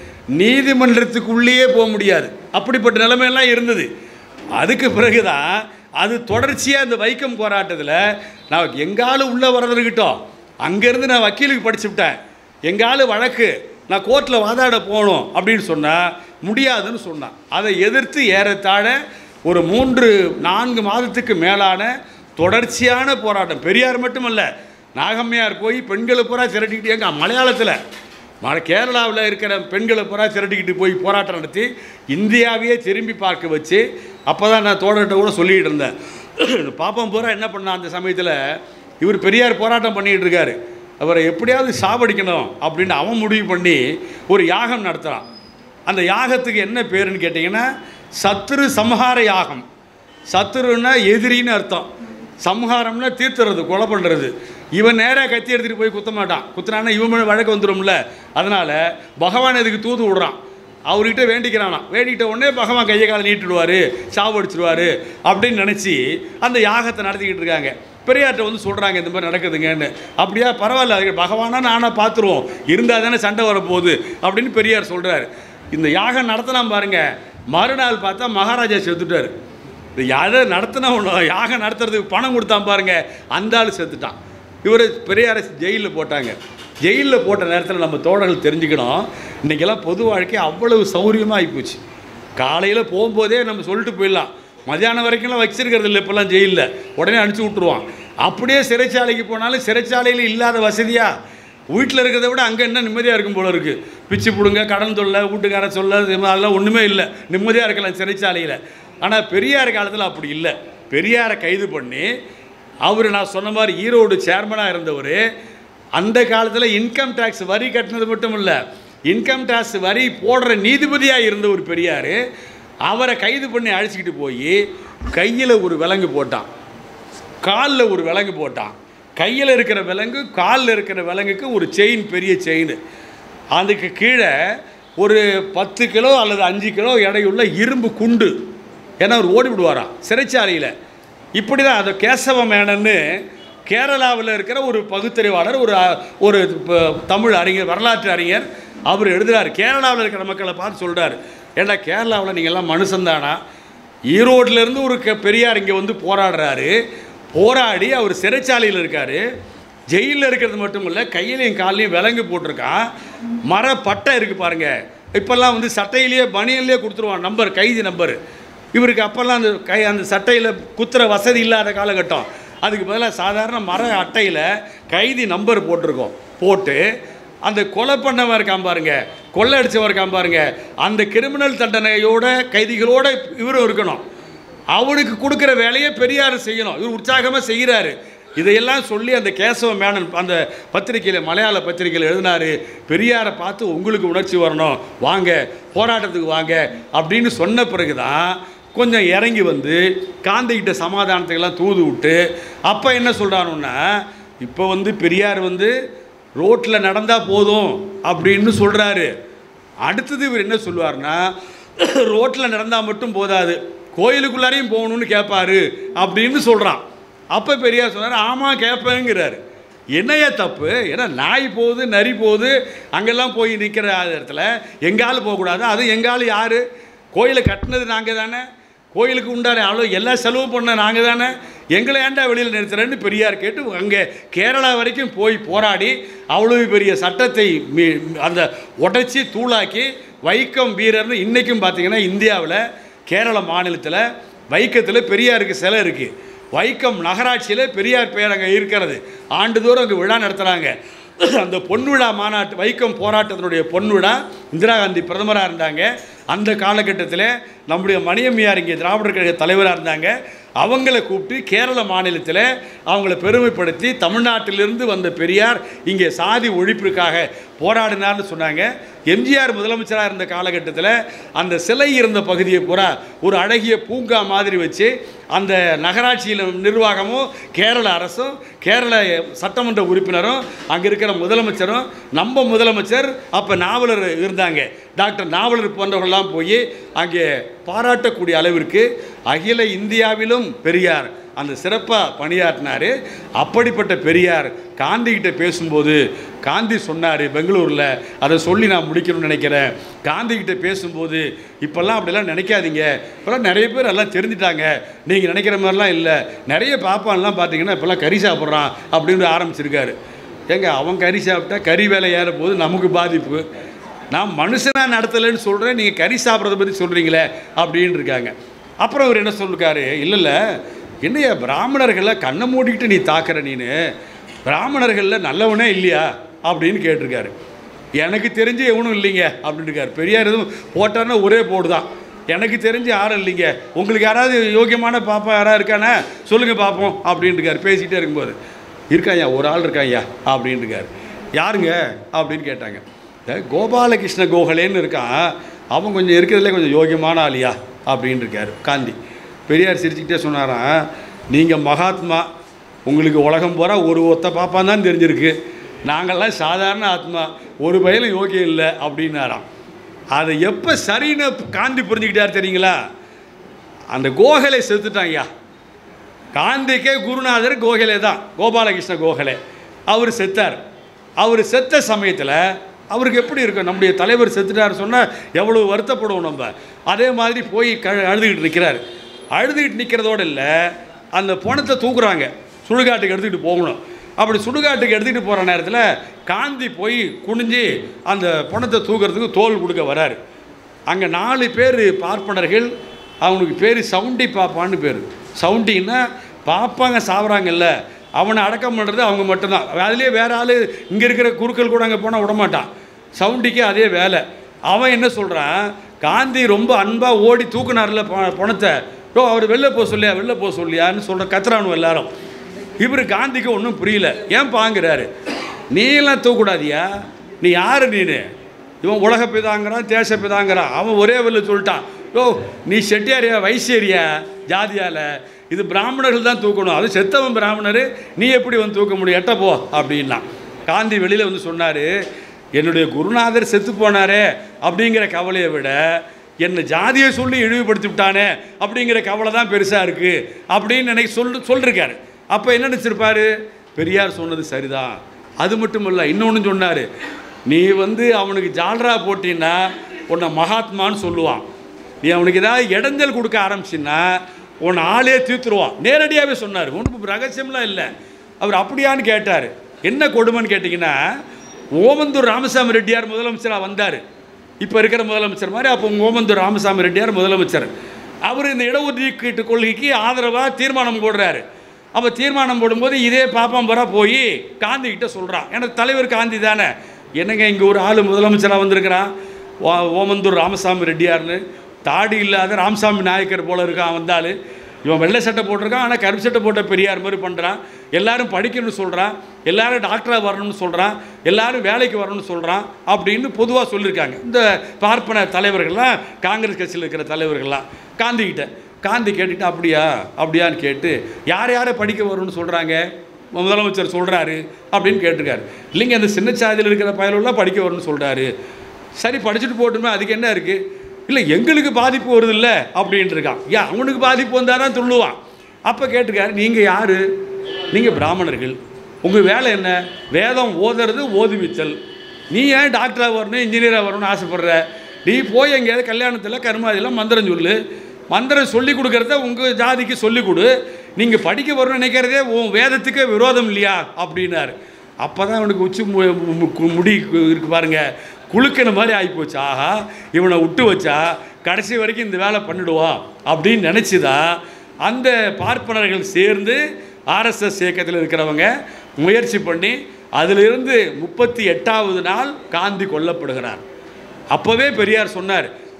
நீதிமன்றத்துக்குள்ளேயே போக முடியாது அப்படிப்பட்ட நிலைமையெல்லாம் இருந்தது அதுக்கு பிறகுதான் அது தொடர்ச்சியாக இந்த வைக்கம் போராட்டத்தில் நான் எங்காலும் உள்ளே வர்றது இருக்கட்டும் அங்கேருந்து நான் வக்கீலுக்கு படிச்சுவிட்டேன் எங்காலும் வழக்கு நான் கோர்ட்டில் வாதாட போகணும் அப்படின்னு சொன்னால் முடியாதுன்னு சொன்னான் அதை எதிர்த்து ஏறத்தாழ ஒரு மூன்று நான்கு மாதத்துக்கு மேலான தொடர்ச்சியான போராட்டம் பெரியார் மட்டுமல்ல நாகம்மையார் போய் பெண்களை பூரா திரட்டிக்கிட்டு எங்க மலையாளத்தில் மழை கேரளாவில் இருக்கிற பெண்களை பூரா திரட்டிக்கிட்டு போய் போராட்டம் நடத்தி இந்தியாவையே திரும்பி பார்க்க வச்சு அப்போ தான் நான் தோழர்கிட்ட கூட சொல்லிகிட்டு இருந்தேன் பாப்பம் பூரா என்ன பண்ணான் அந்த சமயத்தில் இவர் பெரியார் போராட்டம் பண்ணிகிட்டு இருக்காரு அவரை எப்படியாவது சாவடிக்கணும் அப்படின்னு அவன் முடிவு பண்ணி ஒரு யாகம் நடத்துகிறான் அந்த யாகத்துக்கு என்ன பேருன்னு கேட்டிங்கன்னா சத்ரு சம்ஹார யாகம் சத்துருன்னா எதிரின்னு அர்த்தம் சம்ஹாரம்னா தீர்த்துறது கொலை பண்ணுறது இவன் நேராக கத்தி எடுத்துகிட்டு போய் குத்த மாட்டான் குத்துனான்னா இவன் மேல வழக்கு வந்துடும்ல அதனால் பகவான் இதுக்கு தூது விடுறான் அவர்கிட்ட வேண்டிக்கிறானா வேண்டிக்கிட்ட உடனே பகவான் கையை காலை நீட்டிடுவார் சாவடிச்சிடுவார் அப்படின்னு நினச்சி அந்த யாகத்தை நடத்திக்கிட்டு இருக்காங்க பெரியார்கிட்ட வந்து சொல்கிறாங்க இந்த மாதிரி நடக்குதுங்கன்னு அப்படியா பரவாயில்ல அது பகவானா நானாக பார்த்துருவோம் இருந்தால் தானே சண்டை வரப்போகுது அப்படின்னு பெரியார் சொல்கிறாரு இந்த யாகம் நடத்தினா பாருங்க மறுநாள் பார்த்தா மகாராஜா செத்துட்டார் இந்த யாரை நடத்தினவனோ யாகம் நடத்துறதுக்கு பணம் கொடுத்தான் பாருங்க அந்த ஆள் செத்துட்டான் இவர் பெரியாரை ஜெயிலில் போட்டாங்க ஜெயிலில் போட்ட நேரத்தில் நம்ம தோழர்கள் தெரிஞ்சுக்கணும் இன்றைக்கெல்லாம் பொது வாழ்க்கை அவ்வளவு சௌரியமாக ஆகிப்போச்சு காலையில் போகும்போதே நம்ம சொல்லிட்டு போயிடலாம் மதியானம் வரைக்கும்லாம் வச்சிருக்கிறது இல்லை இப்போல்லாம் ஜெயிலில் உடனே அனுப்பிச்சி விட்ருவான் அப்படியே சிறைச்சாலைக்கு போனாலும் சிறைச்சாலையில் இல்லாத வசதியா வீட்டில் இருக்கிறத விட அங்கே என்ன நிம்மதியாக இருக்கும் போல இருக்குது பிச்சு பிடுங்க கடன் தொல்லை வீட்டுக்கார சொல்ல இது மாதிரி அதெல்லாம் ஒன்றுமே இல்லை நிம்மதியாக இருக்கலாம் சிறைச்சாலையில் ஆனால் பெரியார் காலத்தில் அப்படி இல்லை பெரியாரை கைது பண்ணி அவர் நான் சொன்ன மாதிரி ஈரோடு சேர்மனாக இருந்தவர் அந்த காலத்தில் இன்கம் டேக்ஸ் வரி கட்டினது மட்டும் இல்லை இன்கம் டேக்ஸ் வரி போடுற நீதிபதியாக இருந்த ஒரு பெரியார் அவரை கைது பண்ணி அழைச்சிக்கிட்டு போய் கையில் ஒரு விலங்கு போட்டான் காலில் ஒரு விலங்கு போட்டான் கையில் இருக்கிற விலங்கு காலில் இருக்கிற விலங்குக்கு ஒரு செயின் பெரிய செயின் அதுக்கு கீழே ஒரு பத்து கிலோ அல்லது அஞ்சு கிலோ எடையுள்ள இரும்பு குண்டு ஏன்னா அவர் ஓடி விடுவாராம் சிறைச்சாலையில் இப்படி தான் அது கேசவ மேனன்னு கேரளாவில் இருக்கிற ஒரு பகுத்தறிவாளர் ஒரு ஒரு ப- தமிழ் அறிஞர் வரலாற்று அறிஞர் அவர் எழுதுறாரு கேரளாவில் இருக்கிற மக்களை பார்த்து சொல்கிறார் ஏண்டா கேரளாவில் நீங்கள் எல்லாம் மனுஷன்தானா ஈரோட்டிலேருந்து ஒரு க- பெரியார் இங்கே வந்து போராடுறாரு போராடி அவர் சிறைச்சாலையில் இருக்கார் ஜெயிலில் இருக்கிறது மட்டும் இல்லை கையிலையும் கால்லையும் விலங்கு போட்டிருக்கான் மர பட்டை இருக்குது பாருங்க இப்போல்லாம் வந்து சட்டையிலேயே பனியன்லேயே கொடுத்துருவான் நம்பர் கைதி நம்பர் இவருக்கு அப்போல்லாம் அந்த கை அந்த சட்டையில் குத்துற வசதி இல்லாத காலகட்டம் அதுக்கு பதிலாக சாதாரண மர அட்டையில் கைதி நம்பர் போட்டிருக்கோம் போட்டு அந்த கொலை பண்ணவன் இருக்கான் பாருங்க கொள்ளை அடிச்சவன் இருக்கான் பாருங்க அந்த கிரிமினல் தண்டனையோட கைதிகளோட இவரும் இருக்கணும் அவனுக்கு கொடுக்குற வேலையை பெரியார் செய்யணும் இவர் உற்சாகமாக செய்கிறாரு இதையெல்லாம் சொல்லி அந்த கேசவ மேனன் அந்த பத்திரிக்கையில் மலையாள பத்திரிக்கையில் எழுதினாரு பெரியாரை பார்த்து உங்களுக்கு உணர்ச்சி வரணும் வாங்க போராட்டத்துக்கு வாங்க அப்படின்னு சொன்ன பிறகு தான் கொஞ்சம் இறங்கி வந்து காந்திகிட்ட சமாதானத்துக்கெல்லாம் தூது விட்டு அப்போ என்ன சொல்கிறானுன்னா இப்போ வந்து பெரியார் வந்து ரோட்டில் நடந்தால் போதும் அப்படின்னு சொல்கிறாரு அடுத்தது இவர் என்ன சொல்லுவார்னா ரோட்டில் நடந்தால் மட்டும் போதாது கோயிலுக்குள்ளாரையும் போகணும்னு கேட்பாரு அப்படின்னு சொல்கிறான் அப்போ பெரியார் சொன்னார் ஆமாம் கேட்பேங்கிறாரு என்னையா தப்பு ஏன்னா நாய் போகுது நரி போகுது அங்கெல்லாம் போய் நிற்கிற இடத்துல எங்காலும் போகக்கூடாது அதுவும் எங்காலும் யார் கோயிலை கட்டினது நாங்கள் தானே கோயிலுக்கு உண்டான அவ்வளோ எல்லா செலவு பண்ண நாங்கள் தானே எங்களை ஏன்டா வெளியில் நிறுத்துறேன்னு பெரியார் கேட்டு அங்கே கேரளா வரைக்கும் போய் போராடி அவ்வளவு பெரிய சட்டத்தை மீ- அந்த உடைச்சி தூளாக்கி வைக்கம் வீரர்னு இன்றைக்கும் பார்த்தீங்கன்னா இந்தியாவில் கேரள மாநிலத்தில் வைக்கத்தில் பெரியாருக்கு சிலை இருக்குது வைக்கம் நகராட்சியில் பெரியார் பேர் அங்கே இருக்கிறது ஆண்டுதோறும் அங்கே விழா நடத்துகிறாங்க அந்த பொன்விழா மாநாட்டு வைக்கம் போராட்டத்தினுடைய பொன்விழா இந்திரா காந்தி பிரதமராக இருந்தாங்க அந்த காலகட்டத்தில் நம்முடைய மணியம்மையார் இங்கே திராவிடர் கழக தலைவராக இருந்தாங்க அவங்கள கூப்பிட்டு கேரள மாநிலத்தில் அவங்கள பெருமைப்படுத்தி தமிழ்நாட்டிலிருந்து வந்த பெரியார் இங்கே சாதி ஒழிப்பிற்காக போராடினார்னு சொன்னாங்க எம்ஜிஆர் முதலமைச்சராக இருந்த காலகட்டத்தில் அந்த சிலை இருந்த பகுதியை பூரா ஒரு அழகிய பூங்கா மாதிரி வச்சு அந்த நகராட்சியில் நிர்வாகமும் கேரள அரசும் கேரள சட்டமன்ற உறுப்பினரும் அங்கே இருக்கிற முதலமைச்சரும் நம்ம முதலமைச்சர் அப்போ நாவலர் இருந்தாங்க டாக்டர் நாவலர் போன்றவர்கள்லாம் போய் அங்கே பாராட்டக்கூடிய அளவிற்கு அகில இந்தியாவிலும் பெரியார் அந்த சிறப்பாக பணியாற்றினார் அப்படிப்பட்ட பெரியார் காந்திகிட்ட பேசும்போது காந்தி சொன்னார் பெங்களூரில் அதை சொல்லி நான் முடிக்கணும்னு நினைக்கிறேன் காந்திகிட்ட பேசும்போது இப்போல்லாம் அப்படிலாம் நினைக்காதீங்க இப்போல்லாம் நிறைய பேர் எல்லாம் தெரிஞ்சிட்டாங்க நீங்கள் நினைக்கிற மாதிரிலாம் இல்லை நிறைய பாப்பான்லாம் பார்த்தீங்கன்னா இப்போல்லாம் கறி சாப்பிட்றான் அப்படின்னு ஆரம்பிச்சிருக்காரு ஏங்க அவன் கறி சாப்பிட்டா கறி வேலை ஏற போது நமக்கு பாதிப்பு நான் மனுஷனாக நடத்தலைன்னு சொல்கிறேன் நீங்கள் கறி சாப்பிட்றத பற்றி சொல்கிறீங்களே அப்படின்னு இருக்காங்க அப்புறம் அவர் என்ன சொல்லிருக்காரு இல்லை இல்லை என்னையா பிராமணர்களை கண்ணை மூடிக்கிட்டு நீ தாக்குற நீனு பிராமணர்களில் நல்லவனே இல்லையா அப்படின்னு கேட்டிருக்காரு எனக்கு தெரிஞ்சு எவனும் இல்லைங்க அப்படின்னு இருக்காரு பெரியார் எதுவும் போட்டார்னா ஒரே போடு தான் எனக்கு தெரிஞ்சு யாரும் இல்லைங்க உங்களுக்கு யாராவது யோகியமான பாப்பா யாராவது இருக்கானே சொல்லுங்கள் பார்ப்போம் அப்படின்னு இருக்காரு பேசிகிட்டே இருக்கும்போது இருக்காய்யா ஒரு ஆள் இருக்காய்யா அப்படின்னு இருக்காரு யாருங்க அப்படின்னு கேட்டாங்க இந்த கோபாலகிருஷ்ண கோகலேன்னு இருக்கான் அவன் கொஞ்சம் இருக்கிறதுலே கொஞ்சம் யோகியமான ஆளியா அப்படின்னு இருக்காரு காந்தி பெரியார் சிரிச்சுக்கிட்டே சொன்னாராம் நீங்கள் மகாத்மா உங்களுக்கு உலகம் பூரா ஒரு ஒத்த பாப்பான் தான் தெரிஞ்சிருக்கு நாங்கள்லாம் சாதாரண ஆத்மா ஒரு பயிலும் யோகியம் இல்லை அப்படின்னாராம் அதை எப்போ சரின்னு காந்தி புரிஞ்சுக்கிட்டார் தெரியுங்களா அந்த கோகலை செத்துட்டாங்கய்யா காந்திக்கே குருநாதர் கோகலே தான் கோபாலகிருஷ்ண கோகலே அவர் செத்தார் அவர் செத்த சமயத்தில் அவருக்கு எப்படி இருக்கும் நம்முடைய தலைவர் செத்துட்டார் சொன்னால் எவ்வளோ வருத்தப்படுவோம் நம்ம அதே மாதிரி போய் க அழுதுகிட்டு நிற்கிறார் அழுதுகிட்டு நிற்கிறதோட இல்லை அந்த பணத்தை தூக்குறாங்க சுடுகாட்டுக்கு எடுத்துக்கிட்டு போகணும் அப்படி சுடுகாட்டுக்கு எடுத்துக்கிட்டு போகிற நேரத்தில் காந்தி போய் குனிஞ்சு அந்த பணத்தை தூக்குறதுக்கு தோல் கொடுக்க வராரு அங்கே நாலு பேர் பார்ப்பனர்கள் அவனுக்கு பேர் சவுண்டி பாப்பான்னு பேர் சவுண்டின்னா பாப்பாங்க சாவறாங்கல்ல அவனை அடக்கம் பண்ணுறது அவங்க மட்டும்தான் அதுலேயே வேறு ஆள் இங்கே இருக்கிற குருக்கள் கூட அங்கே போனால் விடமாட்டான் சவுண்டிக்கு அதே வேலை அவன் என்ன சொல்கிறான் காந்தி ரொம்ப அன்பாக ஓடி தூக்குனார்ல ப- பணத்தை ஓ அவர் வெளில போக சொல்லியா வெளில போக சொல்லியான்னு சொல்கிற கத்துறானு எல்லாரும் இவர் காந்திக்கு ஒன்றும் புரியல ஏன் பாங்குறாரு நீ எல்லாம் தூக்கூடாதியா நீ யாரு நீனு இவன் உலக பிதாங்கிறான் தேச பிதாங்கிறான் அவன் ஒரே வெளில சொல்லிட்டான் ஓ நீ செட்டியாரியா வைசியரியா ஜாதியால இது பிராமணர்கள் தான் தூக்கணும் அது செத்தவன் பிராமணர் நீ எப்படி வந்து தூக்க முடியும் எட்ட போ அப்படின்னா காந்தி வெளியில் வந்து சொன்னார் என்னுடைய குருநாதர் செத்து போனாரே அப்படிங்கிற கவலையை விட என்னை ஜாதியை சொல்லி இழிவுபடுத்தி விட்டானே அப்படிங்கிற கவலை தான் பெருசாக இருக்குது அப்படின்னு நினைக்க சொல் சொல்லிருக்காரு அப்போ என்ன நினச்சிருப்பாரு பெரியார் சொன்னது சரிதான் அது மட்டும் இல்லை இன்னொன்று சொன்னார் நீ வந்து அவனுக்கு ஜால்ரா போட்டின்னா உன்னை மகாத்மான்னு சொல்லுவான் நீ அவனுக்கு ஏதாவது இடைஞ்சல் கொடுக்க ஆரம்பிச்சின்னா உன்னை ஆளே தீர்த்துருவான் நேரடியாகவே சொன்னார் ஒன்றும் ரகசியம்லாம் இல்லை அவர் அப்படியான்னு கேட்டார் என்ன கொடுமைன்னு கேட்டிங்கன்னா ஓமந்தூர் ராமசாமி ரெட்டியார் முதலமைச்சராக வந்தார் இப்போ இருக்கிற முதலமைச்சர் மாதிரி அப்போ ஓமந்தூர் ராமசாமி ரெட்டியார் முதலமைச்சர் அவர் இந்த இடஒதுக்கீட்டு கொள்கைக்கு ஆதரவாக தீர்மானம் போடுறாரு அப்போ தீர்மானம் போடும்போது இதே பாப்பாம்பரா போய் காந்தி கிட்ட சொல்கிறான் எனக்கு தலைவர் காந்தி தானே என்னங்க இங்கே ஒரு ஆள் முதலமைச்சராக வந்திருக்கிறான் ஓ- ஓமந்தூர் ராமசாமி ரெட்டியார்னு தாடி இல்லாத ராமசாமி நாயக்கர் போல இருக்கான் வந்தாள் இவன் வெள்ளை சட்டை போட்டிருக்கான் ஆனால் கருப்பு சட்டை போட்ட பெரியார் மாதிரி பண்ணுறான் எல்லாரும் படிக்கணும்னு சொல்கிறான் எல்லாரும் டாக்டராக வரணும்னு சொல்கிறான் எல்லாரும் வேலைக்கு வரணும்னு சொல்கிறான் அப்படின்னு பொதுவாக சொல்லியிருக்காங்க இந்த பார்ப்பன தலைவர்கள்லாம் காங்கிரஸ் கட்சியில் இருக்கிற தலைவர்கள்லாம் காந்திகிட்ட காந்தி கேட்டுட்டு அப்படியா அப்படியான்னு கேட்டு யார் யாரை படிக்க வரணும்னு சொல்கிறாங்க முதலமைச்சர் சொல்கிறாரு அப்படின்னு கேட்டிருக்காரு இல்லைங்க அந்த சின்ன சாதியில் இருக்கிற பயலெல்லாம் படிக்க வரணும்னு சொல்கிறாரு சரி படிச்சுட்டு போட்டுமே அதுக்கு என்ன இருக்குது இல்லை எங்களுக்கு பாதிப்பு வருது இல்லை அப்படின்ட்டு இருக்கான் ஏன் அவனுக்கு பாதிப்பு வந்தால் தான் துள்ளுவான் அப்போ கேட்டிருக்காரு நீங்கள் யார் நீங்கள் பிராமணர்கள் உங்கள் வேலை என்ன வேதம் ஓதுறது ஓதுவித்தல் நீ ஏன் டாக்டராக வரணும் இன்ஜினியராக வரணும்னு ஆசைப்படுற நீ போய் எங்கேயாவது கல்யாணத்தில் கருமாதியில் மந்திரம் சொல்லு மந்திரம் சொல்லி கொடுக்கறத உங்கள் ஜாதிக்கு சொல்லிக் கொடு நீங்கள் படிக்க வரணும்னு நினைக்கிறதே உன் வேதத்துக்கு விரோதம் இல்லையா அப்படின்னாரு அப்போ தான் அவனுக்கு உச்சி மு- மு- கு- முடி கு- இருக்கு பாருங்க குலுக்கின மாதிரி ஆகிப்போச்சு ஆஹா இவனை விட்டு வச்சா கடைசி வரைக்கும் இந்த வேலை பண்ணிடுவான் அப்படின்னு நினச்சிதான் அந்த பார்ப்பனர்கள் சேர்ந்து ஆர்எஸ்எஸ் இயக்கத்தில் இருக்கிறவங்க முயற்சி பண்ணி அதிலிருந்து முப்பத்தி எட்டாவது நாள் காந்தி கொல்லப்படுகிறார் அப்போவே பெரியார் சொன்னார்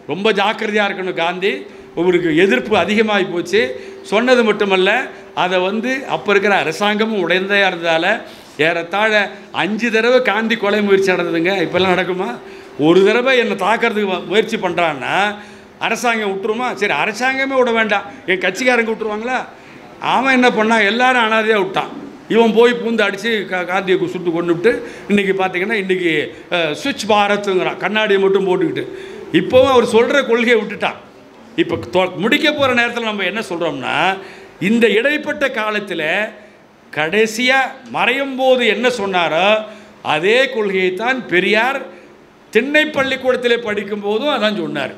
ரொம்ப ஜாக்கிரதையாக இருக்கணும் காந்தி உங்களுக்கு எதிர்ப்பு அதிகமாகி போச்சு சொன்னது மட்டுமல்ல அதை வந்து அப்போ இருக்கிற அரசாங்கமும் உடைந்தையாக இருந்ததால் ஏறத்தாழ அஞ்சு தடவை காந்தி கொலை முயற்சி நடந்ததுங்க இப்போல்லாம் நடக்குமா ஒரு தடவை என்னை தாக்கிறதுக்கு மு- முயற்சி பண்ணுறான்னா அரசாங்கம் விட்டுருமா சரி அரசாங்கமே விட வேண்டாம் என் கட்சிக்காரங்க விட்டுருவாங்களா அவன் என்ன பண்ணான் எல்லாரும் அனாதையாக விட்டான் இவன் போய் பூந்து அடித்து கா காந்தியை கு- சுட்டு கொண்டு விட்டு இன்றைக்கி பார்த்தீங்கன்னா இன்றைக்கி சுவிட்ச் பாரத்துங்கிறான் கண்ணாடியை மட்டும் போட்டுக்கிட்டு இப்போவும் அவர் சொல்கிற கொள்கையை விட்டுட்டான் இப்போ தொ- முடிக்க போகிற நேரத்தில் நம்ம என்ன சொல்கிறோம்னா இந்த இடைப்பட்ட காலத்தில் கடைசியாக மறையும் போது என்ன சொன்னாரோ அதே கொள்கையைத்தான் பெரியார் திண்ணை பள்ளிக்கூடத்திலே படிக்கும் போதும் அதான் சொன்னார்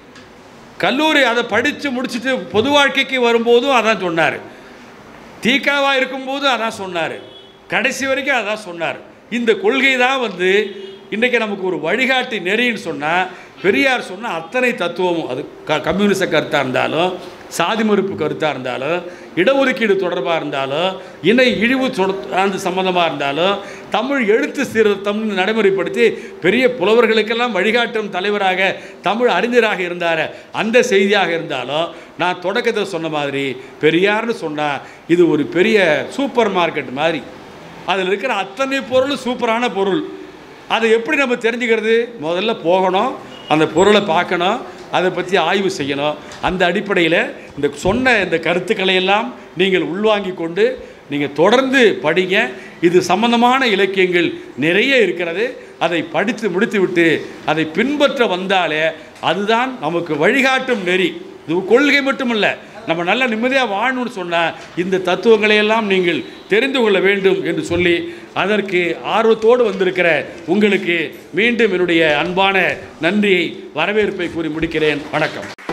கல்லூரி அதை படித்து முடிச்சுட்டு பொது வாழ்க்கைக்கு வரும்போதும் அதான் சொன்னார் தீக்காவா இருக்கும்போது அதான் சொன்னார் கடைசி வரைக்கும் அதான் சொன்னார் இந்த கொள்கை தான் வந்து இன்றைக்கி நமக்கு ஒரு வழிகாட்டி நெறின்னு சொன்னால் பெரியார் சொன்ன அத்தனை தத்துவமும் அது க கம்யூனிச கருத்தாக இருந்தாலும் சாதி மறுப்பு கருத்தாக இருந்தாலும் இடஒதுக்கீடு தொடர்பாக இருந்தாலும் இணை இழிவு தொட- அந்த சம்மந்தமாக இருந்தாலும் தமிழ் எழுத்து சீர்திருத்தம்னு நடைமுறைப்படுத்தி பெரிய புலவர்களுக்கெல்லாம் வழிகாட்டும் தலைவராக தமிழ் அறிஞராக இருந்தார் அந்த செய்தியாக இருந்தாலும் நான் தொடக்கத்தில் சொன்ன மாதிரி பெரியார்னு சொன்னால் இது ஒரு பெரிய சூப்பர் மார்க்கெட் மாதிரி அதில் இருக்கிற அத்தனை பொருளும் சூப்பரான பொருள் அதை எப்படி நம்ம தெரிஞ்சுக்கிறது முதல்ல போகணும் அந்த பொருளை பார்க்கணும் அதை பற்றி ஆய்வு செய்யணும் அந்த அடிப்படையில் இந்த சொன்ன இந்த கருத்துக்களை எல்லாம் நீங்கள் உள்வாங்கி கொண்டு நீங்கள் தொடர்ந்து படிங்க இது சம்பந்தமான இலக்கியங்கள் நிறைய இருக்கிறது அதை படித்து முடித்துவிட்டு அதை பின்பற்ற வந்தாலே அதுதான் நமக்கு வழிகாட்டும் நெறி இது கொள்கை மட்டுமல்ல நம்ம நல்ல நிம்மதியாக வாழணும்னு சொன்னால் இந்த தத்துவங்களை எல்லாம் நீங்கள் தெரிந்து கொள்ள வேண்டும் என்று சொல்லி அதற்கு ஆர்வத்தோடு வந்திருக்கிற உங்களுக்கு மீண்டும் என்னுடைய அன்பான நன்றியை வரவேற்பை கூறி முடிக்கிறேன் வணக்கம்